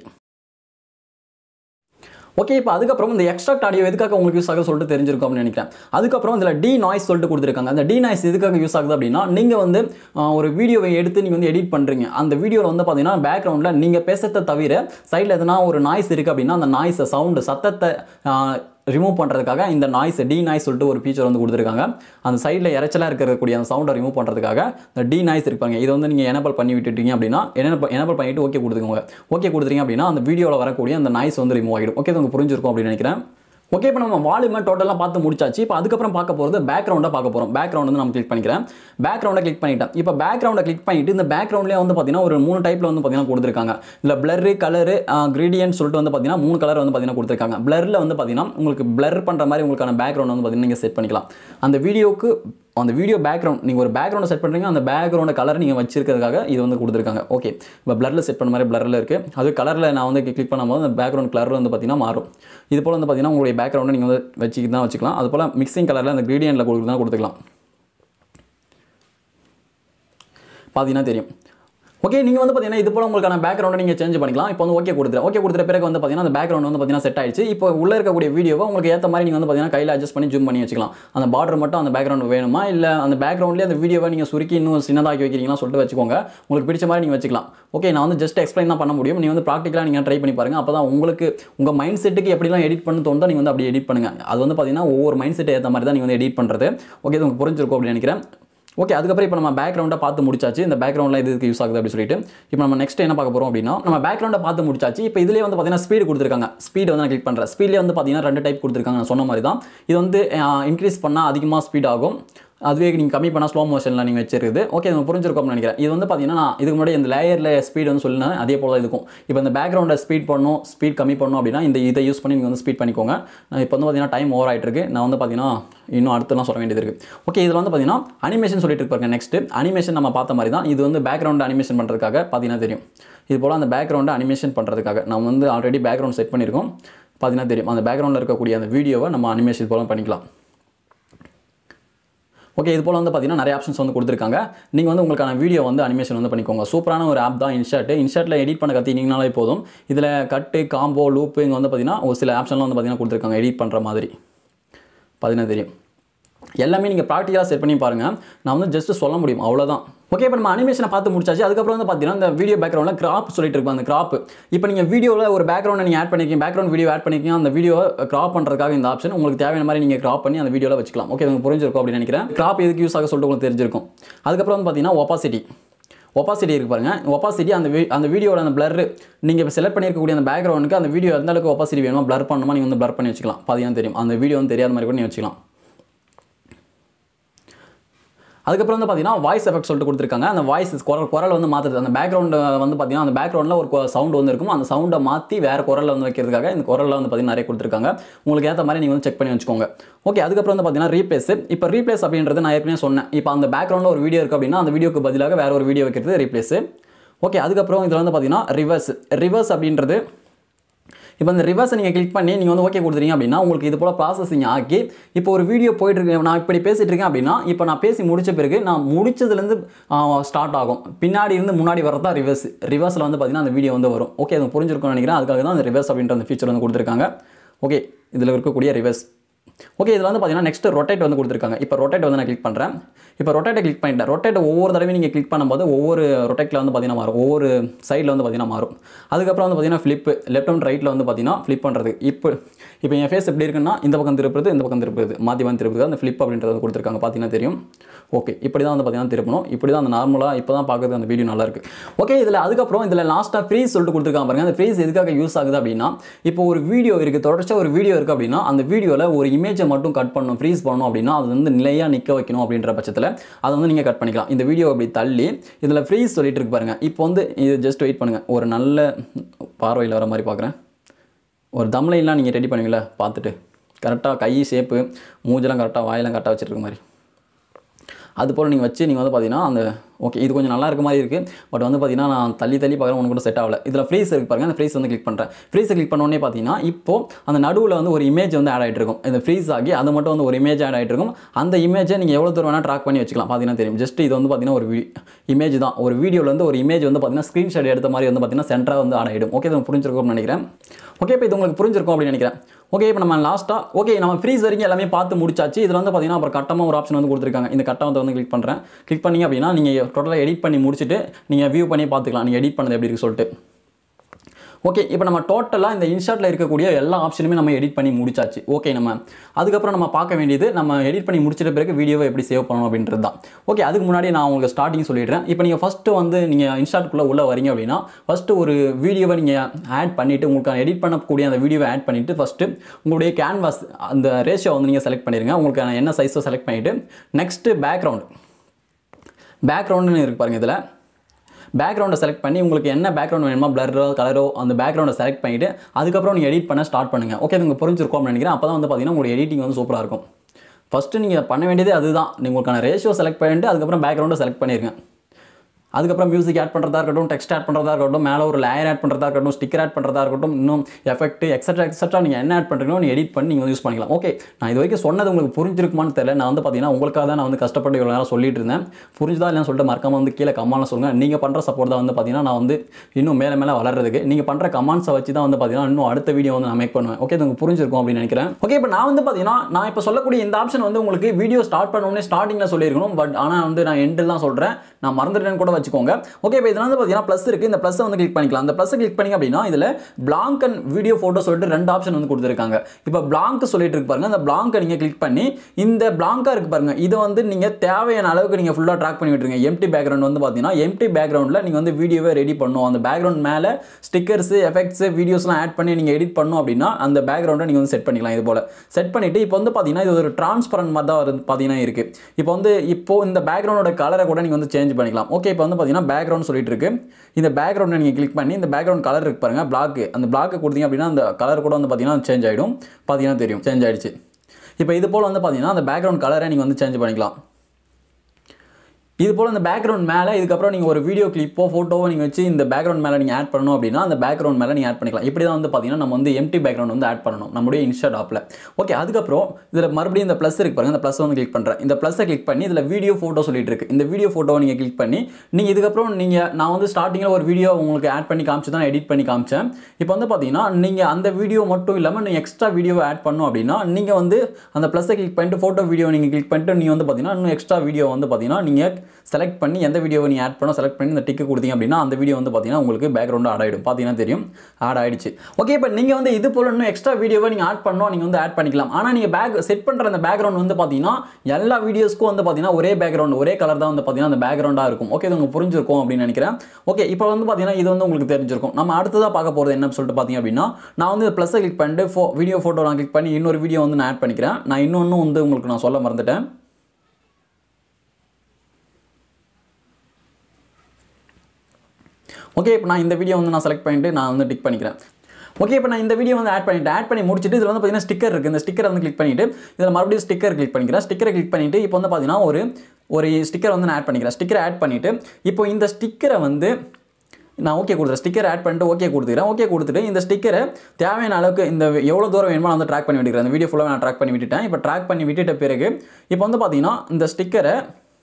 ஓகே இப்போ அதுக்கப்புறம் இந்த எக்ஸ்ட்ராக்ட் ஆடியோ எதுக்காக உங்களுக்கு யூஸ் ஆகுது சொல்லிட்டு தெரிஞ்சிருக்கும் அப்படின்னு நினைக்கிறேன் அதுக்கப்புறம் இதில் டி நாய்ஸ் சொல்லிட்டு கொடுத்துருக்காங்க அந்த டி நாய்ஸ் எதுக்காக யூஸ் ஆகுது அப்படின்னா நீங்கள் வந்து ஆஹ், ஒரு வீடியோவை எடுத்து நீங்கள் வந்து எடிட் பண்ணுறீங்க அந்த வீடியோவில் வந்து பார்த்தீங்கன்னா பேக்ரவுண்டில் நீங்கள் பேசுறதை தவிர சைடில் எதனா ஒரு நாய்ஸ் இருக்குது அப்படின்னா அந்த நாய்ஸை சவுண்டு சத்தத்தை ரிமூவ் பண்ணுறதுக்காக இந்த நாய்ஸ் டி நாய்ஸ் சொல்லிட்டு ஒரு ஃபீச்சர் வந்து கொடுத்துருக்காங்க அந்த சைடில் இறைச்சலாக இருக்கக்கூடிய அந்த சவுண்டை ரிமூவ் பண்ணுறதுக்காக இந்த டி நாய்ஸ் இருப்பாங்க இதை வந்து நீங்கள் எனபிள் பண்ணி விட்டுட்டீங்க அப்படின்னா எனபிள் எனபிள் பண்ணிட்டு ஓகே கொடுத்துக்கோங்க ஓகே கொடுத்துட்டீங்க அப்படின்னா அந்த வீடியோவில் வரக்கூடிய அந்த நாய்ஸ் வந்து ரிமூவ் ஆகிடும் ஓகே இது உங்களுக்கு புரிஞ்சிருக்கும் அப்படின்னு நினைக்கிறேன் ஓகே இப்போ நம்ம வால்யூமை டோட்டலாக பார்த்து முடிச்சாச்சு இப்போ அதுக்கப்புறம் பார்க்க போகிறது பேக்ரவுண்டை பார்க்க போகிறோம் பேக்ரவுண்ட் வந்து நம்ம கிளிக் பண்ணிக்கிறேன் பேக்ரவுண்டை கிளிக் பண்ணிட்டேன் இப்போ பேக்ரவுண்டை கிளிக் பண்ணிட்டு இந்த பேக்ரவுண்ட்லேயே வந்து பார்த்தீங்கன்னா ஒரு மூணு டைப்பில் வந்து பார்த்தீங்கன்னா கொடுத்துருக்காங்க இதில் பிளரு கலரு கிரீடியன்ட் சொல்லிட்டு வந்து பார்த்தீங்கன்னா மூணு கலர் வந்து பார்த்தீங்கன்னா கொடுத்துருக்காங்க பிளரில் வந்து பார்த்தீங்கன்னா உங்களுக்கு பிளர் பண்ணுற மாதிரி உங்களுக்கான பேக்ரவுண்ட் வந்து பார்த்தீங்கன்னா நீங்கள் செட் பண்ணிக்கலாம் அந்த வீடியோக்கு அந்த வீடியோ பேக்ரவுண்ட் நீங்கள் ஒரு பேக்ரவுண்டை செட் பண்ணுறீங்க அந்த பேக்ரவுண்ட் கலர் நீங்கள் வச்சிருக்கிறதுக்காக இது வந்து கொடுத்துருக்காங்க ஓகே இப்போ பிளரில் செட் பண்ண மாதிரி பிளரில் இருக்குது அது கலரில் நான் வந்து கிளிக் பண்ணும்போது அந்த பேக்ரவுண்ட் கலர் வந்து பார்த்தீங்கன்னா மாறும் இது போல் வந்து பார்த்தீங்கன்னா உங்களுடைய பேக்ரவுண்டை நீங்கள் வந்து வச்சுக்கிட்டு தான் வச்சுக்கலாம் அது போல் மிக்சிங் கலரில் அந்த கிரீடியண்ட்டில் கொடுக்குறதா கொடுத்துக்கலாம் பார்த்தீங்கன்னா தெரியும் ஓகே நீங்கள் வந்து பார்த்தீங்கன்னா இது போல உங்களுக்கான பேக்ரவுண்டை நீங்கள் சேஞ்ச் பண்ணிக்கலாம் இப்போ வந்து ஓகே கொடுத்துரு ஓகே கொடுத்துற பிறகு வந்து பார்த்தீங்கன்னா அந்த பேக்ரவுண்ட் வந்து பார்த்தீங்கன்னா செட் ஆயிடுச்சு இப்போ உள்ள இருக்கக்கூடிய வீடியோவை உங்களுக்கு ஏற்ற மாதிரி நீங்கள் வந்து பார்த்தீங்கன்னா கையில் அட்ஜஸ்ட் பண்ணி ஜூம் பண்ணி வச்சுக்கலாம் அந்த பார்டர் மட்டும் அந்த பேக்ரவுண்ட் வேணுமா இல்லை அந்த பேக்ரவுண்ட்லேயே அந்த வீடியோவை நீங்கள் சுருக்கி இன்னும் சின்னதாக்கி வைக்கிறீங்களா சொல்லிட்டு வச்சுக்கோங்க உங்களுக்கு பிடிச்ச மாதிரி நீங்கள் வச்சுக்கலாம் ஓகே நான் வந்து ஜஸ்ட் எக்ஸ்பிளைன் தான் பண்ண முடியும் நீங்கள் வந்து ப்ராக்டிக்கலாக நீங்கள் ட்ரை பண்ணி பாருங்க அப்போ தான் உங்களுக்கு உங்கள் மைண்ட் செட்டுக்கு எப்படிலாம் எடிட் பண்ண தோணுதோ நீங்கள் வந்து அப்படி எடிட் பண்ணுங்க அது வந்து பார்த்தீங்கன்னா ஒவ்வொரு மைண்ட் செட் ஏற்ற மாதிரி தான் நீங்கள் வந்து எடிட் பண்ணுறது ஓகே இது உங்களுக்கு புரிஞ்சிருக்கும் அப்படின்னு நினைக்கிறேன் ஓகே அதுக்கப்புறம் இப்போ நம்ம பேக்ரவுண்டை பார்த்து முடிச்சாச்சு இந்த பேக்ரவுண்டில் இதுக்கு யூஸ் ஆகுது அப்படி சொல்லிட்டு இப்போ நம்ம நெக்ஸ்ட் என்ன பார்க்க போகிறோம் அப்படின்னா நம்ம பேக்ரவுண்டை பார்த்து முடிச்சாச்சு இப்போ இதுலேயே வந்து பார்த்தீங்கன்னா ஸ்பீடு கொடுத்துருக்காங்க ஸ்பீடு வந்து நான் கிளிக் பண்ணுறேன் ஸ்பீட்லேயே வந்து பார்த்தீங்கன்னா ரெண்டு டைப் கொடுத்துருக்காங்க நான் சொன்ன மாதிரி தான் இது வந்து இன்க்ரீஸ் பண்ணால் அதிகமாக ஸ்பீட் ஆகும் அதுவே நீங்கள் கம்மி பண்ணால் ஸ்லோ மோஷனில் நீங்கள் வச்சிருக்குது ஓகே இது புரிஞ்சிருக்கும்னு நினைக்கிறேன் இது வந்து பார்த்தீங்கன்னா நான் இதுக்கு முன்னாடி இந்த லேயரில் ஸ்பீட் வந்து சொல்லினேன் அதே போல் தான் இருக்கும் இப்போ இந்த பேக்ரவுண்டை ஸ்பீட் பண்ணணும் ஸ்பீட் கம்மி பண்ணணும் அப்படின்னா இந்த இதை யூஸ் பண்ணி நீங்கள் வந்து ஸ்பீட் பண்ணிக்கோங்க நான் இப்போ வந்து பார்த்தீங்கன்னா டைம் ஓவர் ஆகிட்டு இருக்கு நான் வந்து பார்த்தீங்கன்னா இன்னும் அடுத்தலாம் சொல்ல வேண்டியது இருக்குது ஓகே இதில் வந்து பார்த்தீங்கன்னா அனிமேஷன் சொல்லிட்டு இருப்பாங்க நெக்ஸ்ட் அனிமேஷன் நம்ம பார்த்த மாதிரி தான் இது வந்து பேக்ரவுண்ட் அனிமேஷன் பண்ணுறதுக்காக பார்த்தீங்கன்னா தெரியும் இது போல் அந்த பேக்ரவுண்டை அனிமேஷன் பண்ணுறதுக்காக நம்ம வந்து ஆல்ரெடி பேக்ரவுண்ட் செட் பண்ணியிருக்கோம் பார்த்தீங்கன்னா தெரியும் அந்த பேக்ரவுண்டில் இருக்கக்கூடிய அந்த வீடியோவை நம்ம அனிமேஷன் போல பண்ணிக்கலாம் ஓகே இது போல் வந்து பார்த்தீங்கன்னா நிறைய ஆப்ஷன்ஸ் வந்து கொடுத்துருக்காங்க நீங்கள் வந்து உங்களுக்கான வீடியோ வந்து அனிமேஷன் வந்து பண்ணிக்கோங்க சூப்பரான ஒரு ஆப் தான் இன்ஷாட் இன்ஷாட்டில் எடிட் பண்ண கற்றினீங்கனாலே போதும் இதில் கட்டு காம்போ லூப்பு இங்கே வந்து பார்த்தீங்கன்னா ஒரு சில ஆப்ஷன்லாம் வந்து பார்த்தீங்கன்னா கொடுத்துருக்காங்க எடிட் பண்ணுற மாதிரி பார்த்தீங்கன்னா தெரியும் எல்லாமே நீங்கள் ப்ராக்டிக்கலாக செட் பண்ணி பாருங்கள் நான் வந்து ஜஸ்ட் சொல்ல முடியும் அவ்வளோதான் ஓகே இப்போ நம்ம அனிமேஷனை பார்த்து முடிச்சாச்சு அதுக்கப்புறம் வந்து பார்த்தீங்கன்னா இந்த வீடியோ பேக்ரவுண்டில் கிராப் சொல்லிட்டு இருப்போம் அந்த கிராப் இப்போ நீங்கள் வீடியோவில் ஒரு பேக்ரவுண்டை நீங்கள் ஆட் பண்ணிருக்கீங்க பேக்ரவுண்ட் வீடியோ ஆட் பண்ணிருக்கீங்க அந்த வீடியோ கிராப் பண்ணுறதுக்காக இந்த ஆப்ஷன் உங்களுக்கு தேவையான மாதிரி நீங்கள் கிராப் பண்ணி அந்த வீடியோவில் வச்சுக்கலாம் ஓகே உங்களுக்கு புரிஞ்சிருக்கும் அப்படின்னு நினைக்கிறேன் கிராப் எதுக்கு யூஸ் ஆக சொல்லிட்டு உங்களுக்கு தெரிஞ்சிருக்கும் அதுக்கப்புறம் வந்து பார்த்தீங்கன்னா ஒப்பாசிட்டி ஒப்பாசிட்டி இருக்கு பாருங்க ஒப்பாசிட்டி அந்த வி- அந்த வீடியோட அந்த blur நீங்கள் இப்போ செலக்ட் பண்ணியிருக்கக்கூடிய அந்த பேக்ரவுண்டுக்கு அந்த வீடியோ எந்த அளவுக்கு ஒப்பாசிட்டி வேணுமோ blur பண்ணணுமா நீங்கள் வந்து blur பண்ணி வச்சுக்கலாம் பார்த்தீங்கன்னா தெரியும் அந்த வீடியோ வந்து தெரியாத மாதிரி கூட நீங்கள் வச்சுக்கலாம் அதுக்கப்புறம் வந்து பார்த்தீங்கன்னா வாய்ஸ் எஃபெக்ட் சொல்லிட்டு கொடுத்துருக்காங்க அந்த வாய்ஸ் குரல் குரல் வந்து மாற்றுறது அந்த பேக்ரவுண்ட் வந்து பார்த்தீங்கன்னா அந்த பேக்ரவுண்டில் ஒரு சவுண்ட் வந்து இருக்கும் அந்த சவுண்டை மாற்றி வேறு குரலில் வந்து வைக்கிறதுக்காக இந்த குரலில் வந்து பார்த்தீங்கன்னா நிறைய கொடுத்துருக்காங்க உங்களுக்கு ஏற்ற மாதிரி நீங்கள் வந்து செக் பண்ணி வச்சுக்கோங்க ஓகே அதுக்கப்புறம் வந்து பார்த்தீங்கன்னா ரீப்ளேஸ் இப்போ ரீப்ளேஸ் அப்படின்றது நான் ஏற்கனவே சொன்னேன் இப்போ அந்த பேக்ரவுண்டில் ஒரு வீடியோ இருக்குது அப்படின்னா அந்த வீடியோக்கு பதிலாக வேற ஒரு வீடியோ வைக்கிறது ரீப்ளேஸ் ஓகே அதுக்கப்புறம் இதில் வந்து பார்த்தீங்கன்னா ரிவர்ஸ் ரிவர்ஸ் அப்படின்றது இப்போ இந்த ரிவர்ஸை நீங்கள் கிளிக் பண்ணி நீங்கள் வந்து ஓகே கொடுத்துறீங்க அப்படின்னா உங்களுக்கு இது போல் ப்ராசஸிங் ஆக்கி இப்போ ஒரு வீடியோ போயிட்டு இருக்கு நான் இப்படி பேசிட்டு இருக்கேன் அப்படின்னா இப்போ நான் பேசி முடிச்ச பிறகு நான் முடிச்சதுலேருந்து ஸ்டார்ட் ஆகும் பின்னாடி இருந்து முன்னாடி வரது தான் ரிவர்ஸ் ரிவர்ஸில் வந்து பார்த்தீங்கன்னா அந்த வீடியோ வந்து வரும் ஓகே அது புரிஞ்சிருக்கும்னு நினைக்கிறேன் அதுக்காக தான் அந்த ரிவர்ஸ் அப்படின்ற அந்த ஃபீச்சர் வந்து கொடுத்துருக்காங்க ஓகே இதில் இருக்கக்கூடிய ரிவர்ஸ் ஓகே இதில் வந்து பார்த்தீங்கன்னா நெக்ஸ்ட் ரொட்டேட் வந்து கொடுத்துருக்காங்க இப்போ ரொட்டேட் வந்து நான் கிளிக் பண்ணுறேன் இப்போ ரொட்டேட்டை கிளிக் பண்ணிட்டேன் ரொட்டேட் ஒவ்வொரு தடவையும் நீங்கள் கிளிக் பண்ணும்போது ஒவ்வொரு ரொட்டேட்டில் வந்து பார்த்தீங்கன்னா மாறும் ஒவ்வொரு சைடில் வந்து பார்த்தீங்கன்னா மாறும் அதுக்கப்புறம் வந்து பார்த்தீங்கன்னா ஃப்ளிப் லெஃப்ட் அண்ட் ரைட்டில் வந்து பார்த்தீங்கன்னா ஃப்ளிப் பண்ணுறது இப்போ இப்போ என் ஃபேஸ் எப்படி இருக்குன்னா இந்த பக்கம் திருப்புறது இந்த பக்கம் திருப்புறது மாற்றி வந்து திருப்புறது அந்த ஃப்ளிப் அப்படின்றது வந்து கொடுத்துருக்காங்க பார்த்தீங்கன்னா தெரியும் ஓகே இப்படி தான் வந்து பார்த்தீங்கன்னா திருப்பணும் இப்படி தான் அந்த நார்மலாக இப்போ தான் பார்க்குறது அந்த வீடியோ நல்லா இருக்கு ஓகே இதில் அதுக்கப்புறம் இதில் லாஸ்ட்டாக ஃப்ரீஸ் சொல்லிட்டு கொடுத்துருக்காங்க பாருங்க அந்த ஃப்ரீஸ் எதுக்காக யூஸ் ஆகுது அப்படின்னா இப்போ ஒரு வீடியோ இருக்குது தொடர்ச்சியாக ஒரு வீடியோ இருக்குது அப்படின்னா அந்த வீடியோவில் ஒரு இமேஜை மட்டும் கட் பண்ணணும் ஃப்ரீஸ் பண்ணணும் அப்படின்னா அது வந்து நிலையாக நிற்க வைக்கணும் அப்படின்ற பட்சத்தில் அதை வந்து நீங்கள் கட் பண்ணிக்கலாம் இந்த வீடியோ அப்படி தள்ளி இதில் ஃப்ரீஸ் சொல்லிட்டு இருக்கு பாருங்க இப்போ வந்து இது ஜஸ்ட் வெயிட் பண்ணுங்கள் ஒரு நல்ல பார்வையில் வர மாதிரி பார்க்குறேன் ஒரு தம்லைன்லாம் நீங்கள் ரெடி பண்ணுவீங்களா பார்த்துட்டு கரெக்டாக கை ஷேப்பு மூஞ்செல்லாம் கரெக்டாக வாயெல்லாம் கரெக்டாக வச்சுருக்க மாதிரி அது போல் நீங்கள் வச்சு நீங்கள் வந்து பார்த்தீங்கன்னா அந்த ஓகே இது கொஞ்சம் நல்லா இருக்க மாதிரி இருக்குது பட் வந்து பார்த்தீங்கன்னா நான் தள்ளி தள்ளி பார்க்குறேன் உனக்கு கூட செட் ஆகல இதில் ஃப்ரீஸ் இருக்கு பாருங்க அந்த ஃப்ரீஸ் வந்து கிளிக் பண்ணுறேன் ஃப்ரீஸை கிளிக் பண்ண உடனே பார்த்தீங்கன்னா இப்போ அந்த நடுவில் வந்து ஒரு இமேஜ் வந்து ஆட் ஆகிட்டு இருக்கும் இந்த ஃப்ரீஸ் ஆகி அது மட்டும் வந்து ஒரு இமேஜ் ஆட் ஆகிட்டு இருக்கும் அந்த இமேஜை நீங்கள் எவ்வளோ தூரம் வேணால் ட்ராக் பண்ணி வச்சுக்கலாம் பார்த்தீங்கன்னா தெரியும் ஜஸ்ட் இது வந்து பார்த்தீங்கன்னா ஒரு இமேஜ் தான் ஒரு வீடியோவில் வந்து ஒரு இமேஜ் வந்து பார்த்தீங்கன்னா ஸ்க்ரீன்ஷாட் எடுத்த மாதிரி வந்து பார்த்தீங்கன்னா சென்டராக வந்து ஆட் ஆகிடும் ஓகே இது புரிஞ்சிருக்கும்னு நினைக்கிறேன் ஓகே இப்போ இது உங்களுக்கு புரிஞ்சிருக்கும் அப்படின்னு நினைக்கிறேன் ஓகே இப்போ நம்ம லாஸ்ட்டாக ஓகே நம்ம ஃப்ரீஸ் வரைக்கும் எல்லாமே பார்த்து முடிச்சாச்சு இதில் வந்து பார்த்தீங்கன்னா அப்புறம் கட்டமாக ஒரு ஆப்ஷன் வந்து கொடுத்துருக்காங்க இந்த கட்டத்தை வந்து கிளிக் பண்ணுறேன் கிளிக் பண்ணீங்க அப்படின்னா நீங்கள் டோட்டலாக எடிட் பண்ணி முடிச்சுட்டு நீங்கள் வியூ பண்ணி பார்த்துக்கலாம் நீங்கள் எடிட் பண்ணது எப்படி இருக்கு சொல்லிட்டு ஓகே இப்போ நம்ம டோட்டலாக இந்த இன்ஷாட்டில் இருக்கக்கூடிய எல்லா ஆப்ஷனுமே நம்ம எடிட் பண்ணி முடிச்சாச்சு ஓகே நம்ம அதுக்கப்புறம் நம்ம பார்க்க வேண்டியது நம்ம எடிட் பண்ணி முடிச்சிட்ட பிறகு வீடியோவை எப்படி சேவ் பண்ணணும் அப்படின்றது தான் ஓகே அதுக்கு முன்னாடி நான் உங்களுக்கு ஸ்டார்டிங் சொல்லிடுறேன் இப்போ நீங்கள் ஃபஸ்ட்டு வந்து நீங்கள் இன்ஸ்டாட்டுக்குள்ளே உள்ள வரீங்க அப்படின்னா ஃபஸ்ட்டு ஒரு வீடியோவை நீங்கள் ஆட் பண்ணிவிட்டு உங்களுக்கு எடிட் பண்ணக்கூடிய அந்த வீடியோவை ஆட் பண்ணிவிட்டு ஃபஸ்ட்டு உங்களுடைய கேன்வாஸ் அந்த ரேஷியோ வந்து நீங்கள் செலக்ட் பண்ணிடுங்க உங்களுக்கு என்ன சைஸோ செலக்ட் பண்ணிவிட்டு நெக்ஸ்ட்டு பேக்ரவுண்ட் பேக்ரவுண்டுன்னு இருக்கு பாருங்க இதில் பேக்ரவுண்டை செலக்ட் பண்ணி உங்களுக்கு என்ன பேக்ரவுண்ட் வேணுமோ பிளரோ கலரோ அந்த பேக்ரவுண்டை செலக்ட் பண்ணிவிட்டு அதுக்கப்புறம் நீங்கள் எடிட் பண்ண ஸ்டார்ட் பண்ணுங்கள் ஓகே உங்களுக்கு புரிஞ்சிருக்கும் அப்படின்னு நினைக்கிறேன் அப்போ தான் வந்து பார்த்தீங்கன்னா உங்களுடைய எடிட்டிங் வந்து சூப்பராக இருக்கும் ஃபஸ்ட்டு நீங்கள் பண்ண வேண்டியதே அதுதான் நீங்கள் உங்களுக்கான ரேஷியோ செலக்ட் பண்ணிட்டு அதுக்கப்புறம் பேக்ரவுண்டை செலக்ட் பண்ணிருங்க அதுக்கப்புறம் மியூசிக் ஆட் பண்ணுறதா இருக்கட்டும் டெக்ஸ்ட் ஆட் பண்ணுறதா இருக்கட்டும் மேலே ஒரு லேயர் ஆட் பண்ணுறதா இருக்கட்டும் ஸ்டிக்கர் ஆட் பண்ணுறதா இருக்கட்டும் இன்னும் எஃபெக்ட் எக்ஸட்ரா எக்ஸட்ரா நீங்கள் என்ன ஆட் பண்ணுறீங்களோ நீங்கள் எடிட் பண்ணி நீங்கள் யூஸ் பண்ணிக்கலாம் ஓகே நான் இது வரைக்கும் சொன்னது உங்களுக்கு புரிஞ்சிருக்குமான்னு தெரியல நான் வந்து பார்த்தீங்கன்னா உங்களுக்காக தான் நான் வந்து கஷ்டப்பட்டு இவ்வளோ நேரம் சொல்லிட்டு இருந்தேன் புரிஞ்சுதா இல்லைன்னு சொல்லிட்டு மறக்காம வந்து கீழே கமெண்ட்ல சொல்லுங்கள் நீங்கள் பண்ணுற சப்போர்ட் தான் வந்து பார்த்தீங்கன்னா நான் வந்து இன்னும் மேலே மேலே வளர்றதுக்கு நீங்கள் பண்ணுற கமெண்ட்ஸை வச்சு தான் வந்து பார்த்தீங்கன்னா இன்னும் அடுத்த வீடியோ வந்து நான் மேக் பண்ணுவேன் ஓகே இது உங்களுக்கு புரிஞ்சிருக்கும் அப்படின்னு நினைக்கிறேன் ஓகே இப்போ நான் வந்து பார்த்தீங்கன்னா நான் இப்போ சொல்லக்கூடிய இந்த ஆப்ஷன் வந்து உங்களுக்கு வீடியோ ஸ்டார்ட் பண்ண உடனே ஸ்டார்டிங்கில் சொல்லியிருக்கணும் பட் ஆனால் வந்து நான் எண்டில் தான் சொல்கிறேன் நான் மறந்துட்டேன்னு கூட வச்சுக்கோங்க ஓகே இப்போ இதில் வந்து பார்த்தீங்கன்னா ப்ளஸ் இருக்குது இந்த ப்ளஸ்ஸை வந்து கிளிக் பண்ணிக்கலாம் அந்த ப்ளஸ்ஸை கிளிக் பண்ணிங்க அப்படின்னா இதில் பிளாங்க் அண்ட் வீடியோ ஃபோட்டோ சொல்லிட்டு ரெண்டு ஆப்ஷன் வந்து கொடுத்துருக்காங்க இப்போ பிளாங்க் சொல்லிட்டு இருக்கு பாருங்க அந்த பிளாங்கை நீங்கள் கிளிக் பண்ணி இந்த பிளாங்காக இருக்கு பாருங்க இதை வந்து நீங்கள் தேவையான அளவுக்கு நீங்கள் ஃபுல்லாக ட்ராக் பண்ணி விட்டுருங்க எம்டி பேக்ரவுண்ட் வந்து பார்த்தீங்கன்னா எம்டி பேக்ரவுண்டில் நீங்கள் வந்து வீடியோவை ரெடி பண்ணணும் அந்த பேக்ரவுண்ட் மேலே ஸ்டிக்கர்ஸ் எஃபெக்ட்ஸ் வீடியோஸ்லாம் ஆட் பண்ணி நீங்கள் எடிட் பண்ணணும் அப்படின்னா அந்த பேக்ரவுண்டை நீங்கள் வந்து செட் பண்ணிக்கலாம் இது போல் செட் பண்ணிவிட்டு இப்போ வந்து பார்த்தீங்கன்னா இது ஒரு டிரான்ஸ்பரண்ட் மாதிரி தான் வந்து பார்த்தீங்கன்னா இருக்குது இப்போ வந்து இப்போ இந்த பேக்ரவுண்டோட கலரை கூட நீங்கள் வந்து சேஞ்ச் பண்ணிக்கலாம் ஓகே இப்போ வந்து பார்த்தீங்கன்னா பேக்ரவுண்ட் சொல்லிட்டு இருக்கு இந்த பேக்ரவுண்டை நீங்கள் கிளிக் பண்ணி இந்த பேக்ரவுண்ட் கலர் இருக்கு பாருங்க பிளாக் அந்த பிளாக் கொடுத்தீங்க அப்படின்னா அந்த கலர் கூட வந்து பார்த்தீங்கன்னா சேஞ்ச் ஆகிடும் பார்த்தீங்கன்னா தெரியும் சேஞ்ச் ஆயிடுச்சு இப்போ இது போல் வந்து பார்த்தீங்கன்னா அந்த பேக்ரவுண்ட் கலரை நீங்கள் வந்து சேஞ்ச் பண்ணிக்கலாம் இது போல் இந்த பேக்ரவுண்ட் மேலே இதுக்கப்புறம் நீங்கள் ஒரு வீடியோ கிளிப்போ ஃபோட்டோவோ நீங்கள் வச்சு இந்த பேக்ரவுண்ட் மேலே நீங்கள் ஆட் பண்ணணும் அப்படின்னா அந்த பேக்ரவுண்ட் மேலே நீங்கள் ஆட் பண்ணிக்கலாம் இப்படி தான் வந்து பார்த்தீங்கன்னா நம்ம வந்து எம்டி பேக்ரவுண்ட் வந்து ஆட் பண்ணணும் நம்முடைய இன்ஸ்டாட் ஆப்பில் ஓகே அதுக்கப்புறம் இதில் மறுபடியும் இந்த ப்ளஸ் இருக்கு பாருங்க இந்த ப்ளஸ் வந்து கிளிக் பண்ணுறேன் இந்த ப்ளஸ்ஸை கிளிக் பண்ணி இதில் வீடியோ ஃபோட்டோ சொல்லிட்டு இருக்கு இந்த வீடியோ ஃபோட்டோவை நீங்கள் கிளிக் பண்ணி நீங்கள் இதுக்கப்புறம் நீங்கள் நான் வந்து ஸ்டார்டிங்கில் ஒரு வீடியோ உங்களுக்கு ஆட் பண்ணி காமிச்சு தான் எடிட் பண்ணி காமிச்சேன் இப்போ வந்து பார்த்தீங்கன்னா நீங்கள் அந்த வீடியோ மட்டும் இல்லாமல் நீங்கள் எக்ஸ்ட்ரா வீடியோ ஆட் பண்ணணும் அப்படின்னா நீங்கள் வந்து அந்த ப்ளஸ்ஸை கிளிக் பண்ணிட்டு ஃபோட்டோ வீடியோ நீங்கள் கிளிக் பண்ணிட்டு நீங்கள் வந்து பார்த்தீங்கன்னா இன்னும் எக்ஸ்ட்ரா வீடியோ வந்து பார்த்தீங்கன்னா நீங்கள் செலக்ட் பண்ணி எந்த வீடியோவை நீங்கள் ஆட் பண்ணோ செலக்ட் பண்ணி இந்த டிக்கு கொடுத்தீங்க அப்படின்னா அந்த வீடியோ வந்து பார்த்தீங்கன்னா உங்களுக்கு பேக்ரவுண்டு ஆட் ஆகிடும் பார்த்தீங்கன்னா தெரியும் ஆட் ஆயிடுச்சு ஓகே இப்போ நீங்கள் வந்து இது போல இன்னும் எக்ஸ்ட்ரா வீடியோவை நீங்கள் ஆட் பண்ணோம் நீங்கள் வந்து ஆட் பண்ணிக்கலாம் ஆனால் நீங்கள் பேக் செட் பண்ணுற அந்த பேக்ரவுண்ட் வந்து பார்த்தீங்கன்னா எல்லா வீடியோஸ்க்கும் வந்து பார்த்தீங்கன்னா ஒரே பேக்ரவுண்ட் ஒரே கலர் தான் வந்து பார்த்தீங்கன்னா அந்த பேக்ரவுண்டாக இருக்கும் ஓகே இது உங்களுக்கு புரிஞ்சிருக்கும் அப்படின்னு நினைக்கிறேன் ஓகே இப்போ வந்து பார்த்தீங்கன்னா இது வந்து உங்களுக்கு தெரிஞ்சிருக்கும் நம்ம அடுத்ததாக பார்க்க போகிறது என்ன சொல்லிட்டு பார்த்தீங்க அப்படின்னா நான் வந்து ப்ளஸ்ஸை கிளிக் பண்ணிட்டு ஃபோ வீடியோ ஃபோட்டோ நான் கிளிக் பண்ணி இன்னொரு வீடியோ வந்து நான் ஆட் பண்ணிக்கிறேன் நான் இன்னொன்று வந்து உங்களுக்கு நான் சொல்ல மறந்துட்டேன் ஓகே இப்போ நான் இந்த வீடியோ வந்து நான் செலக்ட் பண்ணிட்டு நான் வந்து டிக் பண்ணிக்கிறேன் ஓகே இப்போ நான் இந்த வீடியோ வந்து ஆட் பண்ணிட்டு ஆட் பண்ணி முடிச்சுட்டு இதில் வந்து பார்த்தீங்கன்னா ஸ்டிக்கர் இருக்குது இந்த ஸ்டிக்கர் வந்து கிளிக் பண்ணிட்டு இதில் மறுபடியும் ஸ்டிக்கர் கிளிக் பண்ணிக்கிறேன் ஸ்டிக்கரை கிளிக் பண்ணிட்டு இப்போ வந்து பார்த்தீங்கன்னா ஒரு ஒரு ஸ்டிக்கர் வந்து நான் ஆட் பண்ணிக்கிறேன் ஸ்டிக்கரை ஆட் பண்ணிவிட்டு இப்போ இந்த ஸ்டிக்கரை வந்து நான் ஓகே கொடுத்துறேன் ஸ்டிக்கர் ஆட் பண்ணிட்டு ஓகே கொடுத்துக்கிறேன் ஓகே கொடுத்துட்டு இந்த ஸ்டிக்கரை தேவையான அளவுக்கு இந்த எவ்வளோ தூரம் வேணுமோ நான் வந்து ட்ராக் பண்ணி விட்டுக்கிறேன் இந்த வீடியோ ஃபுல்லாக நான் ட்ராக் பண்ணி விட்டுட்டேன் இப்போ ட்ராக் பண்ணி விட்டுட்ட பிறகு இப்போ வந்து பார்த்தீங்கன்னா இந்த ஸ்டிக்கரை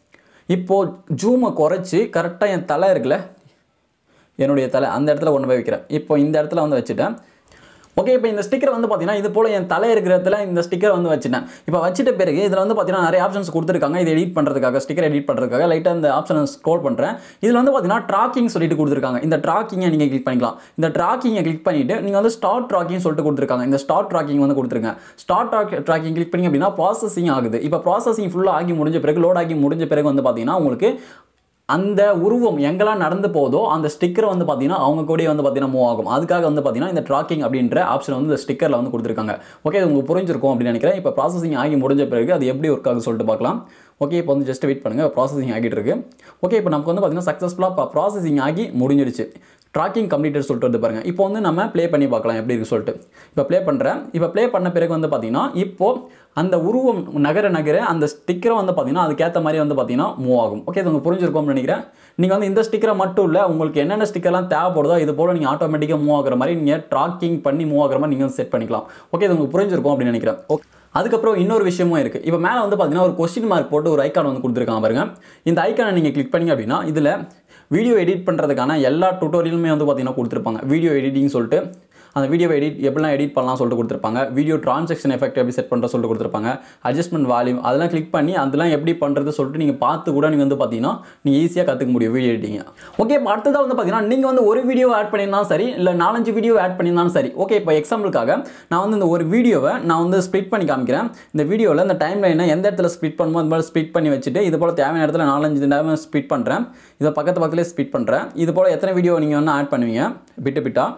இப்போது ஜூமை குறைச்சி கரெக்டாக என் தலை இருக்குல்ல என்னுடைய தலை அந்த இடத்துல கொண்டு போய் வைக்கிறேன் இப்போ இந்த இடத்துல வந்து வச்சுட்டேன் ஓகே இப்போ இந்த ஸ்டிக்கர் வந்து பார்த்தீங்கன்னா இது போல் என் தலை இருக்கிற இடத்துல இந்த ஸ்டிக்கர் வந்து வச்சுட்டேன் இப்போ வச்சிட்ட பிறகு இதில் வந்து பார்த்தீங்கன்னா நிறைய ஆப்ஷன்ஸ் கொடுத்துருக்காங்க இதை எடிட் பண்ணுறதுக்காக ஸ்டிக்கர் எடிட் பண்ணுறதுக்காக லைட்டாக இந்த ஆப்ஷனை ஸ்க்ரோல் பண்ணுறேன் இதில் வந்து பார்த்தீங்கன்னா ட்ராக்கிங் சொல்லிட்டு கொடுத்துருக்காங்க இந்த ட்ராக்கிங்கை நீங்கள் கிளிக் பண்ணிக்கலாம் இந்த ட்ராக்கிங்கை கிளிக் பண்ணிவிட்டு நீங்கள் வந்து ஸ்டார்ட் ட்ராக்கிங் சொல்லிட்டு கொடுத்துருக்காங்க இந்த ஸ்டார்ட் ட்ராக்கிங் வந்து கொடுத்துருங்க ஸ்டார்ட் ட்ராக் ட்ராக்கிங் கிளிக் பண்ணி அப்படின்னா ப்ராசஸிங் ஆகுது இப்போ ப்ராசஸிங் ஃபுல்லாக ஆகி முடிஞ்ச பிறகு லோட் ஆகி முடிஞ்ச பிறகு வந்து பார்த்தீங்கன்னா உங்களுக்கு அந்த உருவம் எங்கெல்லாம் நடந்து போதோ அந்த ஸ்டிக்கர் வந்து பார்த்தீங்கன்னா அவங்க கூடயே வந்து பார்த்தீங்கன்னா மூவ் ஆகும் அதுக்காக வந்து பார்த்தீங்கன்னா இந்த ட்ராக்கிங் அப்படின்ற ஆப்ஷன் வந்து இந்த ஸ்டிக்கரில் வந்து கொடுத்துருக்காங்க ஓகே இது உங்களுக்கு புரிஞ்சிருக்கும் அப்படின்னு நினைக்கிறேன் இப்போ ப்ராசஸிங் ஆகி முடிஞ்ச பிறகு அது எப்படி ஒர்க் ஆகுது சொல்லிட்டு பார்க்கலாம் ஓகே இப்போ வந்து ஜஸ்ட் வெயிட் பண்ணுங்கள் ப்ராசஸிங் ஆகிட்டு இருக்கு ஓகே இப்போ நமக்கு வந்து பார்த்தீங்கன்னா சக்ஸஸ்ஃபுல்லாக ப்ராசஸிங் ஆகி முடிஞ்சிடுச்சு ட்ராக்கிங் கம்ப்ளீட்டட் சொல்லிட்டு வந்து பாருங்கள் இப்போ வந்து நம்ம ப்ளே பண்ணி பார்க்கலாம் எப்படி இருக்கு சொல்லிட்டு இப்போ ப்ளே பண்ணுறேன் இப்போ ப்ளே பண்ண பிறகு வந்து பார்த்தீங்கன்னா இப்போ அந்த உருவம் நகர நகர அந்த ஸ்டிக்கரை வந்து பார்த்தீங்கன்னா அதுக்கேற்ற மாதிரி வந்து பார்த்தீங்கன்னா மூவ் ஆகும் ஓகே இது உங்களுக்கு புரிஞ்சிருக்கும்னு நினைக்கிறேன் நீங்கள் வந்து இந்த ஸ்டிக்கரை மட்டும் இல்லை உங்களுக்கு என்னென்ன ஸ்டிக்கர்லாம் தேவைப்படுதோ இது போல் நீங்கள் ஆட்டோமேட்டிக்காக மூவ் ஆகிற மாதிரி நீங்கள் ட்ராக்கிங் பண்ணி மூவ் ஆகிற மாதிரி நீங்கள் செட் பண்ணிக்கலாம் ஓகே இது உங்களுக்கு புரிஞ்சிருக்கும் அப்படின்னு நினைக்கிறேன் ஓகே அதுக்கப்புறம் இன்னொரு விஷயமும் இருக்குது இப்போ மேலே வந்து பார்த்தீங்கன்னா ஒரு கொஸ்டின் மார்க் போட்டு ஒரு ஐக்கான் வந்து கொடுத்துருக்காங்க பாருங்க இந்த ஐக்கானை நீங்கள் கிளிக் பண்ணீங்க அப்படின்னா இதில் வீடியோ எடிட் பண்ணுறதுக்கான எல்லா டுட்டோரியலுமே வந்து பார்த்தீங்கன்னா கொடுத்துருப்பாங்க வீடியோ எடிட்டிங் சொல்லிட்டு அந்த வீடியோ எடிட் எப்படிலாம் எடிட் பண்ணலாம் சொல்லிட்டு கொடுத்துருப்பாங்க வீடியோ ட்ரான்சாக்ஷன் எஃபெக்ட் எப்படி செட் பண்ணுற சொல்லிட்டு கொடுத்துருப்பாங்க அட்ஜஸ்ட்மெண்ட் வால்யூம் அதெல்லாம் கிளிக் பண்ணி அதெல்லாம் எப்படி பண்ணுறது சொல்லிட்டு நீங்கள் பார்த்து கூட நீங்கள் வந்து பார்த்தீங்கன்னா நீங்கள் ஈஸியாக கற்றுக்க முடியும் வீடியோ எடிட்டிங் ஓகே இப்போ அடுத்ததாக வந்து பார்த்தீங்கன்னா நீங்கள் வந்து ஒரு வீடியோ ஆட் பண்ணியிருந்தாலும் சரி இல்லை நாலஞ்சு வீடியோ ஆட் பண்ணியிருந்தாலும் சரி ஓகே இப்போ எக்ஸாம்பிளுக்காக நான் வந்து இந்த ஒரு வீடியோவை நான் வந்து ஸ்ப்ளிட் பண்ணி காமிக்கிறேன் இந்த வீடியோவில் இந்த டைம் லைனை எந்த இடத்துல ஸ்ப்ளிட் பண்ணுமோ அந்த மாதிரி ஸ்ப்ளிட் பண்ணி வச்சுட்டு இது போல் தேவையான இடத்துல நாலஞ்சு டைம் ஸ்ப்ளிட் பண்ணுறேன் இதை பக்கத்து பக்கத்துலேயே ஸ்ப்ளிட் பண்ணுறேன் இது போல் எத்தனை வீடியோ நீங்கள் வந்து ஆட் பண்ணுவீங்க பிட்டு பிட்டா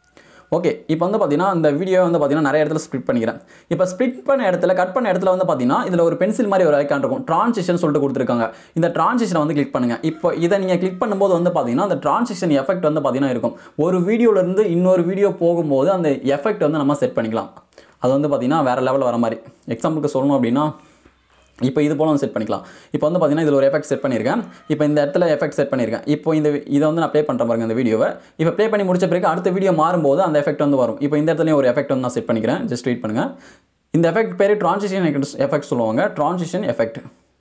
ஓகே இப்போ வந்து பார்த்தீங்கன்னா இந்த வீடியோ வந்து பார்த்தீங்கன்னா நிறைய இடத்துல ஸ்ப்ளிட் பண்ணிக்கிறேன் இப்போ ஸ்ப்ளிட் பண்ண இடத்துல கட் பண்ண இடத்துல வந்து பார்த்தீங்கன்னா இதில் ஒரு பென்சில் மாதிரி ஒரு ஐக்கான் இருக்கும் ட்ரான்சிஷன் சொல்லிட்டு கொடுத்துருக்காங்க இந்த ட்ரான்சிஷனை வந்து கிளிக் பண்ணுங்க இப்போ இதை நீங்கள் கிளிக் பண்ணும்போது வந்து பார்த்தீங்கன்னா அந்த ட்ரான்சிஷன் எஃபெக்ட் வந்து பார்த்தீங்கன்னா இருக்கும் ஒரு வீடியோலேருந்து இன்னொரு வீடியோ போகும்போது அந்த எஃபெக்ட் வந்து நம்ம செட் பண்ணிக்கலாம் அது வந்து பார்த்தீங்கன்னா வேறு லெவலில் வர மாதிரி எக்ஸாம்பிளுக்கு சொல்லணும் அப்படின்னா இப்போ இது போல வந்து செட் பண்ணிக்கலாம் இப்போ வந்து பார்த்தீங்கன்னா இதில் ஒரு எஃபெக்ட் செட் பண்ணியிருக்கேன் இப்போ இந்த இடத்துல எஃபெக்ட் செட் பண்ணியிருக்கேன் இப்போ இந்த இதை வந்து நான் ப்ளே பண்ணுறேன் பாருங்க இந்த வீடியோவை இப்போ ப்ளே பண்ணி முடிச்ச பிறகு அடுத்த வீடியோ மாறும்போது அந்த எஃபெக்ட் வந்து வரும் இப்போ இந்த இடத்துலையும் ஒரு எஃபெக்ட் வந்து நான் செட் பண்ணிக்கிறேன் ஜஸ்ட் வெயிட் பண்ணுங்கள் இந்த எஃபெக்ட் பேர் ட்ரான்சிஷன் எஃபெக்ட் சொல்லுவாங்க ட்ரான்சிஷன் எஃபெக்ட்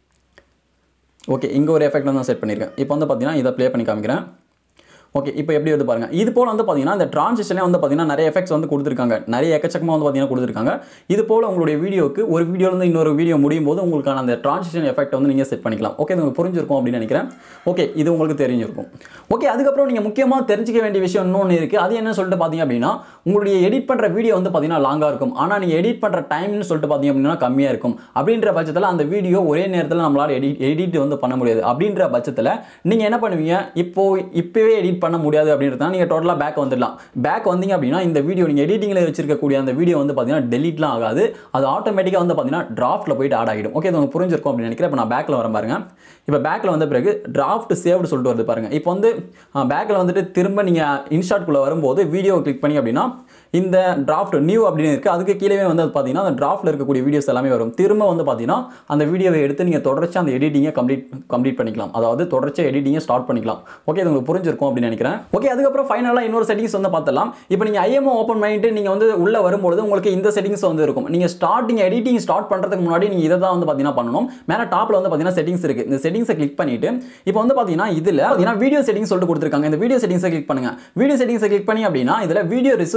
ஓகே இங்கே ஒரு எஃபெக்ட் வந்து நான் செட் பண்ணியிருக்கேன் இப்போ வந்து பார்த்தீங்கன்னா இதை ப்ளே பண்ணி காமிக்கிறேன் ஓகே இப்போ எப்படி வந்து பாருங்க இது போல் வந்து பார்த்தீங்கன்னா இந்த ட்ரான்சிஷனே வந்து பார்த்தீங்கன்னா நிறைய எஃபெக்ட்ஸ் வந்து கொடுத்துருக்காங்க நிறைய எக்கச்சக்கமாக வந்து பார்த்தீங்கன்னா கொடுத்துருக்காங்க இது போல் உங்களுடைய வீடியோக்கு ஒரு வீடியோலேருந்து இன்னொரு வீடியோ முடியும் போது உங்களுக்கான அந்த ட்ரான்சிஷன் எஃபெக்ட் வந்து நீங்கள் செட் பண்ணிக்கலாம் ஓகே இது உங்களுக்கு புரிஞ்சிருக்கும் அப்படின்னு நினைக்கிறேன் ஓகே இது உங்களுக்கு தெரிஞ்சிருக்கும் ஓகே அதுக்கப்புறம் நீங்கள் முக்கியமாக தெரிஞ்சிக்க வேண்டிய விஷயம் இன்னொன்று இருக்குது அது என்ன சொல்லிட்டு பார்த்தீங்க அப்படின்னா உங்களுடைய எடிட் பண்ணுற வீடியோ வந்து பார்த்தீங்கன்னா லாங்காக இருக்கும் ஆனால் நீங்கள் எடிட் பண்ணுற டைம்னு சொல்லிட்டு பார்த்தீங்க அப்படின்னா கம்மியாக இருக்கும் அப்படின்ற பட்சத்தில் அந்த வீடியோ ஒரே நேரத்தில் நம்மளால் எடிட் எடிட் வந்து பண்ண முடியாது அப்படின்ற பட்சத்தில் நீங்கள் என்ன பண்ணுவீங்க இப்போ இப்போவே எடிட் பண்ண முடியாது அப்படின்றத நீங்கள் டோட்டலாக பேக் வந்துடலாம் பேக் வந்தீங்க அப்படின்னா இந்த வீடியோ நீங்கள் எடிட்டிங்கில் வச்சிருக்கக்கூடிய அந்த வீடியோ வந்து பார்த்தீங்கன்னா டெலிட்லாம் ஆகாது அது ஆட்டோமேட்டிக்காக வந்து பார்த்தீங்கன்னா டிராஃப்ட்டில் போயிட்டு ஆட் ஆகிடும் ஓகே இது உங்களுக்கு புரிஞ்சிருக்கும் அப்படின்னு நினைக்கிறேன் இப்போ நான் பேக்கில் வரேன் பாருங்க இப்போ பேக்கில் வந்த பிறகு டிராஃப்ட் சேவ்டு சொல்லிட்டு வருது பாருங்க இப்போ வந்து பேக்கில் வந்துட்டு திரும்ப நீங்கள் இன்ஸ்டாட்குள்ளே வரும்போது வீடியோ கிளிக் பண்ணி அப்படின்னா இந்த டிராஃப்ட் நியூ அப்படின்னு இருக்குது அதுக்கு கீழே வந்து பார்த்தீங்கன்னா அந்த டிராஃப்ட்டில் இருக்கக்கூடிய வீடியோஸ் எல்லாமே வரும் திரும்ப வந்து பார்த்தீங்கன்னா அந்த வீடியோவை எடுத்து நீங்கள் தொடர்ச்சி அந்த எடிட்டிங்கை கம்ப்ளீட் கம்ப்ளீட் பண்ணிக்கலாம் அதாவது தொடர்ச்சியாக எடிட்டிங்கை ஸ்டார்ட் பண்ணிக்கலாம் ஓகே இது உங்களுக்கு புரிஞ்சிருக்கும் அப்படின்னு நினைக்கிறேன் ஓகே அதுக்கப்புறம் ஃபைனலாக இன்னொரு செட்டிங்ஸ் வந்து பார்த்தலாம் இப்போ நீங்கள் ஐஎம்ஓ ஓப்பன் பண்ணிட்டு நீங்கள் வந்து உள்ளே வரும்பொழுது உங்களுக்கு இந்த செட்டிங்ஸ் வந்து இருக்கும் நீங்கள் ஸ்டார்டிங் எடிட்டிங் ஸ்டார்ட் பண்ணுறதுக்கு முன்னாடி நீங்கள் இதை தான் வந்து பார்த்தீங்கன்னா பண்ணணும் மேலே டாப்பில் வந்து பார்த்தீங்கன்னா செட்டிங்ஸ் இருக்குது இந்த செட்டிங்ஸை கிளிக் பண்ணிட்டு இப்போ வந்து பார்த்தீங்கன்னா இதில் பார்த்தீங்கன்னா வீடியோ செட்டிங்ஸ் சொல்லிட்டு கொடுத்துருக்காங்க இந்த வீடியோ செட்டிங்ஸை கிளிக் பண்ணுங்க வீடியோ செட்டிங்ஸை கிளிக் பண்ணி அப்படின்னா இதில் வீடியோ ரெசல்யூஷன்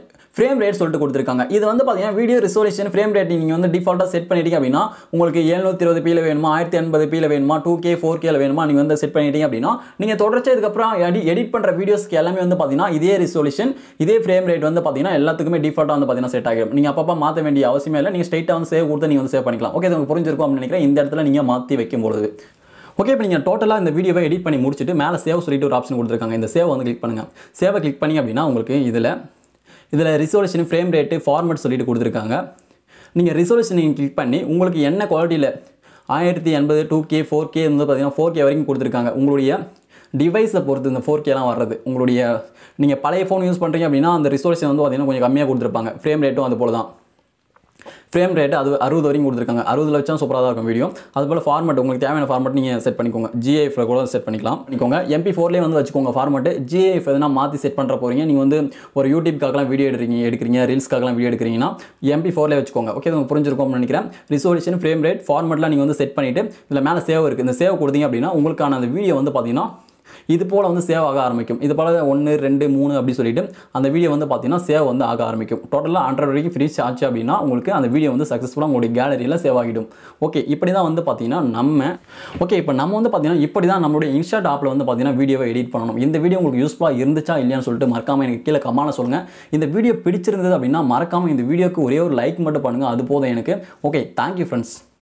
ஃப்ரேம் ரேட் சொல்லிட்டு கொடுத்துருக்காங்க இது வந்து பார்த்தீங்கன்னா வீடியோ ரிசோலேஷன் ஃப்ரேம் ரேட் நீங்கள் வந்து டிஃபால்ட்டாக செட் பண்ணிட்டீங்க அப்படின்னா உங்களுக்கு எழுநூத்தி இருபது பியில் வேணுமா ஆயிரத்தி எண்பது பியில் வேணுமா டூ கே ஃபோர் கேல வேணுமா நீங்கள் வந்து செட் பண்ணிட்டீங்க அப்படின்னா நீங்கள் தொடர்ச்சி இதுக்கப்புறம் எடி எடிட் பண்ணுற வீடியோஸ்க்கு எல்லாமே வந்து பார்த்தீங்கன்னா இதே ரிசோலேஷன் இதே ஃப்ரேம் ரேட் வந்து பார்த்தீங்கன்னா எல்லாத்துக்குமே டிஃபால்ட்டாக வந்து பார்த்தீங்கன்னா செட் ஆகிடும் நீங்கள் அப்பப்போ மாற்ற வேண்டிய அவசியமே இல்லை நீங்கள் ஸ்ட்ரைட்டாக வந்து சேவ் கொடுத்து நீங்கள் வந்து சேவ் பண்ணிக்கலாம் ஓகே இது உங்களுக்கு புரிஞ்சிருக்கும் அப்படின்னு நினைக்கிறேன் இந்த இடத்துல நீங்கள் மாற்றி வைக்கும் பொழுது ஓகே இப்போ நீங்கள் டோட்டலாக இந்த வீடியோவை எடிட் பண்ணி முடிச்சுட்டு மேலே சேவ் சொல்லிட்டு ஒரு ஆப்ஷன் கொடுத்துருக்காங்க இந்த சேவை வந்து கிளிக் பண்ணுங்கள் சேவை கிளிக் பண்ணி அப்படின்னா உங்களுக்கு இதில் இதில் ரிசோலேஷன் ஃப்ரேம் ரேட்டு ஃபார்மேட் சொல்லிட்டு கொடுத்துருக்காங்க நீங்கள் ரிசோலேஷன் நீங்கள் கிளிக் பண்ணி உங்களுக்கு என்ன குவாலிட்டியில் ஆயிரத்தி எண்பது டூ கே ஃபோர் கே வந்து பார்த்தீங்கன்னா ஃபோர் கே வரைக்கும் கொடுத்துருக்காங்க உங்களுடைய டிவைஸை பொறுத்து இந்த ஃபோர் கேலாம் வர்றது உங்களுடைய நீங்கள் பழைய ஃபோன் யூஸ் பண்ணுறீங்க அப்படின்னா அந்த ரிசோலேஷன் வந்து பார்த்தீங்கன்னா கொஞ்சம் கம்மியாக கொடுத்துருப்பாங்க ஃப்ரேம் ரேட்டும் அது போல தான் ஃப்ரேம் ரேட் அது அறுபது வரைக்கும் கொடுத்துருக்காங்க அறுபதுல வச்சா சூப்பராக தான் இருக்கும் வீடியோ அதுபோல் ஃபார்மேட் உங்களுக்கு தேவையான ஃபார்மேட் நீங்கள் செட் பண்ணிக்கோங்க ஜிஐஎஃப்ல கூட செட் பண்ணிக்கலாம் பண்ணிக்கோங்க எம்பி ஃபோர்லேயே வந்து வச்சுக்கோங்க ஃபார்மேட் ஜிஐஎஃப் எதனா மாற்றி செட் பண்ணுற போகிறீங்க நீங்கள் வந்து ஒரு யூடியூப்காகலாம் வீடியோ எடுக்கிறீங்க எடுக்கிறீங்க ரீல்ஸ்க்காகலாம் வீடியோ எடுக்கிறீங்கன்னா எம்பி ஃபோர்லேயே வச்சுக்கோங்க ஓகே உங்களுக்கு புரிஞ்சிருக்கும்னு நினைக்கிறேன் ரிசோல்யூஷன் ஃப்ரேம் ரேட் ஃபார்மேட்லாம் நீங்கள் வந்து செட் பண்ணிவிட்டு இதில் மேலே சேவ் இருக்குது இந்த சேவ் கொடுத்தீங்க அப்படின்னா உங்களுக்கான அந்த வீடியோ வந்து பார்த்தீங்கன்னா இது போல் வந்து சேவ் ஆக ஆரம்பிக்கும் இது போல் ஒன்று ரெண்டு மூணு அப்படி சொல்லிட்டு அந்த வீடியோ வந்து பார்த்தீங்கன்னா சேவ் வந்து ஆக ஆரம்பிக்கும் டோட்டலாக ஹண்ட்ரட் வரைக்கும் ஃப்ரீஸ் ஆச்சு அப்படின்னா உங்களுக்கு அந்த வீடியோ வந்து சக்ஸஸ்ஃபுல்லாக உங்களுடைய கேலரியில் சேவ் ஆகிடும் ஓகே இப்படி தான் வந்து பார்த்தீங்கன்னா நம்ம ஓகே இப்போ நம்ம வந்து பார்த்தீங்கன்னா இப்படி தான் நம்மளுடைய இன்ஸ்டாட் ஆப்பில் வந்து பார்த்தீங்கன்னா வீடியோவை எடிட் பண்ணணும் இந்த வீடியோ உங்களுக்கு யூஸ்ஃபுல்லாக இருந்துச்சா இல்லையான்னு சொல்லிட்டு மறக்காமல் எனக்கு கீழே கமான சொல்லுங்கள் இந்த வீடியோ பிடிச்சிருந்தது அப்படின்னா மறக்காமல் இந்த வீடியோக்கு ஒரே ஒரு லைக் மட்டும் பண்ணுங்கள் அது போதும் எனக்கு ஓகே தேங்க்யூ ஃப்ரெண்ட்ஸ்